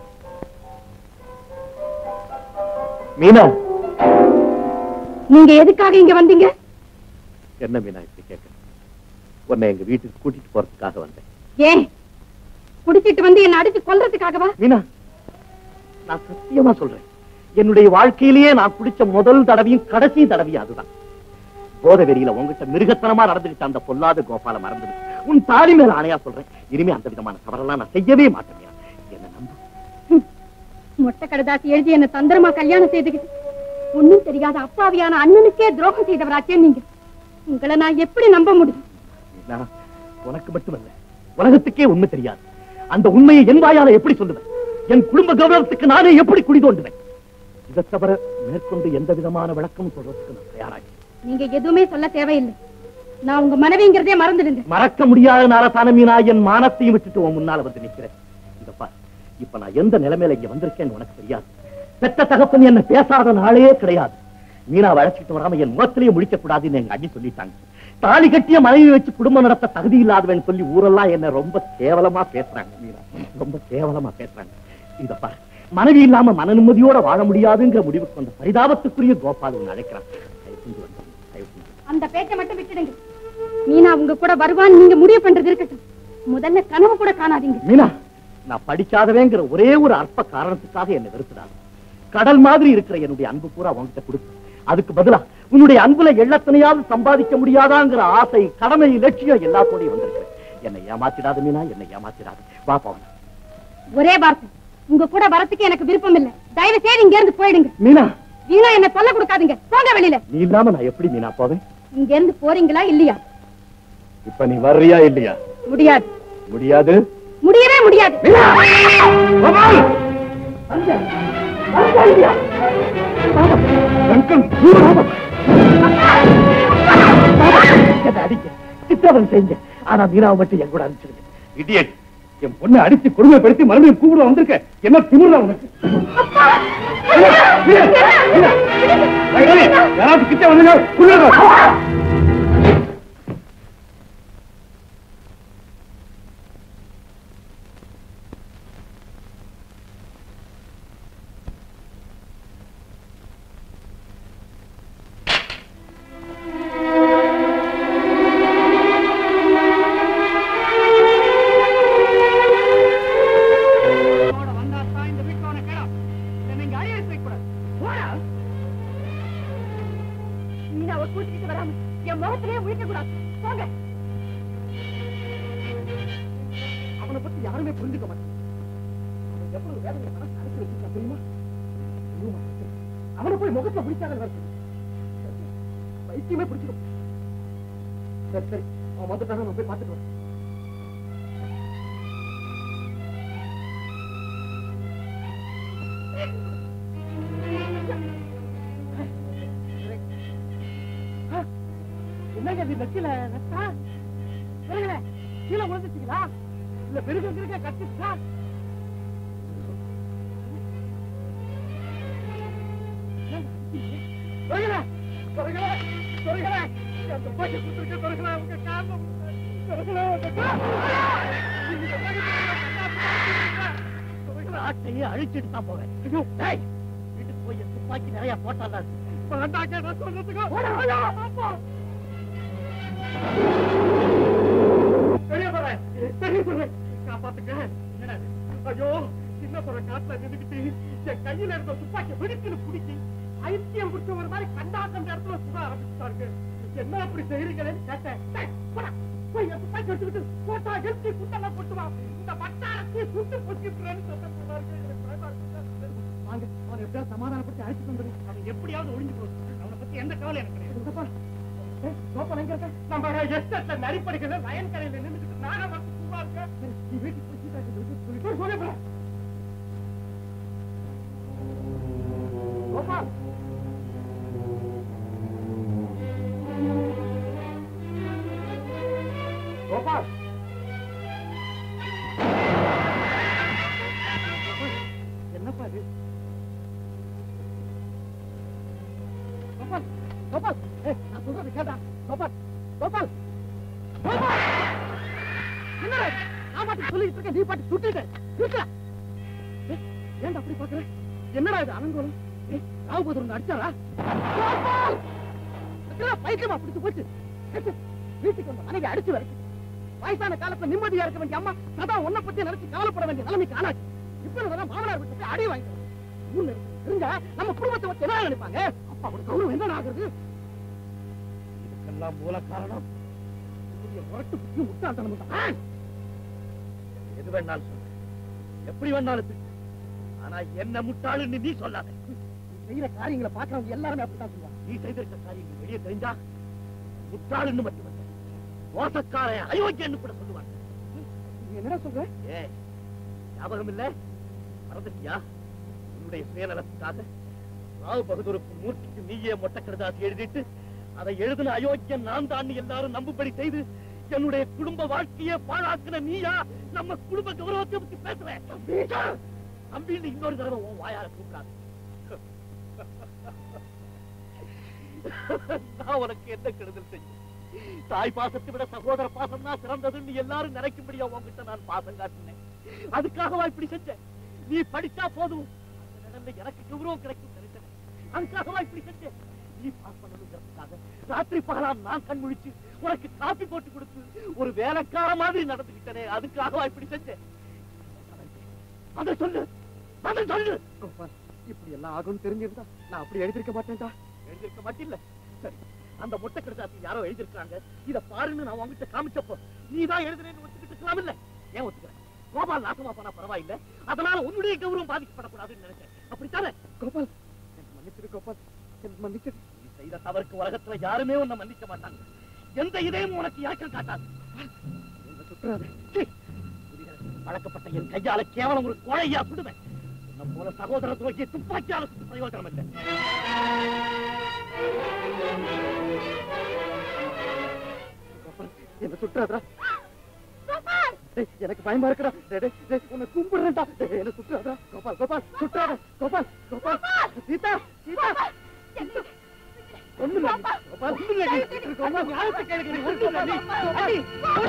மீனா நீங்க எதுக்காக இங்க வந்தீங்க என்ன மீனா இப்படி கேட்க உன்னை எங்க வீட்டுக்கு கூட்டிட்டு போறதுக்காக வந்தேன் ஏன் குடிச்சிட்டு வந்து என்ன அடிச்சு கொல்றதுக்காகவா மீனா நான் சத்தியமா சொல்றேன் என்னுடைய வாழ்க்கையிலேயே நான் குடிச்ச முதல் தடவையும் கடைசி தடவையும் அதுதான் போத வெறியில உங்ககிட்ட மிருகத்தனமா நடந்துகிட்ட அந்த பொல்லாத கோபால மறந்துடு உன் தாலி மேல ஆணையா சொல்றேன் இனிமே அந்த விதமான தவறெல்லாம் நான் செய்யவே மாட்டேன் மீனா. என்ன நம்பு மொட்டை கடதாசி எழுதி என்ன தந்திரமா கல்யாணம் செய்துக்கிட்டு ஒண்ணும் தெரியாத அப்பாவியான அண்ணனுக்கே துரோகம் செய்தவராச்சே நீங்க உங்களை நான் எப்படி நம்ப முடியும் மீனா, உனக்கு மட்டுமல்ல உலகத்துக்கே உண்மை தெரியாது அந்த உண்மையை என் வாயால எப்படி சொல்லுவேன் என் குடும்ப கௌரவத்துக்கு நானே எப்படி குடி தோண்டுவேன் இதை தவிர மேற்கொண்டு எந்த விதமான விளக்கமும் சொல்றதுக்கு நான் தயாராகி நீங்க எதுவுமே சொல்ல தேவையில்லை நான் உங்க மனைவிங்கிறதே மறந்துடுங்க மறக்க முடியாதனால தானே மீனா என் மானத்தையும் விட்டுட்டு உன் முன்னால வந்து நிக்கிறேன் இத பார் இப்ப நான் எந்த நிலைமையில இங்க வந்திருக்கேன்னு உனக்கு தெரியாது பெத்த தகப்பன் என்ன பேசாத நாளே கிடையாது மீனா அழைச்சிட்டு வராம என் முகத்திலேயே முடிக்க கூடாதுன்னு எங்க அண்ணி சொல்லிட்டாங்க தாலி கட்டிய மனைவி வச்சு குடும்பம் நடத்த தகுதி இல்லாதவன் சொல்லி ஊரெல்லாம் என்ன ரொம்ப கேவலமா பேசுறாங்க மீனா ரொம்ப கேவலமா பேசுறாங்க இத பார் மனைவி இல்லாம மன நிம்மதியோட வாழ முடியாதுங்கிற முடிவுக்கு வந்த பரிதாபத்துக்குரிய கோபால் உன்னை அழைக்கிறான் தயவு செஞ்சு வந்து, தயவு செஞ்சு. அந்த பேச்சை மட்டும் விட்டுடுங்க மீனா உங்க கூட வருவான்னு நீங்க முடிவு பண்றது இருக்கட்டும் முதல்ல கனவு கூட காணாதீங்க மீனா நான் படிக்காதவேங்கிற ஒரே ஒரு அற்ப காரணத்துக்காக என்னை வெறுத்துடாது கடல் மாதிரி இருக்கிற என்னுடைய அன்பு பூரா உன்கிட்ட கொடுத்து அதுக்கு பதிலா உன்னுடைய அன்புல எள்ளத்தனையாவது சம்பாதிக்க முடியாதாங்கிற ஆசை கடமை லட்சியம் எல்லாத்தோடையும் வந்திருக்கிறேன் என்னை ஏமாத்திடாத மீனா என்னை ஏமாத்திடாது வா பவன் ஒரே வார்த்தை உங்க கூட வரத்துக்கு எனக்கு விருப்பம் இல்ல தயவு செய்து இங்க இருந்து போயிடுங்க மீனா வீணா என்ன சொல்ல கொடுக்காதீங்க போங்க வெளியில நீ இல்லாம நான் எப்படி மீனா போவேன் இங்க இருந்து போறீங்களா இல்லையா இப்ப நீ வர்றியா இல்லையா முடியாது முடியாது முடியவே முடியாது கோபால்! வெல்கம், சூடாமம். என்னை அடிக்க, சித்திரவதை செய்யுங்க. ஆனா மீனாவை மட்டும் என் கூட அனுப்பிச்சிருங்க இடியட் என் பொண்ணை அடிச்சு கொடுமைப்படுத்தி மறுபடியும் கூப்பிட வந்திருக்க என்ன திமிர்ல உனக்கு இல்ல, இல்ல, இல்ல. யாராவது கிட்ட வந்துங்க கொல்லுங்க. அப்பாவை கூட்டிட்டு வராம என் முகத்திலேயே முழிக்க கூடாது போங்க அவனை பத்தி யாருமே புரிஞ்சுக்க மாட்டாங்க அவன் எவ்வளவு வேதனை மனசு அடைச்சு வச்சிருக்கா தெரியுமா தெரியுமா? அவனை போய் முகத்துல பிடிச்சாங்க வைத்தியமே பிடிச்சிடும் சரி சரி அவன் வந்துட்டாங்க நான் போய் பார்த்துட்டு வரேன் என்னங்க இது நெத்தில ரத்தா சொல்லுங்க கீழே விழுந்துட்டீங்களா இல்ல பெருக பெருக கட்டுச்சா சொல்லுங்க சொல்லுங்க சொல்லுங்க என் துப்பாக்கி கொடுத்துருக்க சொல்லுங்க உங்க காரணம் சொல்லுங்க ஆட்டையே அழிச்சிட்டு தான் போவேன் ஐயோ டேய் வீட்டுக்கு போய் என் துப்பாக்கி நிறைய போட்டால வேண்டாங்க நான் சொல்றதுக்கு ஐயோ, அப்பா. பெரிய பறை பெரிய பறை காப்பாத்துங்க என்னடா இது? ஐயோ சின்ன பறை காட்டுல நின்றுக்கிட்டு என் கையில இருந்த துப்பாக்கி வெடிச்சுன்னு பிடிச்சி ஐத்தியம் பிடிச்ச ஒரு மாதிரி கண்டாக்கம் இடத்துல சுட ஆரம்பிச்சுட்டாருங்க என்ன அப்படி செய்யறீங்களேன்னு கேட்டேன் டேய், போடா, போய் என் துப்பாக்கி வச்சுக்கிட்டு போட்டா எழுச்சி குட்டெல்லாம் போட்டு வா இந்த வட்டாரத்தை சுட்டு பொச்சிட்டுறேன்னு சொன்னாருங்க எனக்கு பயமா இருக்குங்க. வாங்க அவனை எப்படியாவது சமாதானப்படுத்தி அழைச்சிட்டு வந்துடுங்க அவன் எப்படியாவது ஒழிஞ்சு போகுது அவனை பத்தி எந்த கவலை எனக்கு கிடையாது சோப்பன் எங்க இருக்க? நம்ம எஸ்டேட்ல நரிப்படிக்கிறது வயல் கரையில நின்னுக்கிட்டு நானே வந்து சும்மா இருக்கேன். சரி, நீ வீட்டுக்கு போய் சீதா கிட்ட விட்டு சொல்லி- போய் சொல்லு போறேன். கோபால். கோபால். என்னப்பா இது கோபால் கோபால் ஏய், நான் சொல்றது கேட்டா கோபால் கோபால் கோபால் என்னடா இது? நான் பாட்டு சொல்லிட்டு இருக்கேன் நீ பாட்டு சுட்டுட்ட இருக்க ஏன்டா அப்படி பாக்குற என்னடா இது அலங்கோலம் ஏய், ராவுபதர் ஒன்று அடிச்சாரா கோபால் இதெல்லாம் பைத்தியமா பிடிச்சு போச்சு கட்டு. வீட்டுக்கு வந்து மனைவி அடிச்சு வரைக்கும் வயசான காலத்துல நிம்மதியா இருக்க வேண்டிய அம்மா சதா உன்னை பத்தி நினைச்சு கவலைப்பட வேண்டிய நிலைமைக்கு ஆனாச்சு இப்ப நான் மாமனார் வீட்டுக்கு போய் அடி வாங்கிக்கிறேன் ஊர்ல இருக்கு. தெரிஞ்சா நம்ம குடும்பத்தை வச்சு என்ன நினைப்பாங்க அப்பா ஒரு கௌரவம் என்ன ஆகுறது இதுக்கெல்லாம் மூல காரணம் உன்னுடைய முரட்டு புத்தி முட்டாள்தனம் தான் எது வேணாலும் சொல்லு எப்படி வேணாலும் திட்டு. ஆனா என்ன முட்டாளுன்னு நீ சொல்லாத நீ செய்யற காரியங்களை பாக்குறவங்க எல்லாருமே அப்படித்தான் சொல்லுவாங்க நீ செய்திருக்க காரியங்கள் வெளியே தெரிஞ்சா முட்டாளுன்னு மட்டுமல்ல மோசக்காரன் அயோக்கியன்னு கூட சொல்லுவாங்க நீ என்ன சொல்ற ஏ ஞாபகம் இல்ல மறந்துட்டியா உன்னுடைய சுயநலத்துக்காக ராவ் பகதூருக்கு மூர்த்திக்கு நீயே மொட்டை கடுதாசி எழுதிட்டு அதை எழுதின அயோக்கியன் நான் தான் எல்லாரும் நம்பும்படி செய்து என்னுடைய குடும்ப வாழ்க்கையை பாழாக்குன நீயா நம்ம குடும்ப கௌரவத்தை பத்தி பேசுறேன் தம்பின்னு இன்னொரு தடவை உன் வாயால கூப்பிடாது நான் உனக்கு என்ன கெடுதல் செய்யும் தாய் பாசத்தை விட சகோதர பாசம் தான் சிறந்ததுன்னு எல்லாரும் நினைக்கும்படியா உன்கிட்ட நான் பாசம் காட்டினேன் அதுக்காகவா இப்படி செஞ்சேன் நீ படிச்சா போதும் அந்த நிலைமையில எனக்கு கௌரவம் கிடைக்கும் நினைச்சேன் அதுக்காகவா இப்படி செஞ்சேன் நீ பாஸ் பண்ணணுங்கிறதுக்காக ராத்திரி பகலா நான் கண் முழிச்சு உனக்கு காப்பி போட்டு கொடுத்து ஒரு வேலைக்கார மாதிரி நடந்துக்கிட்டனே அதுக்காகவா இப்படி செஞ்சேன் அதை சொல்லு அதை சொல்லு இப்படி எல்லாம் ஆகும்னு தெரிஞ்சிருந்தா நான் அப்படி எழுதிருக்க மாட்டேன்டா எழுதிருக்க மாட்டில்ல சரி அந்த மொட்டை கடிதாசி யாரோ எழுதிருக்காங்க இத பாருன்னு நான் உங்ககிட்ட காமிச்சப்போ நீ தான் எழுதுறேன்னு ஒத்துக்கிட்டு இருக்கலாம் இல்ல ஏன் ஒத்துக்கிறேன் கோபால் நாசமா போனா பரவாயில்ல அதனால உன்னுடைய கௌரவம் பாதிக்கப்படக்கூடாதுன்னு நினைச்சேன் அப்படித்தானே கோபால் எனக்கு மன்னிச்சிரு கோபால் எனக்கு மன்னிச்சிரு நீ செய்த தவறுக்கு உலகத்துல யாருமே உன்னை மன்னிக்க மாட்டாங்க எந்த இதயமும் உனக்கு இறக்கம் காட்டாது என்ன சுற்றுறாத சீ. குடிகளுக்கு பழக்கப்பட்ட என் கையால கேவலம் ஒரு கோழையா சுடுவேன் உன்னை போல சகோதர துரோகியை துப்பாக்கியால சுட்டு பிரயோஜனம் இல்லை கோபால், என்ன சுற்றாதா எனக்கு பயமா இருக்குடா டேய், டேய், டேய், உன்னை கும்பிடுறேன்டா டேய், என்ன சுற்றாதா கோபால் கோபால் சுற்றாத கோபால் கோபால் சீதா சீதா ஒண்ணுமில்ல நீ. கோபால் ஒண்ணுமில்ல நீ. கோபால் ஞாபகத்தை கேளுங்க நீ. ஒண்ணுமில்ல நீ. அடி.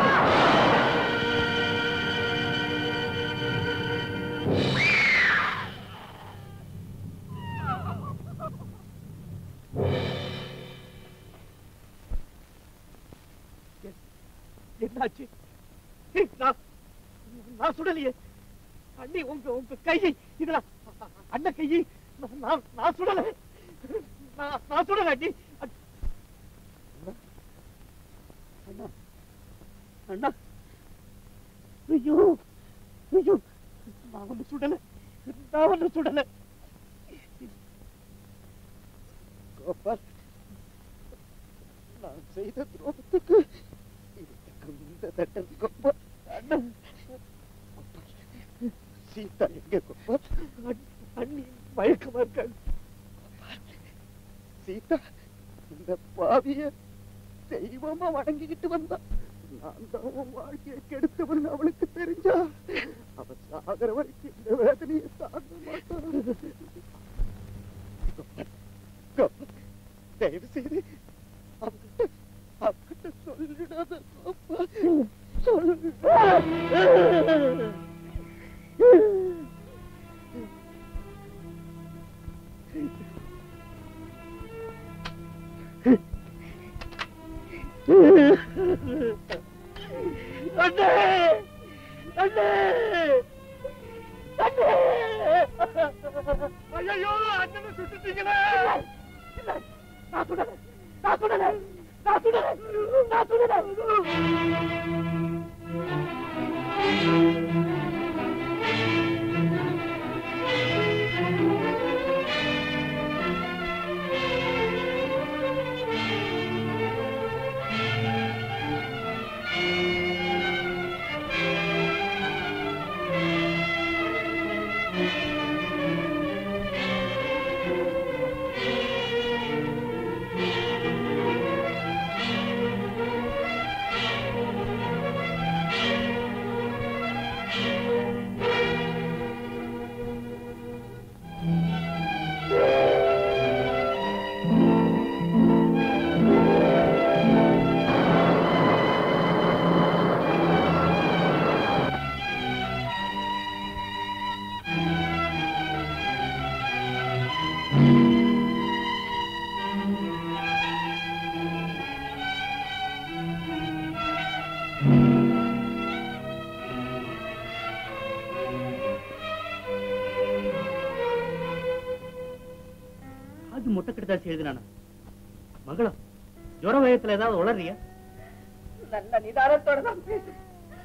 என்னாச்சு ஏய், நான் நான் சுடலையே அண்ணி உங்க உங்க கையை இதுல அண்ணன் கையை நான் நான்- நான் சுடல நான் நான் சுடல அண்ணி அ- அண்ணா ஐயோ ஐயோ நான் ஒண்ணு சுடல நான் ஒண்ணு சுடல கோபால் நான் செய்த துரோகத்துக்கு இதுக்கு இந்த தண்டனை கோபால் அண்ணா கோபால் சீதா எங்க கோபால் அண்ணி- அண்ணி மயக்கமா இருக்காங்க கோபால், சீதா இந்த பாவிய தெய்வமா வணங்கிக்கிட்டு வந்தா நான் தான் உன் வாழ்க்கையை கெடுத்தவன் அவளுக்கு தெரிஞ்சா அவ சாகர வரைக்கும் இந்த வேதனையை தாங்க மாட்டான் கோபால், கோபால், தயவு செய்து அவகிட்ட அவகிட்ட சொல்லிடாத கோபால். அண்ணே அண்ணே அண்ணே ஐயோ அண்ணனை சுட்டுட்டீங்களே இல்ல, நான் சுடல நான் சுடல நான் சுடல நான் சுடல அது முட்டை கடிதாசி எழுதினானா மகளம் ஜுர வயத்துல ஏதாவது உளறியா நல்ல நிதானத்தோட தான் பேசுறேன்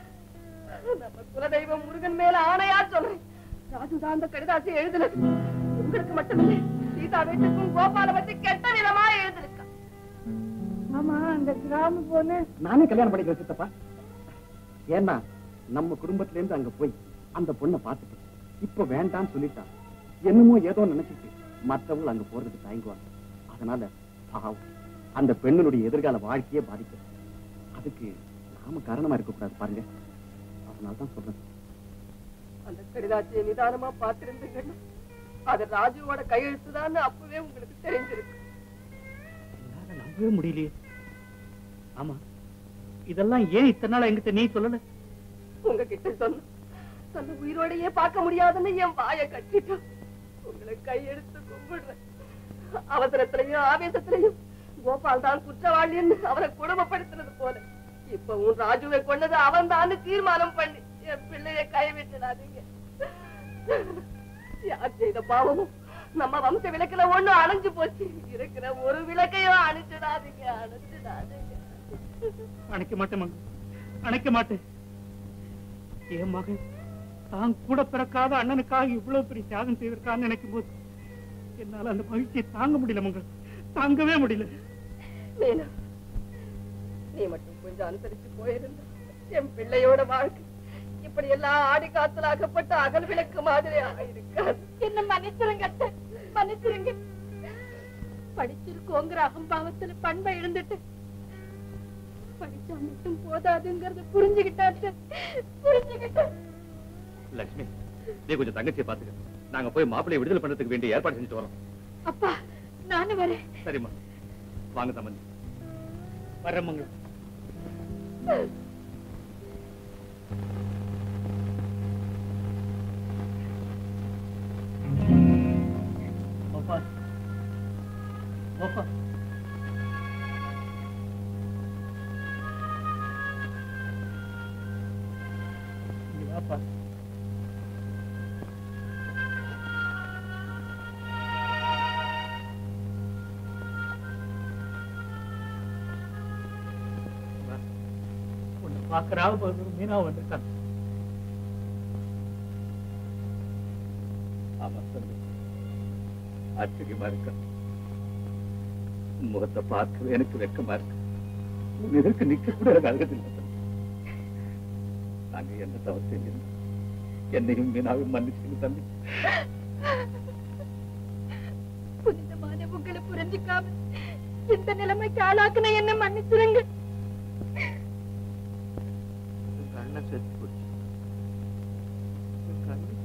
நம்ம குலதெய்வம் முருகன் மேல ஆணையா சொல்றேன் ராஜுதான் அந்த கடிதாசி எழுதுனது உங்களுக்கு மட்டுமில்லை சீதா வீட்டுக்கும் கோபால பத்தி கெட்ட விதமா எழுதிருக்கா ஆமா அந்த கிராம பொண்ணு நானே கல்யாணம் பண்ணிக்க வச்சுட்டப்பா ஏன்னா நம்ம குடும்பத்துல இருந்து அங்க போய் அந்த பொண்ணை பார்த்துட்டு இப்ப வேண்டாம்னு சொல்லிட்டா என்னமோ ஏதோ நினைச்சிட்டு மத்தவங்க அங்க போறதுக்கு தயங்குவாங்க அதனால பாவம் அந்த பெண்ணுடைய எதிர்கால வாழ்க்கையே பாதிக்கும் அதுக்கு நாம காரணமா இருக்கக்கூடாது பாருங்க அதனால தான் சொல்றேன் அந்த கடிதாசியை நிதானமா பார்த்திருந்தீங்கன்னா அது ராஜுவோட கையெழுத்துதான்னு அப்பவே உங்களுக்கு தெரிஞ்சிருக்கு என்னால நம்பவே முடியலையே ஆமா இதெல்லாம் ஏன் இத்தனை நாள் என்கிட்ட நீ சொல்லல உங்ககிட்ட சொன்ன தன்னை உயிரோடையே பார்க்க முடியாதுன்னு என் வாயை கட்டிட்டான் உங்களை கையெடுத்து கும்பிடுறேன் அவசரத்திலையும் ஆவேசத்திலையும் கோபால் தான் குற்றவாளின்னு அவரை குடும்பப்படுத்தினது போல இப்ப உன் ராஜுவை கொண்டது அவன் தான் தீர்மானம் பண்ணி என் பிள்ளைய கைவிட்டுடாதீங்க யார் செய்த பாவமும் நம்ம வம்ச விளக்குல ஒண்ணு அணைஞ்சு போச்சு இருக்கிற ஒரு விளக்கையும் அணைச்சிடாதீங்க அணைச்சிடாதீங்க அணைக்க மாட்டேன் மகன் அணைக்க மாட்டேன் என் மகன் தான் கூட பிறக்காத அண்ணனுக்காக இவ்வளவு பெரிய தியாகம் செய்திருக்கான்னு நினைக்கும் போது என்னால அந்த மகிழ்ச்சியை தாங்க முடியல மங்கள் தாங்கவே முடியல மீனா நீ மட்டும் கொஞ்சம் அனுசரிச்சு போயிருந்தா என் பிள்ளையோட வாழ்க்கை இப்படி எல்லாம் ஆடி காத்தலாகப்பட்ட அகல் விளக்கு மாதிரி ஆயிருக்காது என்ன மன்னிச்சிருங்க அத்தை, மன்னிச்சிருங்க படிச்சிருக்கோங்கிற அகம்பாவத்துல பண்பை இழந்துட்டு படிச்சா மட்டும் போதாதுங்கிறத புரிஞ்சுக்கிட்டாச்சு புரிஞ்சுக்கிட்டேன் லட்சுமி நீ கொஞ்சம் தங்கச்சியை பாத்துக்க நாங்க போய் மாப்பிள்ளையை விடுதலை பண்றதுக்கு வேண்டிய ஏற்பாடு செஞ்சுட்டு வரோம் அப்பா நானும் வரேன் சரிம்மா வாங்க தம்பி வர்றேன் மங்கள் கோபால் கோபால் இங்க வாப்பா வா. உன்னை பாக்குறாவ பகதூர் மீனா வந்திருக்காங்க ஆமா தம்பி ஆச்சரியமா இருக்க உன் முகத்தை பார்க்கவே எனக்கு வெக்கமா இருக்கு உன் எதிர்க்கு நிக்க கூட எனக்கு அழகதில்லை தம்பி. நாங்க என்ன தவறு செஞ்சிருந்தோம் என்னையும் மீனாவையும் மன்னிச்சுங்க தம்பி புனிதமான உங்களை புரிஞ்சுக்காம இந்த நிலைமைக்கு ஆளாக்குன என்ன மன்னிச்சிருங்க உங்க அண்ணன் செத்து போச்சு உங்க அண்ணி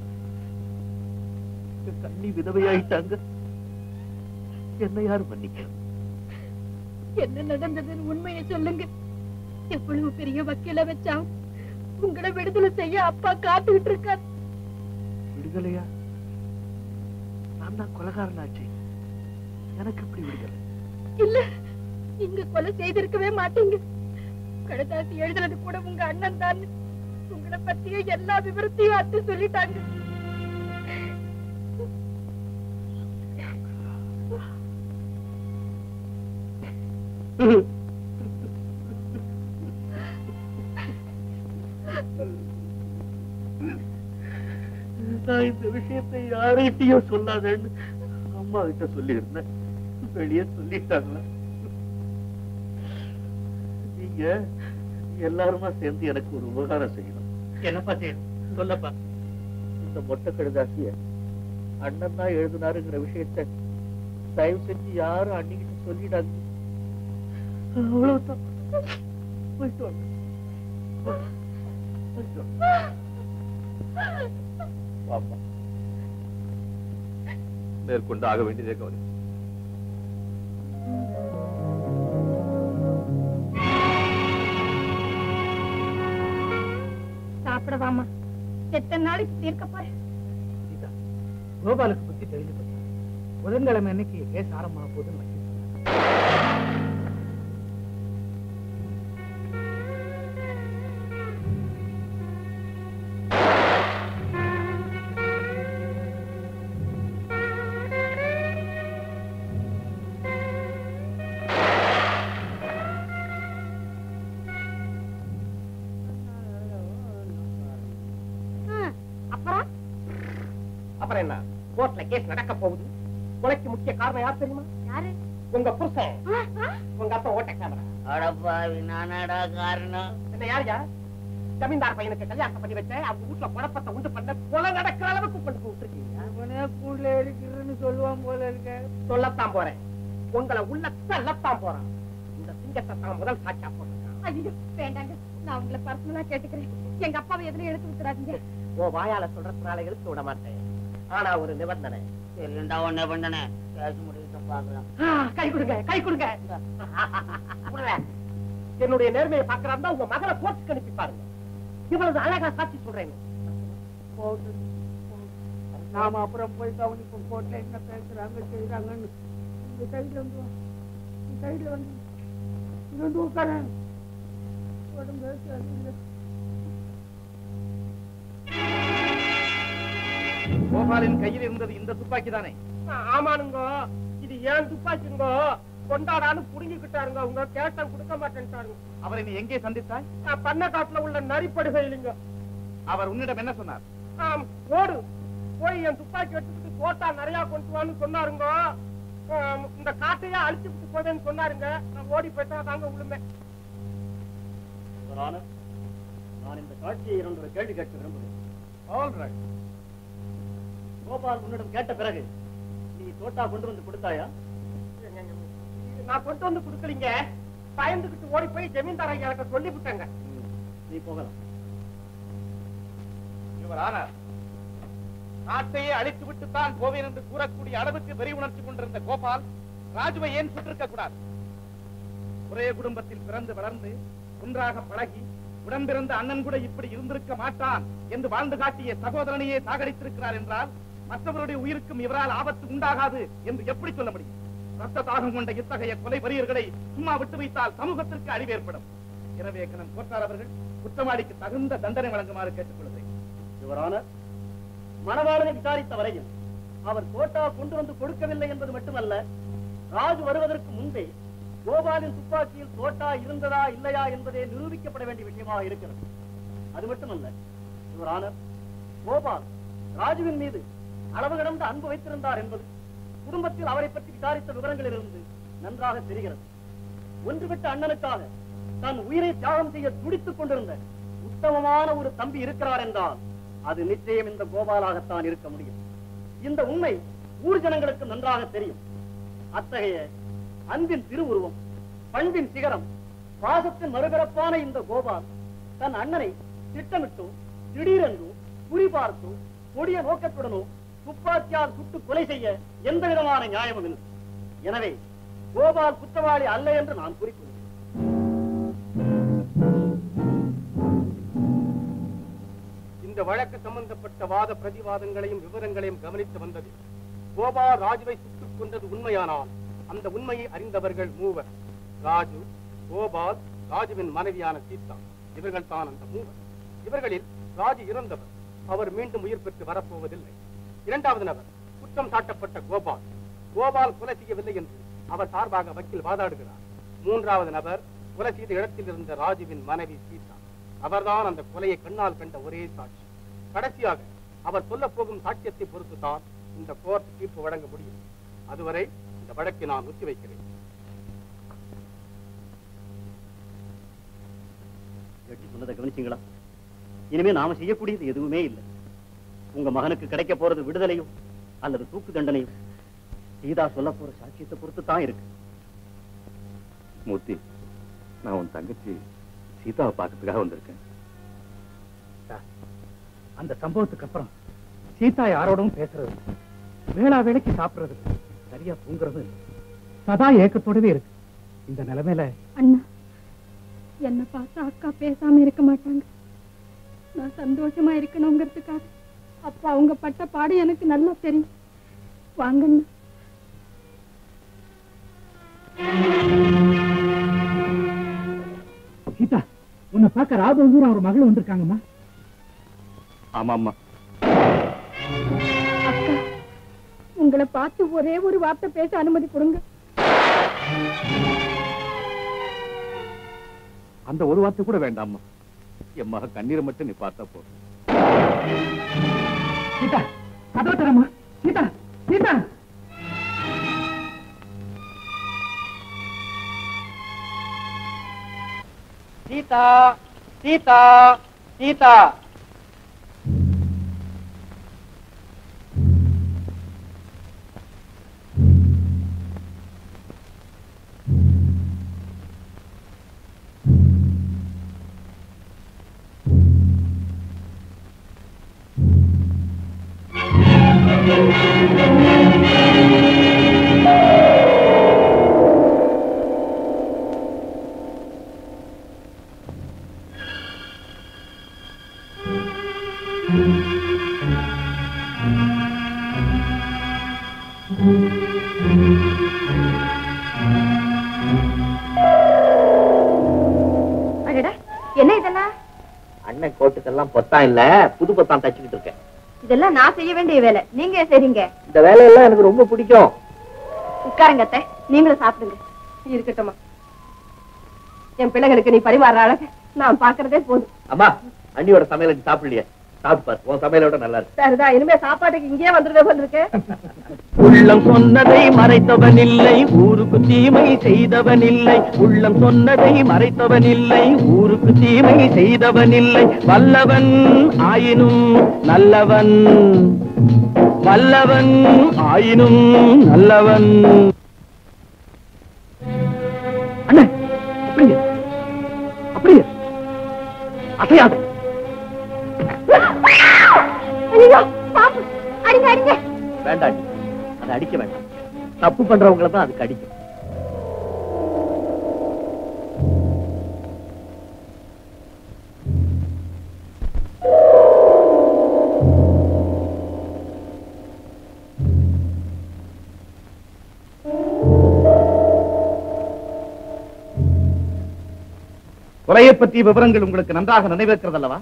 உங்க அண்ணி விதவையாயிட்டாங்க என்ன யாரு மன்னிக்கிறது என்ன நடந்ததுன்னு உண்மையை சொல்லுங்க எவ்வளவு பெரிய வக்கீல வச்சா உங்களை விடுதலை செய்ய அப்பா காத்துக்கிட்டு இருக்காரு விடுதலையா நான் தான் கொலகாரனாச்சே எனக்கு எப்படி விடுதலை இல்ல நீங்க கொலை செய்திருக்கவே மாட்டீங்க கடுதாசி எழுதுறது கூட உங்க அண்ணன் தான் உங்களை பத்திய எல்லா விவரத்தையும் அத்து சொல்லிட்டாங்க நான் இந்த விஷயத்தை யார்கிட்டயும் சொல்லாதேன்னு அம்மா கிட்ட சொல்லியிருந்தேன் வெளியே சொல்லிட்டாங்களா நீங்க எல்லாருமா சேர்ந்து எனக்கு ஒரு உபகாரம் செய்யணும் என்னப்பா செய்யணும் சொல்லப்பா இந்த மொட்டை கடுதாசிய அண்ணன் தான் எழுதினாருங்கிற விஷயத்த தயவு செஞ்சு யாரும் அன்னிக்கிட்ட சொல்லிடாது அவ்வளவுதான் போயிட்டு வாங்க. போயிட்டு வாங்க. பாப்பா மேற்கொண்டு ஆக வேண்டியதே கவனி சாப்பிடவாமா எத்தனை நாளைக்கு தீர்க்க போறேன் சீதா, கோபாலுக்கு புத்தி தெரிஞ்சு போச்சு புதன்கிழமை அன்னைக்கு கேஸ் ஆரம்பமான போதுன்னு வக்கீல் சொன்னார். அப்புறம் அப்புறம் என்ன கோர்ட்ல கேஸ் நடக்க போகுது கொலைக்கு முக்கிய காரணம் யார் தெரியுமா யாரு உங்க புருஷன் உங்க அப்பா ஓட்ட கேமரா அடப்பாவி நானாடா காரணம் என்ன யார் யார் ஜமீன்தார் பையனுக்கு கல்யாணம் பண்ணி வச்ச அவங்க வீட்டுல குழப்பத்தை உண்டு பண்ண கொலை நடக்கிற அளவுக்கு கொண்டு போய் விட்டுருக்கீங்க கூண்டுல எடுக்கிறேன்னு சொல்லுவான் போல இருக்க சொல்லத்தான் போறேன் உங்களை உள்ள தள்ளத்தான் போறான் இந்த சிங்கத்தை தான் முதல் சாட்சியா போட்டிருக்கான் ஐயோ வேண்டாங்க நான் உங்களை பர்சனலா கேட்டுக்கிறேன் எங்க அப்பாவை எதுல எடுத்து விட்டுறாதீங்க உன் வாயால சொல்றதுனால இழுத்து விட மாட்டேன் ஆனா ஒரு நிபந்தனை சரிண்டா ஒண்ணே பண்ணனே கேஸ் முடிவிட்ட பாக்கலாம் ஆ, கை கொடுங்க கை கொடுங்க கொடுங்க. என்னுடைய நேர்மையை பாக்குறாருந்தா உங்க மகளை கோர்ட்டுக்கு அனுப்பி பாருங்க இவ்வளவு அழகா சாட்சி சொல்றேன் நாம அப்புறம் போய் கவனிப்போம் கோர்ட்ல என்ன பேசுறாங்க செய்யறாங்கன்னு இந்த சைடுல வந்து வா. இந்த சைடுல வந்து இங்க வந்து உட்காரேன் உடம்பு சரியில்லை. கோபாலின் கையில் இருந்தது இந்த துப்பாக்கி தானே ஆமானுங்க இது ஏன் துப்பாக்கிங்க கொண்டாடான்னு புடுங்கிக்கிட்டாருங்க உங்க கேட்டம் கொடுக்க மாட்டேன்ட்டாருங்க அவரை நீ எங்கே சந்தித்தாய் நான் பண்ண காட்டுல உள்ள நரிப்படுகை இல்லைங்க அவர் உன்னிடம் என்ன சொன்னார் ஆம், ஓடு போய் என் துப்பாக்கி எடுத்துக்கிட்டு தோட்டா நிறைய கொண்டு வான்னு சொன்னாருங்க ஆம், இந்த காட்டையே அழிச்சு விட்டு போவேன்னு சொன்னாருங்க நான் ஓடி போயிட்டா தாங்க உளுமே நான் இந்த காட்சியை இரண்டு கேள்வி கேட்க விரும்புகிறேன் ஆல் ரைட் கோபால் உன்னிடம் கேட்ட பிறகு நீ தோட்டா கொண்டு வந்து கொடுத்தாயா நான் கொண்டு வந்து கொடுக்கலீங்க பயந்துகிட்டு ஓடி போய் ஜமீன்தார் ஐயா கிட்ட சொல்லி விட்டேங்க நீ போகலாம் இவர் ஆனார் நாட்டையே அழித்து விட்டு தான் போவேன் என்று கூறக்கூடிய அளவுக்கு வெறி உணர்ச்சி கொண்டிருந்த கோபால் ராஜுவை ஏன் சுட்டிருக்க கூடாது ஒரே குடும்பத்தில் பிறந்து வளர்ந்து ஒன்றாக பழகி உடன் பிறந்த அண்ணன் கூட இப்படி இருந்திருக்க மாட்டான் என்று வாழ்ந்து காட்டிய சகோதரனையே சாகடித்திருக்கிறார் என்றால் மற்றவருடைய உயிருக்கும் இவரால் ஆபத்து உண்டாகாது என்று எப்படி சொல்ல முடியும் ரத்த தாகம் கொண்ட இத்தகைய கொலை வரியர்களை சும்மா விட்டு வைத்தால் சமூகத்திற்கு அழிவு ஏற்படும் எனவே கணம் கோட்டார் அவர்கள் குற்றவாளிக்கு தகுந்த தண்டனை வழங்குமாறு கேட்டுக்கொள்கிறேன் யுவரான மணவாளனை விசாரித்த வரையில் அவர் தோட்டா கொண்டு வந்து கொடுக்கவில்லை என்பது மட்டுமல்ல ராஜு வருவதற்கு முன்பே கோபாலின் துப்பாக்கியில் தோட்டா இருந்ததா இல்லையா என்பதே நிரூபிக்கப்பட வேண்டிய விஷயமாக இருக்கிறது அது மட்டுமல்ல யுவர் ஆனர் கோபால் ராஜுவின் மீது அளவு கடந்த அன்பு வைத்திருந்தார் என்பது குடும்பத்தில் அவரை பற்றி விசாரித்த விவரங்களிலிருந்து நன்றாக தெரிகிறது ஒன்றுவிட்ட அண்ணனுக்காக தன் உயிரை தியாகம் செய்ய துடித்துக் கொண்டிருந்த உத்தமமான ஒரு தம்பி இருக்கிறார் என்றால் அது நிச்சயம் இந்த கோபாலாகத்தான் இருக்க முடியும் இந்த உண்மை ஊர் ஜனங்களுக்கு நன்றாக தெரியும் அத்தகைய அன்பின் திருவுருவம் பண்பின் சிகரம் பாசத்தின் மறுபிறப்பான இந்த கோபால் தன் அண்ணனை திட்டமிட்டோ திடீரென்றோ குறிபார்த்தோ கொடிய நோக்கத்துடனோ துப்பாக்கியால் சுட்டு கொலை செய்ய எந்த விதமான நியாயமும் இல்லை எனவே கோபால் குற்றவாளி அல்ல என்று நான் குறிப்பிடுகிறேன் இந்த வழக்கு சம்பந்தப்பட்ட வாத பிரதிவாதங்களையும் விவரங்களையும் கவனித்து வந்தது கோபா ராஜுவை சுட்டுக் கொண்டது உண்மையானால் அந்த உண்மையை அறிந்தவர்கள் மூவர் ராஜு கோபால் ராஜுவின் மனைவியான சீதா இவர்கள் தான் அந்த மூவர் இவர்களில் ராஜு இறந்தவர் அவர் மீண்டும் உயிர் பெற்று வரப்போவதில்லை இரண்டாவது நபர் குற்றம் சாட்டப்பட்ட கோபால் கோபால் கொலை செய்யவில்லை என்று அவர் சார்பாக வக்கீல் வாதாடுகிறார் மூன்றாவது நபர் கொலை செய்த இடத்தில் இருந்த ராஜுவின் மனைவி சீதா அவர்தான் அந்த கொலையை கண்ணால் கண்ட ஒரே சாட்சி கடைசியாக அவர் சொல்ல போகும் சாட்சியத்தை பொறுத்துதான் இந்த கோர்ட் தீர்ப்பு வழங்க முடியும் அதுவரை இந்த வழக்கை நான் ஒத்தி வைக்கிறேன் ஜட்ஜி சொன்னதை கவனிச்சீங்களா இனிமே நாம செய்யக்கூடியது எதுவுமே இல்லை உங்க மகனுக்கு கிடைக்க போறது விடுதலையோ அல்லது தூக்கு தண்டனையோ சீதா சொல்ல போற சாட்சியத்தை பொறுத்து தான் இருக்கு மூர்த்தி நான் உன் தங்கச்சி சீதாவை பார்க்கறதுக்காக வந்திருக்கேன் அந்த சம்பவத்துக்கு அப்புறம் சீதா யாரோடவும் பேசுறது இல்ல. வேளா வேலைக்கு சாப்பிடுறது இல்ல. சரியா தூங்குறது இல்ல. சதா ஏக்கத்தோடவே இருக்கு இந்த நிலைமையில அண்ணா என்ன பார்த்தா அக்கா பேசாம இருக்க மாட்டாங்க நான் சந்தோஷமா இருக்கணுங்கிறதுக்காக அப்பா அவங்க பட்ட பாடு எனக்கு நல்லா தெரியும் வாங்கண்ணா சீதா உன்னை பார்க்க ராபந்தூர் அவர் மகள் வந்திருக்காங்கம்மா ஆமா ஆமா அக்கா உங்களை பார்த்து ஒரே ஒரு வார்த்தை பேச அனுமதி கொடுங்க அந்த ஒரு வார்த்தை கூட வேண்டாம்மா என் மக கண்ணீரை மட்டும் நீ பார்த்தா போதும் சீதா கதவை தரமா சீதா சீதா சீதா சீதா சீதா அடடா என்ன இதெல்லாம் அண்ணன் கோட்டுக்கெல்லாம் பொத்தான் இல்ல புது பொத்தான் தச்சுக்கிட்டு இருக்கேன் இதெல்லாம் நான் செய்ய வேண்டிய வேலை நீங்க ஏன் செய்றீங்க இந்த வேலையெல்லாம் எனக்கு ரொம்ப பிடிக்கும் உட்காருங்க அத்தை நீங்களும் சாப்பிடுங்க இருக்கட்டும்மா என் பிள்ளைகளுக்கு நீ பரிமாற அழக நான் பாக்குறதே போதும் அம்மா அண்ணியோட சமையல நீ சாப்பிடலையே சாப்பிட்டு பாரு உன் சமையலோட நல்லா இருக்கு சரிதான் இனிமே சாப்பாட்டுக்கு இங்கேயே வந்துருவே போலிருக்கு உள்ளம் சொன்னதை மறைத்தவன் இல்லை ஊருக்கு தீமை செய்தவன் இல்லை உள்ளம் சொன்னதை மறைத்தவன் இல்லை ஊருக்கு தீமை செய்தவன் இல்லை வல்லவன் ஆயினும் நல்லவன் வல்லவன் ஆயினும் நல்லவன் அண்ணே அப்படியே அப்படியே அசையாத ஐயோ பாப்பு அடிங்க அடிங்க வேண்டாம் அண்ணி. அதை அடிக்க வேண்டாம் தப்பு பண்றவங்கள தான் அதுக்கு அடிக்கும் கொலையை பற்றிய விவரங்கள் உங்களுக்கு நன்றாக நினைவிருக்கிறது அல்லவா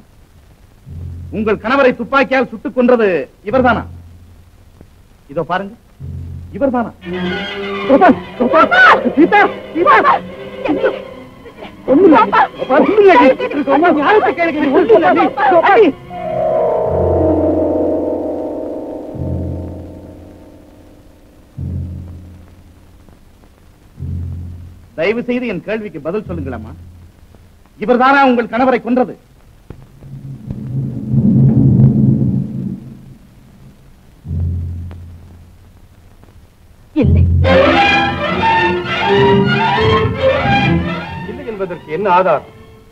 உங்கள் கணவரை துப்பாக்கியால் சுட்டுக் கொன்றது இவர்தானா இதோ பாருங்க இவர்தானா கோபால் கோபால் சீதா சீதா ஒண்ணுமில்ல. கோபால், ஒண்ணுமில்ல. கோபால், யார்கிட்ட கேளுங்க? ஒண்ணுமில்ல. கோபால். தயவு செய்து என் கேள்விக்கு பதில் சொல்லுங்களம்மா இவர்தானா உங்கள் கணவரை கொன்றது இல்லை இல்லை என்பதற்கு என்ன ஆதாரம்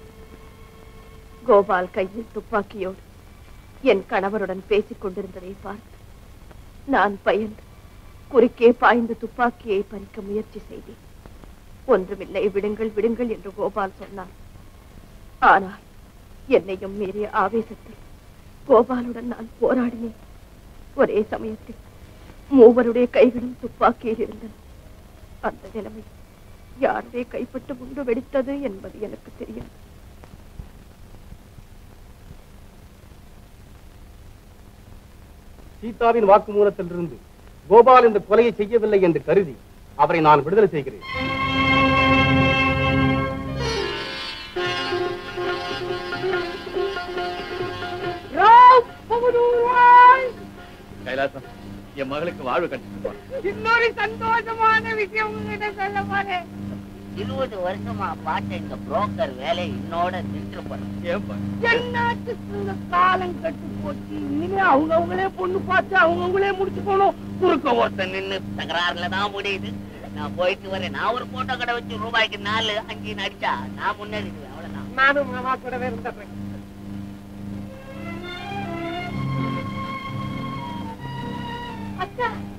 கோபால் கையில் துப்பாக்கியோடு என் கணவருடன் பேசிக் கொண்டிருந்ததை பார்த்து நான் பயந்து குறுக்கே பாய்ந்து துப்பாக்கியை பறிக்க முயற்சி செய்தேன் ஒன்றுமில்லை விடுங்கள் விடுங்கள் என்று கோபால் சொன்னார் ஆனால் என்னையும் மீறிய ஆவேசத்தில் கோபாலுடன் நான் போராடினேன் ஒரே சமயத்தில் மூவருடைய கைகளும் துப்பாக்கியில் இருந்தன அந்த நிலைமை யாருடைய கைப்பட்டு குண்டு வெடித்தது என்பது எனக்கு தெரியாது சீதாவின் வாக்குமூலத்திலிருந்து கோபால் இந்த கொலையை செய்யவில்லை என்று கருதி அவரை நான் விடுதலை செய்கிறேன் கைலாசம் என் மகளுக்கு வாழ்வு கட்டி இன்னொரு சந்தோஷமான விஷயம் உங்ககிட்ட சொல்ல போறேன் இருபது வருஷமா பார்த்த இந்த புரோக்கர் வேலை இன்னோட நின்று போறேன் என்னாச்சுக்கு காலம் கட்டு போச்சு இனிமே அவங்க அவங்களே பொண்ணு பார்த்து அவங்க அவங்களே முடிச்சு போகணும் குறுக்க ஒருத்தன் நின்னு தகராறுல தான் முடியுது நான் போயிட்டு வரேன் நான் ஒரு போட்டோ கடை வச்சு ரூபாய்க்கு நாலு அஞ்சு நடிச்சா நான் முன்னேறிடுவேன் அவ்வளவுதான் நானும் மாமா கூடவே இருந்துடுறேன் அக்கா